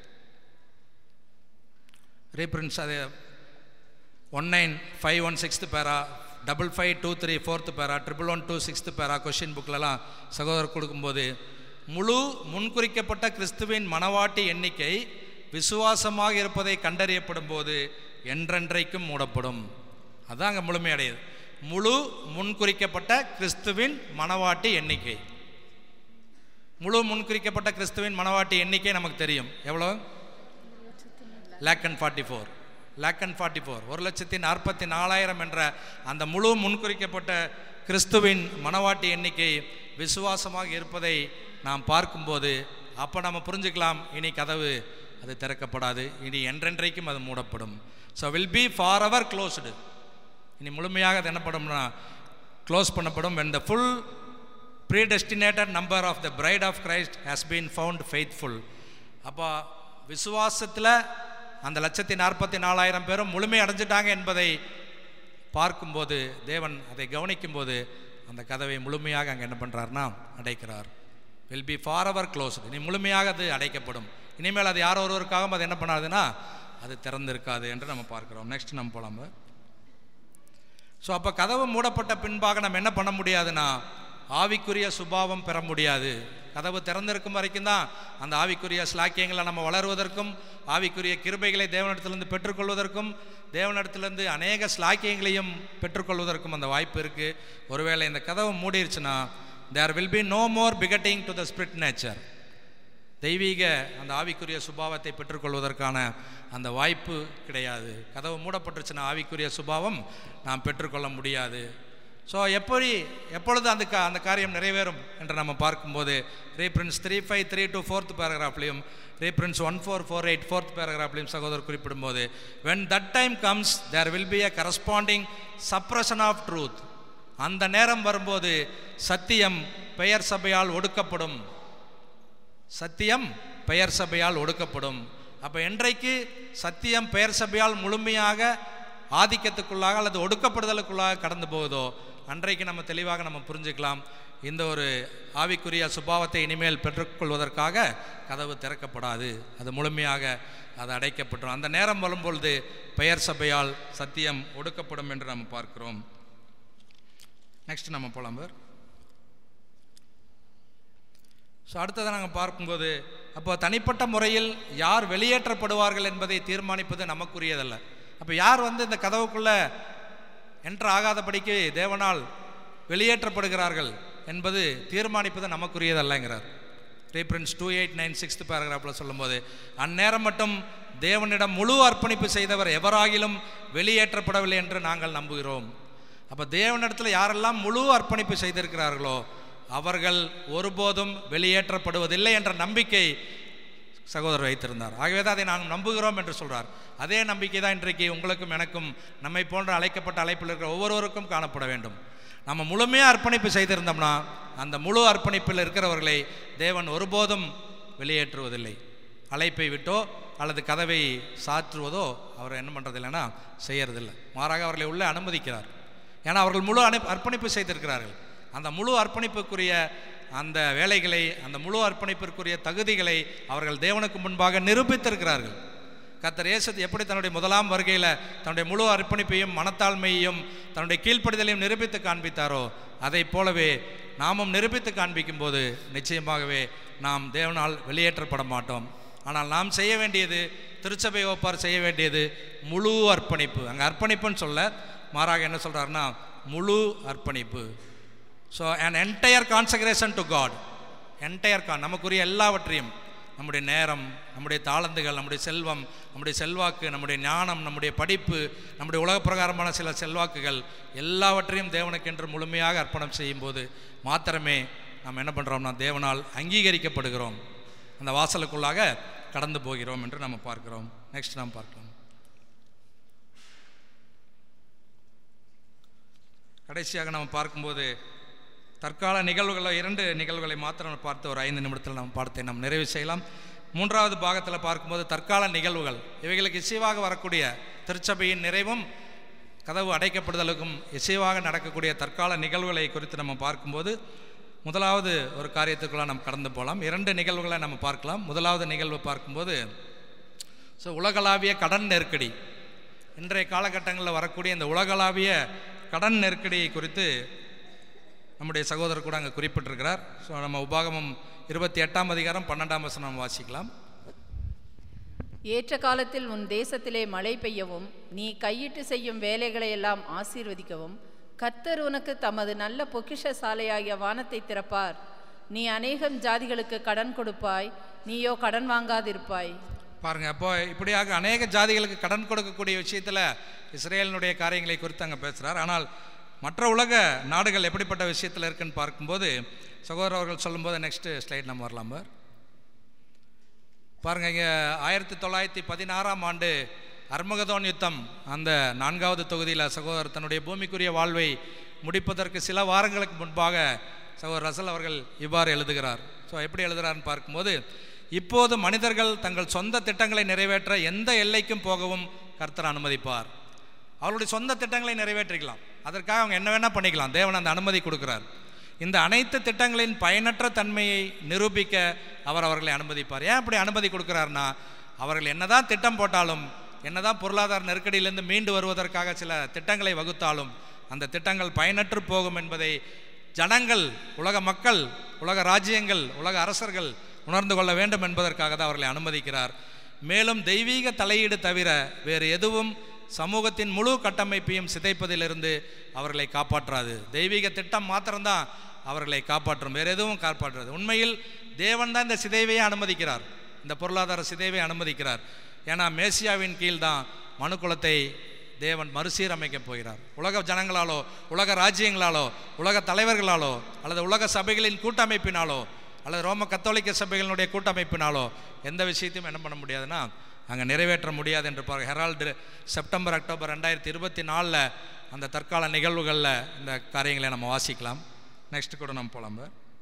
ரீப்ரின்ஸ் அது one nine five one sixth para double five two three fourth para triple one two sixth para question புக்கிலலாம் சகோதரர் கொடுக்கும்போது முழு முன்குறிக்கப்பட்ட கிறிஸ்துவின் மனவாட்டி எண்ணிக்கை விசுவாசமாக இருப்பதை கண்டறியப்படும் போது என்றென்றைக்கும் மூடப்படும் அதான் அங்கே முழுமையடையுது முழு முன்குறிக்கப்பட்ட கிறிஸ்துவின் மனவாட்டி எண்ணிக்கை முழு முன்குறிக்கப்பட்ட கிறிஸ்துவின் மனவாட்டி எண்ணிக்கை நமக்கு தெரியும் எவ்வளோ lakh and forty four lakh and forty four ஒரு லட்சத்தி நாற்பத்தி நாலாயிரம் என்ற அந்த முழு முன்குறிக்கப்பட்ட கிறிஸ்துவின் மனவாட்டி எண்ணிக்கை விசுவாசமாக இருப்பதை நாம் பார்க்கும்போது அப்போ நம்ம புரிஞ்சுக்கலாம் இனி கதவு அது திறக்கப்படாது இனி என்றென்றைக்கும் அது மூடப்படும் so will be forever closed இனி முழுமையாக அது என்னப்படும்னா க்ளோஸ் பண்ணப்படும் when the full predestinated number of the bride of Christ has been found faithful அப்போ விசுவாசத்தில் அந்த லட்சத்தி நாற்பத்தி நாலாயிரம் பேரும் முழுமை அடைஞ்சிட்டாங்க என்பதை பார்க்கும்போது தேவன் அதை கவனிக்கும்போது அந்த கதவை முழுமையாக அங்கே என்ன பண்ணுறாருனா அடைக்கிறார் will be forever closed இனி முழுமையாக அது அடைக்கப்படும் இனிமேல் அது யாரோ ஒருவருக்காகவும் அது என்ன பண்ணாதுன்னா அது திறந்திருக்காது என்று நம்ம பார்க்கிறோம் நெக்ஸ்ட் நம்ம போலாம் ஸோ அப்போ கதவு மூடப்பட்ட பின்பாக நம்ம என்ன பண்ண முடியாதுன்னா ஆவிக்குரிய சுபாவம் பெற முடியாது கதவு திறந்திருக்கும் வரைக்கும் தான் அந்த ஆவிக்குரிய ஸ்லாக்கியங்களை நம்ம வளருவதற்கும் ஆவிக்குரிய கிருபைகளை தேவனிடத்திலிருந்து பெற்றுக்கொள்வதற்கும் தேவனிடத்திலிருந்து அநேக ஸ்லாக்கியங்களையும் பெற்றுக்கொள்வதற்கும் அந்த வாய்ப்பு இருக்குது ஒருவேளை இந்த கதவு மூடிருச்சுன்னா there will be no more begetting to the spirit nature தெய்வீக அந்த ஆவிக்குரிய சுபாவத்தை பெற்றுக்கொள்வதற்கான அந்த வாய்ப்பு கிடையாது கதவு மூடப்பட்டுருச்சுன்னா ஆவிக்குரிய சுபாவம் நாம் பெற்றுக்கொள்ள முடியாது ஸோ எப்படி எப்பொழுது அந்த கா அந்த காரியம் நிறைவேறும் என்று நம்ம பார்க்கும்போது reference three five three two fourth பேராகிராஃப்லையும் reference one four four eight fourth பேராகிராஃப்லையும் சகோதரர் குறிப்பிடும்போது when that time comes there will be a corresponding suppression of truth அந்த நேரம் வரும்போது சத்தியம் பெயர் சபையால் ஒடுக்கப்படும் சத்தியம் பெயர் சபையால் ஒடுக்கப்படும் அப்போ என்றைக்கு சத்தியம் பெயர் சபையால் முழுமையாக ஆதிக்கத்துக்குள்ளாக அல்லது ஒடுக்கப்படுதலுக்குள்ளாக கடந்து போகுதோ அன்றைக்கு நம்ம தெளிவாக நம்ம புரிஞ்சுக்கலாம் இந்த ஒரு ஆவிக்குரிய சுபாவத்தை இனிமேல் பெற்றுக்கொள்வதற்காக கதவு திறக்கப்படாது அது முழுமையாக அது அடைக்கப்பட்டுரும் அந்த நேரம் வரும்பொழுது பெயர் சபையால் சத்தியம் ஒடுக்கப்படும் என்று நம்ம பார்க்கிறோம் நெக்ஸ்ட் நம்ம போலாம் பேர் ஸோ அடுத்ததை நாங்கள் பார்க்கும்போது அப்போ தனிப்பட்ட முறையில் யார் வெளியேற்றப்படுவார்கள் என்பதை தீர்மானிப்பது நமக்குரியதல்ல அப்போ யார் வந்து இந்த கதவுக்குள்ளே என்ட்ரு ஆகாதபடிக்கு தேவனால் வெளியேற்றப்படுகிறார்கள் என்பது தீர்மானிப்பது நமக்குரியதல்லங்கிறார் reference two eight nine sixth பேராகிராஃபில் சொல்லும்போது அந்நேரம் மட்டும் தேவனிடம் முழு அர்ப்பணிப்பு செய்தவர் எவராகிலும் வெளியேற்றப்படவில்லை என்று நாங்கள் நம்புகிறோம் அப்போ தேவனிடத்தில் யாரெல்லாம் முழு அர்ப்பணிப்பு செய்திருக்கிறார்களோ அவர்கள் ஒருபோதும் வெளியேற்றப்படுவதில்லை என்ற நம்பிக்கை சகோதரர் வைத்திருந்தார் ஆகவே தான் அதை நாங்கள் நம்புகிறோம் என்று சொல்றார் அதே நம்பிக்கை தான் இன்றைக்கு உங்களுக்கும் எனக்கும் நம்மை போன்ற அழைக்கப்பட்ட அழைப்பில் இருக்கிற ஒவ்வொருவருக்கும் காணப்பட வேண்டும் நம்ம முழுமையாக அர்ப்பணிப்பு செய்திருந்தோம்னா அந்த முழு அர்ப்பணிப்பில் இருக்கிறவர்களை தேவன் ஒருபோதும் வெளியேற்றுவதில்லை அழைப்பை விட்டோ அல்லது கதவை சாற்றுவதோ அவர் என்ன பண்ணுறது இல்லைன்னா செய்யறதில்லை மாறாக அவர்களை உள்ளே அனுமதிக்கிறார் ஏன்னா அவர்கள் முழு அனுப் அர்ப்பணிப்பு செய்திருக்கிறார்கள் அந்த முழு அர்ப்பணிப்புக்குரிய அந்த வேலைகளை அந்த முழு அர்ப்பணிப்பிற்குரிய தகுதிகளை அவர்கள் தேவனுக்கு முன்பாக நிரூபித்திருக்கிறார்கள் கர்த்தர் இயேசு எப்படி தன்னுடைய முதலாம் வருகையில் தன்னுடைய முழு அர்ப்பணிப்பையும் மனத்தாழ்மையையும் தன்னுடைய கீழ்ப்படிதலையும் நிரூபித்து காண்பித்தாரோ அதை போலவே நாமும் நிரூபித்து காண்பிக்கும் போது நிச்சயமாகவே நாம் தேவனால் வெளியேற்றப்பட மாட்டோம் ஆனால் நாம் செய்ய வேண்டியது திருச்சபை ஒப்பார் செய்ய வேண்டியது முழு அர்ப்பணிப்பு அங்கே அர்ப்பணிப்புன்னு சொல்ல மாறாக என்ன சொல்கிறாருன்னா முழு அர்ப்பணிப்பு so an entire consecration to God entire கான் நமக்குரிய எல்லாவற்றையும் நம்முடைய நேரம் நம்முடைய தாளந்துகள் நம்முடைய செல்வம் நம்முடைய செல்வாக்கு நம்முடைய ஞானம் நம்முடைய படிப்பு நம்முடைய உலக பிரகாரமான சில செல்வாக்குகள் எல்லாவற்றையும் தேவனுக்கென்று முழுமையாக அர்ப்பணம் செய்யும்போது மாத்திரமே நாம் என்ன பண்ணுறோம்னா தேவனால் அங்கீகரிக்கப்படுகிறோம் அந்த வாசலுக்குள்ளாக கடந்து போகிறோம் என்று நம்ம பார்க்கிறோம் நெக்ஸ்ட் நாம் பார்க்கலாம் கடைசியாக நம்ம பார்க்கும்போது தற்கால நிகழ்வுகளை இரண்டு நிகழ்வுகளை மாத்திரம் நம்ம பார்த்து ஒரு ஐந்து நிமிடத்தில் நம்ம பார்த்தை நாம் நிறைவு செய்யலாம் மூன்றாவது பாகத்தில் பார்க்கும்போது தற்கால நிகழ்வுகள் இவைகளுக்கு இசைவாக வரக்கூடிய திருச்சபையின் நிறைவும் கதவு அடைக்கப்படுதலுக்கும் இசைவாக நடக்கக்கூடிய தற்கால நிகழ்வுகளை குறித்து நம்ம பார்க்கும்போது முதலாவது ஒரு காரியத்துக்குள்ள நம்ம கடந்து போகலாம் இரண்டு நிகழ்வுகளை நம்ம பார்க்கலாம் முதலாவது நிகழ்வு பார்க்கும்போது ஸோ உலகளாவிய கடன் நெருக்கடி இன்றைய காலகட்டங்களில் வரக்கூடிய இந்த உலகளாவிய கடன் நெருக்கடி குறித்து நம்முடைய சகோதரர் கூட அங்கே குறிப்பிட்டிருக்கிறார் ஸோ நம்ம உபாகமம் இருபத்தி எட்டாம் அதிகாரம் பன்னெண்டாம் வசனம் நம்ம வாசிக்கலாம் ஏற்ற காலத்தில் உன் தேசத்திலே மழை பெய்யவும் நீ கையிட்டு செய்யும் வேலைகளை எல்லாம் ஆசீர்வதிக்கவும் கர்த்தர் உனக்கு தமது நல்ல பொக்கிஷ சாலையாகிய வானத்தை திறப்பார் நீ அநேகம் ஜாதிகளுக்கு கடன் கொடுப்பாய் நீயோ கடன் வாங்காதிருப்பாய் பாருங்க அப்போ இப்படியாக அநேக ஜாதிகளுக்கு கடன் கொடுக்கக்கூடிய விஷயத்தில் இஸ்ரேலினுடைய காரியங்களை குறித்து அங்கே பேசுகிறார் ஆனால் மற்ற உலக நாடுகள் எப்படிப்பட்ட விஷயத்தில் இருக்குன்னு பார்க்கும்போது சகோதரர் அவர்கள் சொல்லும்போது நெக்ஸ்ட் ஸ்லைட் நம்ம வரலாம் பார். பாருங்க இங்கே ஆயிரத்தி தொள்ளாயிரத்தி பதினாறாம் ஆண்டு அர்மகதோன் யுத்தம் அந்த நான்காவது தொகுதியில் சகோதரர் தன்னுடைய பூமிக்குரிய வாழ்வை முடிப்பதற்கு சில வாரங்களுக்கு முன்பாக சகோதரர் ரசல் அவர்கள் இவ்வாறு எழுதுகிறார் ஸோ எப்படி எழுதுகிறார்னு பார்க்கும்போது இப்போது மனிதர்கள் தங்கள் சொந்த திட்டங்களை நிறைவேற்ற எந்த எல்லைக்கும் போகவும் கர்த்தர் அனுமதிப்பார் அவருடைய சொந்த திட்டங்களை நிறைவேற்றிக்கலாம் அதற்காக அவங்க என்ன வேணால் பண்ணிக்கலாம் தேவன் அந்த அனுமதி கொடுக்கிறார் இந்த அனைத்து திட்டங்களின் பயனற்ற தன்மையை நிரூபிக்க அவர் அவர்களை அனுமதிப்பார் ஏன் அப்படி அனுமதி கொடுக்கிறார்னா அவர்கள் என்னதான் திட்டம் போட்டாலும் என்னதான் பொருளாதார நெருக்கடியிலிருந்து மீண்டு வருவதற்காக சில திட்டங்களை வகுத்தாலும் அந்த திட்டங்கள் பயனற்று போகும் என்பதை ஜனங்கள் உலக மக்கள் உலக ராஜ்யங்கள் உலக அரசர்கள் உணர்ந்து கொள்ள வேண்டும் என்பதற்காக தான் அவர்களை அனுமதிக்கிறார் மேலும் தெய்வீக தலையீடு தவிர வேறு எதுவும் சமூகத்தின் முழு கட்டமைப்பையும் சிதைப்பதிலிருந்து அவர்களை காப்பாற்றாது தெய்வீக திட்டம் மாத்திரம்தான் அவர்களை காப்பாற்றும் வேறு எதுவும் காப்பாற்றாது உண்மையில் தேவன் தான் இந்த சிதைவையே அனுமதிக்கிறார் இந்த பொருளாதார சிதைவை அனுமதிக்கிறார் ஏன்னா மேசியாவின் கீழ் தான் மனுக்குலத்தை தேவன் மறுசீரமைக்கப் போகிறார் உலக ஜனங்களாலோ உலக ராஜ்யங்களாலோ உலக தலைவர்களாலோ அல்லது உலக சபைகளின் கூட்டமைப்பினாலோ அல்லது ரோம கத்தோலிக்க சபைகளினுடைய கூட்டமைப்பினாலோ எந்த விஷயத்தையும் என்ன பண்ண முடியாதுன்னா அங்கே நிறைவேற்ற முடியாது என்று பாருங்க ஹெரால்டு செப்டம்பர் அக்டோபர் ரெண்டாயிரத்தி இருபத்தி நாலில் அந்த தற்கால நிகழ்வுகளில் இந்த காரியங்களை நம்ம வாசிக்கலாம் நெக்ஸ்ட் கூட நம்ம போலாம்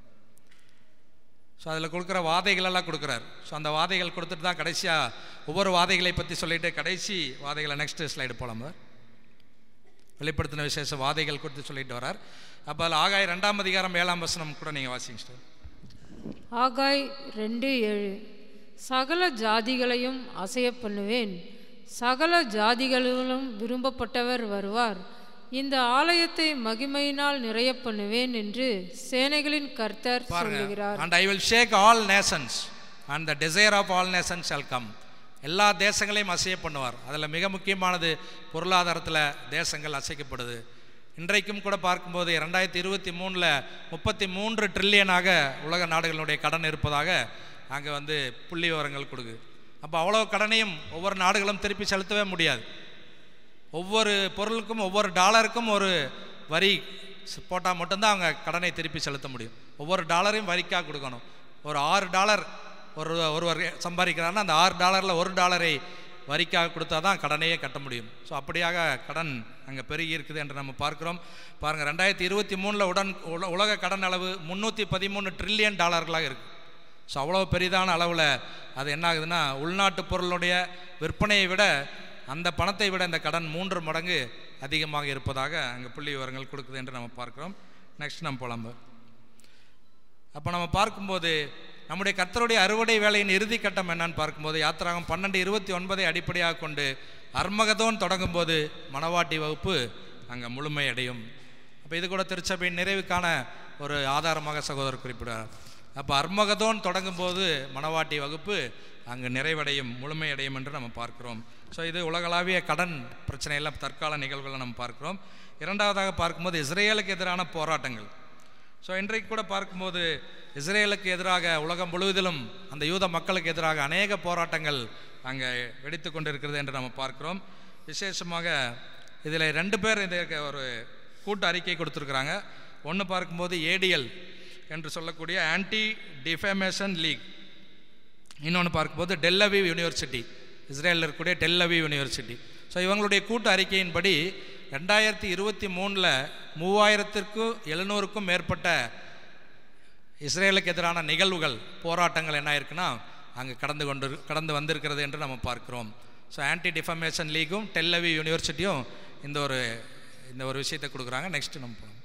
ஸோ அதில் கொடுக்குற வாதைகளெல்லாம் கொடுக்குறாரு ஸோ அந்த வாதைகள் கொடுத்துட்டு தான் கடைசியாக ஒவ்வொரு வாதைகளை பற்றி சொல்லிட்டு கடைசி வாதைகளை நெக்ஸ்ட் ஸ்லைடு போலாம் வெளிப்படுத்தின விசேஷ வாதைகள் குறித்து சொல்லிட்டு வரார் அப்போ அதில் ஆகாய ரெண்டாம் அதிகாரம் ஏழாம் வசனம் கூட நீங்கள் வாசிங்க sister. ஆகாய் ரெண்டு ஏழு சகல ஜாதிகளையும் அசைய பண்ணுவேன் சகல ஜாதிகளிலும் விரும்பப்பட்டவர் வருவார் இந்த ஆலயத்தை மகிமையினால் நிறைய பண்ணுவேன் என்று சேனைகளின் கர்த்தர் சொல்லுகிறார் and I will shake all nations and the desire of all nations shall come எல்லா தேசங்களையும் அசைய பண்ணுவார் அதில் மிக முக்கியமானது பொருளாதாரத்தில் தேசங்கள் அசைக்கப்படுது இன்றைக்கும் கூட பார்க்கும்போது ரெண்டாயிரத்தி இருபத்தி மூணில் முப்பத்தி மூன்று ட்ரில்லியனாக உலக நாடுகளுடைய கடன் இருப்பதாக அங்கே வந்து புள்ளி விவரங்கள் கொடுக்குது அப்போ அவ்வளோ கடனையும் ஒவ்வொரு நாடுகளும் திருப்பி செலுத்தவே முடியாது ஒவ்வொரு பொருளுக்கும் ஒவ்வொரு டாலருக்கும் ஒரு வரி போட்டால் மட்டும்தான் அவங்க கடனை திருப்பி செலுத்த முடியும் ஒவ்வொரு டாலரையும் வரிக்காக கொடுக்கணும் ஒரு ஆறு டாலர் ஒரு ஒருவர் சம்பாதிக்கிறாருன்னா அந்த ஆறு டாலரில் ஒரு டாலரை வரிக்காக கொடுத்தா தான் கடனையே கட்ட முடியும் ஸோ அப்படியாக கடன் அங்கே பெருகி இருக்குது என்று நம்ம பார்க்கிறோம் பாருங்கள் ரெண்டாயிரத்தி இருபத்தி மூணில் உடன் உல- உலக கடன் அளவு முந்நூற்றி பதிமூணு ட்ரில்லியன் டாலர்களாக இருக்குது ஸோ அவ்வளோ பெரிதான அளவில் அது என்ன ஆகுதுன்னா உள்நாட்டு பொருளுடைய விற்பனையை விட அந்த பணத்தை விட இந்த கடன் மூன்று மடங்கு அதிகமாக இருப்பதாக அங்கே புள்ளி விவரங்கள் கொடுக்குது என்று நம்ம பார்க்கிறோம் நெக்ஸ்ட் நம்ம போலாம் அப்போ நம்ம பார்க்கும்போது நம்முடைய கர்த்தருடைய அறுவடை வேலையின் இறுதி கட்டம் என்னன்னு பார்க்கும்போது யாத்திராகம் பன்னெண்டு இருபத்தி ஒன்பதை அடிப்படையாக கொண்டு அர்மகதோன் தொடங்கும்போது மணவாட்டி வகுப்பு அங்கே முழுமை அடையும் அப்போ இது கூட திருச்சபையின் நிறைவுக்கான ஒரு ஆதாரமாக சகோதரர் குறிப்பிடுறார் அப்போ அர்மகதோன் தொடங்கும்போது மணவாட்டி வகுப்பு அங்கு நிறைவடையும் முழுமையடையும் என்று நம்ம பார்க்கிறோம் ஸோ இது உலகளாவிய கடன் பிரச்சனையெல்லாம் தற்கால நிகழ்வுகளை நம்ம பார்க்கிறோம் இரண்டாவதாக பார்க்கும்போது இஸ்ரேலுக்கு எதிரான போராட்டங்கள் ஸோ இன்றைக்கு கூட பார்க்கும்போது இஸ்ரேலுக்கு எதிராக உலகம் முழுவதிலும் அந்த யூத மக்களுக்கு எதிராக அநேக போராட்டங்கள் அங்கே வெடித்து கொண்டிருக்கிறது என்று நம்ம பார்க்கிறோம் விசேஷமாக இதில் ரெண்டு பேர் இதற்கு ஒரு கூட்டு அறிக்கை கொடுத்துருக்குறாங்க ஒன்று பார்க்கும்போது ஏடிஎல் என்று சொல்லக்கூடிய ஆன்டி டிஃபேமேஷன் லீக் இன்னொன்று பார்க்கும்போது டெல்லவிவ் யூனிவர்சிட்டி இஸ்ரேலில் இருக்கக்கூடிய டெல்லவிவ் யூனிவர்சிட்டி ஸோ இவங்களுடைய கூட்டு அறிக்கையின்படி ரெண்டாயிரத்தி இருபத்தி மூணில் மூவாயிரத்திற்கும் எழுநூறுக்கும் மேற்பட்ட இஸ்ரேலுக்கு எதிரான நிகழ்வுகள் போராட்டங்கள் என்ன இருக்குன்னா அங்கே கடந்து கொண்டு கடந்து வந்திருக்கிறது என்று நம்ம பார்க்கிறோம் ஸோ ஆன்டி டிஃபமேஷன் லீகும் டெல்லவி யூனிவர்சிட்டியும் இந்த ஒரு இந்த ஒரு விஷயத்தை கொடுக்குறாங்க நெக்ஸ்ட் நம்ம போகலாம்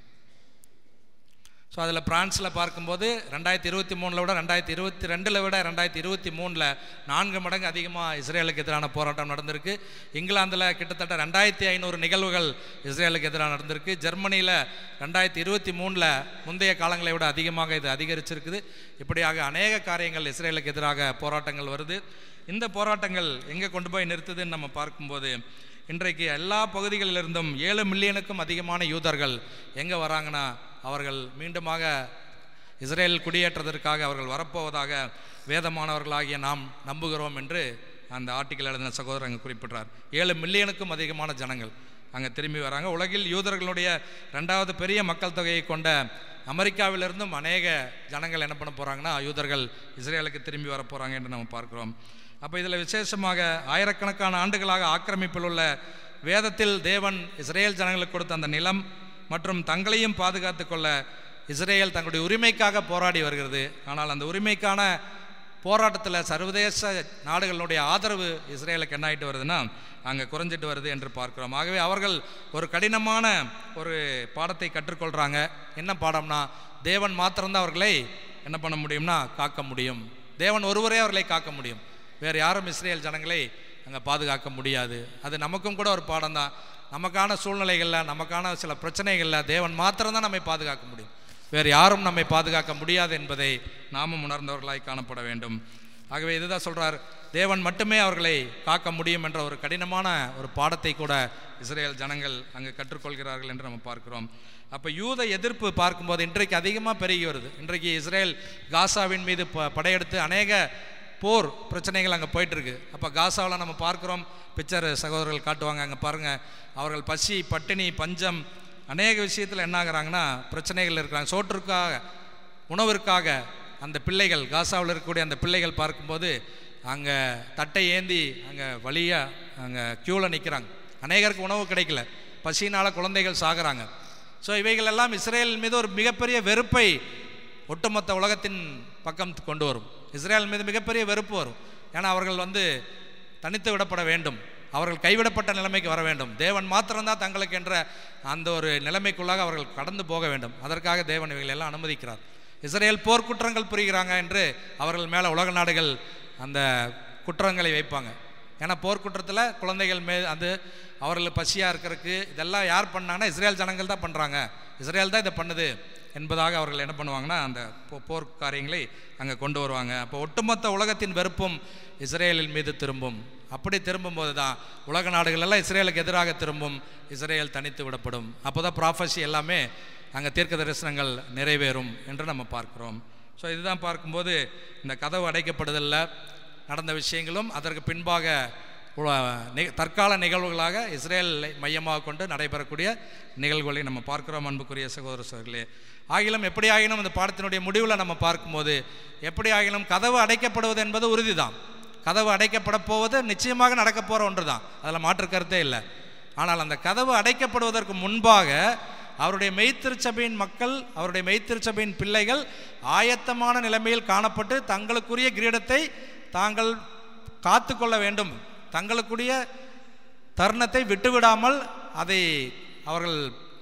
ஸோ அதில் பிரான்ஸில் பார்க்கும்போது ரெண்டாயிரத்தி இருபத்தி மூணில் விட ரெண்டாயிரத்தி இருபத்தி ரெண்டில் விட ரெண்டாயிரத்தி இருபத்தி மூணில் நான்கு மடங்கு அதிகமாக இஸ்ரேலுக்கு எதிரான போராட்டம் நடந்திருக்கு இங்கிலாந்தில் கிட்டத்தட்ட ரெண்டாயிரத்தி ஐநூறு நிகழ்வுகள் இஸ்ரேலுக்கு எதிராக நடந்திருக்கு ஜெர்மனியில் ரெண்டாயிரத்தி இருபத்தி மூணில் முந்தைய காலங்களை விட அதிகமாக இது அதிகரிச்சிருக்குது இப்படியாக அநேக காரியங்கள் இஸ்ரேலுக்கு எதிராக போராட்டங்கள் வருது இந்த போராட்டங்கள் எங்கே கொண்டு போய் நிறுத்துதுன்னு நம்ம பார்க்கும்போது இன்றைக்கு எல்லா பகுதிகளிலிருந்தும் ஏழு மில்லியனுக்கும் அதிகமான யூதர்கள் எங்கே வராங்கன்னா அவர்கள் மீண்டுமாக இஸ்ரேல் குடியேற்றதற்காக அவர்கள் வரப்போவதாக வேதமானவர்களாகிய நாம் நம்புகிறோம் என்று அந்த ஆர்டிக்கல் எழுதின சகோதரர் அங்கே குறிப்பிட்றார் ஏழு மில்லியனுக்கும் அதிகமான ஜனங்கள் அங்கே திரும்பி வராங்க உலகில் யூதர்களுடைய ரெண்டாவது பெரிய மக்கள் தொகையை கொண்ட அமெரிக்காவிலிருந்தும் அநேக ஜனங்கள் என்ன பண்ண போகிறாங்கன்னா யூதர்கள் இஸ்ரேலுக்கு திரும்பி வர போகிறாங்க என்று நம்ம பார்க்கிறோம் அப்போ இதில் விசேஷமாக ஆயிரக்கணக்கான ஆண்டுகளாக ஆக்கிரமிப்பில் உள்ள வேதத்தில் தேவன் இஸ்ரேல் ஜனங்களுக்கு கொடுத்த அந்த நிலம் மற்றும் தங்களையும் பாதுகாத்து கொள்ள இஸ்ரேல் தங்களுடைய உரிமைக்காக போராடி வருகிறது ஆனால் அந்த உரிமைக்கான போராட்டத்தில் சர்வதேச நாடுகளுடைய ஆதரவு இஸ்ரேலுக்கு என்ன ஆகிட்டு வருதுன்னா அங்கே குறைஞ்சிட்டு வருது என்று பார்க்கிறோம் ஆகவே அவர்கள் ஒரு கடினமான ஒரு பாடத்தை கற்றுக்கொள்கிறாங்க என்ன பாடம்னா தேவன் மாத்திரம்தான் அவர்களை என்ன பண்ண முடியும்னா காக்க முடியும் தேவன் ஒருவரே அவர்களை காக்க முடியும் வேறு யாரும் இஸ்ரேல் ஜனங்களை அங்கே பாதுகாக்க முடியாது அது நமக்கும் கூட ஒரு பாடம் தான் நமக்கான சூழ்நிலைகளில் நமக்கான சில பிரச்சனைகளில் தேவன் மாத்திரம்தான் நம்மை பாதுகாக்க முடியும் வேறு யாரும் நம்மை பாதுகாக்க முடியாது என்பதை நாமும் உணர்ந்தவர்களாய் காணப்பட வேண்டும் ஆகவே இதுதான் சொல்றார் தேவன் மட்டுமே அவர்களை காக்க முடியும் என்ற ஒரு கடினமான ஒரு பாடத்தை கூட இஸ்ரேல் ஜனங்கள் அங்கு கற்றுக்கொள்கிறார்கள் என்று நம்ம பார்க்கிறோம் அப்போ யூத எதிர்ப்பு பார்க்கும்போது இன்றைக்கு அதிகமாக பெருகி வருது இன்றைக்கு இஸ்ரேல் காசாவின் மீது ப படையெடுத்து அநேக போர் பிரச்சனைகள் அங்கே போயிட்டுருக்கு அப்போ காசாவில் நம்ம பார்க்குறோம் பிக்சர் சகோதரர்கள் காட்டுவாங்க அங்கே பாருங்கள் அவர்கள் பசி பட்டினி பஞ்சம் அநேக விஷயத்தில் என்ன ஆகுறாங்கன்னா பிரச்சனைகள் இருக்கிறாங்க சோற்றுக்காக உணவிற்காக அந்த பிள்ளைகள் காசாவில் இருக்கக்கூடிய அந்த பிள்ளைகள் பார்க்கும்போது அங்கே தட்டை ஏந்தி அங்கே வழியாக அங்கே க்யூவில் நிற்கிறாங்க அநேகருக்கு உணவு கிடைக்கல பசியினால் குழந்தைகள் சாகுறாங்க ஸோ இவைகள் எல்லாம் இஸ்ரேல் மீது ஒரு மிகப்பெரிய வெறுப்பை ஒட்டுமொத்த உலகத்தின் பக்கம் கொண்டு வரும் இஸ்ரேல் மீது மிகப்பெரிய வெறுப்பு வரும் ஏன்னா அவர்கள் வந்து தனித்து விடப்பட வேண்டும் அவர்கள் கைவிடப்பட்ட நிலைமைக்கு வர வேண்டும் தேவன் மாத்திரம்தான் தங்களுக்கு என்ற அந்த ஒரு நிலைமைக்குள்ளாக அவர்கள் கடந்து போக வேண்டும் அதற்காக தேவன் இவைகளை எல்லாம் அனுமதிக்கிறார் இஸ்ரேல் போர்க்குற்றங்கள் புரிகிறாங்க என்று அவர்கள் மேலே உலக நாடுகள் அந்த குற்றங்களை வைப்பாங்க ஏன்னா போர்க்குற்றத்தில் குழந்தைகள் மே அது அவர்கள் பசியாக இருக்கிறதுக்கு இதெல்லாம் யார் பண்ணாங்கன்னா இஸ்ரேல் ஜனங்கள் தான் பண்ணுறாங்க இஸ்ரேல் தான் இதை பண்ணுது என்பதாக அவர்கள் என்ன பண்ணுவாங்கன்னா அந்த போ- போர் காரியங்களை அங்கே கொண்டு வருவாங்க அப்போ ஒட்டுமொத்த உலகத்தின் வெறுப்பும் இஸ்ரேலின் மீது திரும்பும் அப்படி திரும்பும்போது தான் உலக நாடுகள் எல்லாம் இஸ்ரேலுக்கு எதிராக திரும்பும் இஸ்ரேல் தனித்து விடப்படும் அப்போ தான் ப்ராஃபஸி எல்லாமே அங்கே தீர்க்க தரிசனங்கள் நிறைவேறும் என்று நம்ம பார்க்கிறோம் ஸோ இதுதான் பார்க்கும்போது இந்த கதவு அடைக்கப்படுதலில் நடந்த விஷயங்களும் அதற்கு பின்பாக உல- நி- தற்கால நிகழ்வுகளாக இஸ்ரேலை மையமாக கொண்டு நடைபெறக்கூடிய நிகழ்வுகளை நம்ம பார்க்கிறோம் அன்புக்குரிய சகோதர சகோதரர்களே ஆகிலும் எப்படி ஆகினும் இந்த பாடத்தினுடைய முடிவில் நம்ம பார்க்கும்போது எப்படி ஆகினும் கதவு அடைக்கப்படுவது என்பது உறுதிதான் கதவு அடைக்கப்பட போவது நிச்சயமாக நடக்க போகிற ஒன்று தான் அதில் மாற்று கருத்தே இல்லை ஆனால் அந்த கதவு அடைக்கப்படுவதற்கு முன்பாக அவருடைய மெய்த்திருச்சபையின் மக்கள் அவருடைய மெய்த்திருச்சபையின் பிள்ளைகள் ஆயத்தமான நிலைமையில் காணப்பட்டு தங்களுக்குரிய கிரீடத்தை தாங்கள் காத்து கொள்ள வேண்டும் தங்களுக்குரிய தருணத்தை விட்டுவிடாமல் அதை அவர்கள்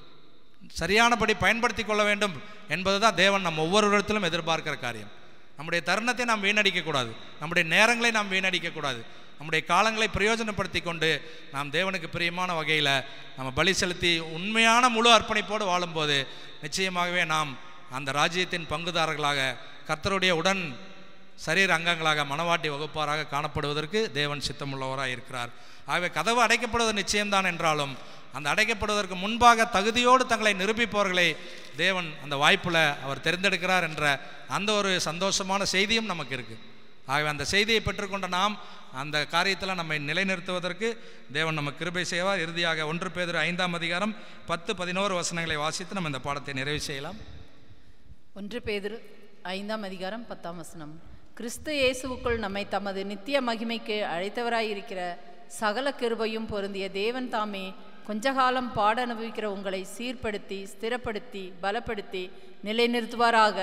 சரியானபடி பயன்படுத்தி கொள்ள வேண்டும் என்பதுதான் தேவன் நம் ஒவ்வொருவரிடத்திலும் எதிர்பார்க்கிற காரியம் நம்முடைய தருணத்தை நாம் வீணடிக்கக்கூடாது நம்முடைய நேரங்களை நாம் வீணடிக்கக்கூடாது நம்முடைய காலங்களை பிரயோஜனப்படுத்தி கொண்டு நாம் தேவனுக்கு பிரியமான வகையில் நம்ம பலி செலுத்தி உண்மையான முழு அர்ப்பணிப்போடு வாழும்போது நிச்சயமாகவே நாம் அந்த ராஜ்யத்தின் பங்குதாரர்களாக கர்த்தருடைய உடன் சரீர அங்கங்களாக மனவாட்டி வகுப்பாராக காணப்படுவதற்கு தேவன் சித்தமுள்ளவராக இருக்கிறார் ஆகவே கதவு அடைக்கப்படுவது நிச்சயம்தான் என்றாலும் அந்த அடைக்கப்படுவதற்கு முன்பாக தகுதியோடு தங்களை நிரூபிப்பவர்களை தேவன் அந்த வாய்ப்பில் அவர் தெரிந்தெடுக்கிறார் என்ற அந்த ஒரு சந்தோஷமான செய்தியும் நமக்கு இருக்குது ஆகவே அந்த செய்தியை பெற்றுக்கொண்ட நாம் அந்த காரியத்தில் நம்மை நிலைநிறுத்துவதற்கு தேவன் நம்ம கிருபை செய்வார் இறுதியாக ஒன்று பேதர் ஐந்தாம் அதிகாரம் பத்து பதினோரு வசனங்களை வாசித்து நம்ம இந்த பாடத்தை நிறைவு செய்யலாம் ஒன்று பேதுரு ஐந்தாம் அதிகாரம் பத்தாம் வசனம் கிறிஸ்து இயேசுவுக்குள் நம்மை தமது நித்திய மகிமைக்கு அழைத்தவராயிருக்கிற சகல கிருபையும் பொருந்திய தேவன் தாமே கொஞ்ச காலம் பாட அனுபவிக்கிற உங்களை சீர்படுத்தி ஸ்திரப்படுத்தி பலப்படுத்தி நிலைநிறுத்துவாராக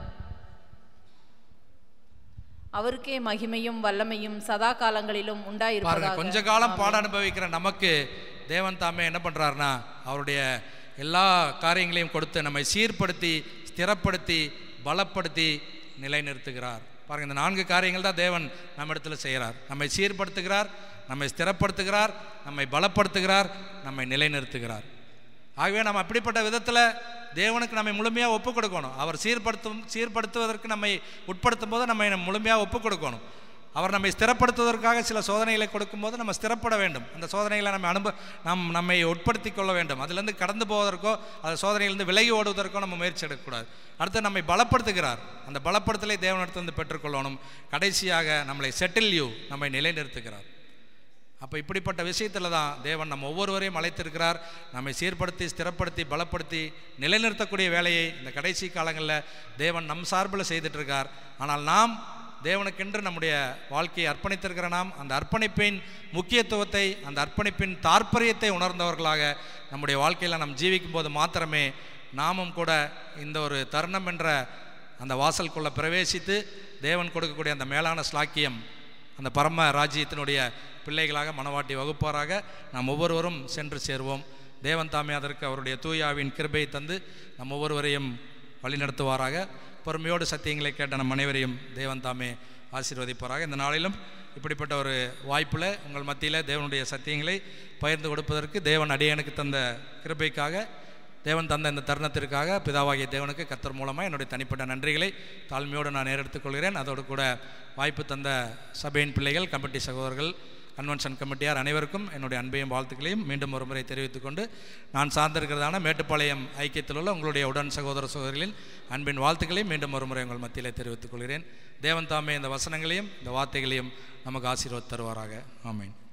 அவருக்கே மகிமையும் வல்லமையும் சதா காலங்களிலும் பாருங்க உண்டாயிருப்பதாக கொஞ்ச காலம் பாட அனுபவிக்கிற நமக்கு தேவன் தாமே என்ன பண்றாருன்னா அவருடைய எல்லா காரியங்களையும் கொடுத்து நம்மை சீர்படுத்தி ஸ்திரப்படுத்தி பலப்படுத்தி நிலைநிறுத்துகிறார் பாருங்க இந்த நான்கு காரியங்கள் தான் தேவன் நம்ம இடத்துல செய்கிறார் நம்மை சீர்படுத்துகிறார் நம்மை ஸ்திரப்படுத்துகிறார் நம்மை பலப்படுத்துகிறார் நம்மை நிலைநிறுத்துகிறார் ஆகவே நம்ம அப்படிப்பட்ட விதத்தில் தேவனுக்கு நம்மை முழுமையாக ஒப்பு கொடுக்கணும் அவர் சீர்படுத்தும் சீர்படுத்துவதற்கு நம்மை உட்படுத்தும் போது நம்மை முழுமையாக ஒப்பு கொடுக்கணும் அவர் நம்மை ஸ்திரப்படுத்துவதற்காக சில சோதனைகளை கொடுக்கும்போது நம்ம ஸ்திரப்பட வேண்டும் அந்த சோதனைகளை நம்ம அனுப நம் நம்மை உட்படுத்தி கொள்ள வேண்டும் அதிலிருந்து கடந்து போவதற்கோ அந்த சோதனையிலிருந்து விலகி ஓடுவதற்கோ நம்ம முயற்சி எடுக்கக்கூடாது அடுத்து நம்மை பலப்படுத்துகிறார் அந்த பலப்படுத்தலை தேவனிடத்திலிருந்து பெற்றுக்கொள்ளணும் கடைசியாக நம்மளை செட்டில் யூ நம்மை நிலைநிறுத்துகிறார் அப்போ இப்படிப்பட்ட விஷயத்தில் தான் தேவன் நம்ம ஒவ்வொருவரையும் அழைத்திருக்கிறார் நம்மை சீர்படுத்தி ஸ்திரப்படுத்தி பலப்படுத்தி நிலைநிறுத்தக்கூடிய வேலையை இந்த கடைசி காலங்களில் தேவன் நம் சார்பில் செய்துட்டு இருக்கார் ஆனால் நாம் தேவனுக்கென்று நம்முடைய வாழ்க்கையை அர்ப்பணித்திருக்கிற நாம் அந்த அர்ப்பணிப்பின் முக்கியத்துவத்தை அந்த அர்ப்பணிப்பின் தாற்பயத்தை உணர்ந்தவர்களாக நம்முடைய வாழ்க்கையில் நாம் ஜீவிக்கும் போது மாத்திரமே நாமும் கூட இந்த ஒரு தருணம் என்ற அந்த வாசலுக்குள்ளே பிரவேசித்து தேவன் கொடுக்கக்கூடிய அந்த மேலான ஸ்லாக்கியம் அந்த பரம ராஜ்யத்தினுடைய பிள்ளைகளாக மனவாட்டி வகுப்பாராக நாம் ஒவ்வொருவரும் சென்று சேருவோம் தேவன் தாமே அதற்கு அவருடைய தூயாவின் கிருபையை தந்து நம் ஒவ்வொருவரையும் வழிநடத்துவாராக பொறுமையோடு சத்தியங்களை கேட்ட நம் அனைவரையும் தேவன் தாமே ஆசீர்வதிப்பாராக இந்த நாளிலும் இப்படிப்பட்ட ஒரு வாய்ப்பில் உங்கள் மத்தியில் தேவனுடைய சத்தியங்களை பகிர்ந்து கொடுப்பதற்கு தேவன் அடியனுக்கு தந்த கிருபைக்காக தேவன் தந்த இந்த தருணத்திற்காக பிதாவாகிய தேவனுக்கு கத்தர் மூலமாக என்னுடைய தனிப்பட்ட நன்றிகளை தாழ்மையோடு நான் ஏறெடுத்துக் கொள்கிறேன் அதோடு கூட வாய்ப்பு தந்த சபையின் பிள்ளைகள் கமிட்டி சகோதரர்கள் கன்வென்ஷன் கமிட்டியார் அனைவருக்கும் என்னுடைய அன்பையும் வாழ்த்துக்களையும் மீண்டும் ஒரு முறை தெரிவித்துக் கொண்டு நான் சார்ந்திருக்கிறதான மேட்டுப்பாளையம் ஐக்கியத்தில் உள்ள உங்களுடைய உடன் சகோதர சகோதரிகளின் அன்பின் வாழ்த்துக்களையும் மீண்டும் ஒரு முறை உங்கள் மத்தியிலே தெரிவித்துக் கொள்கிறேன் தேவன் தாமே இந்த வசனங்களையும் இந்த வார்த்தைகளையும் நமக்கு ஆசீர்வாத் தருவாராக ஆமீன்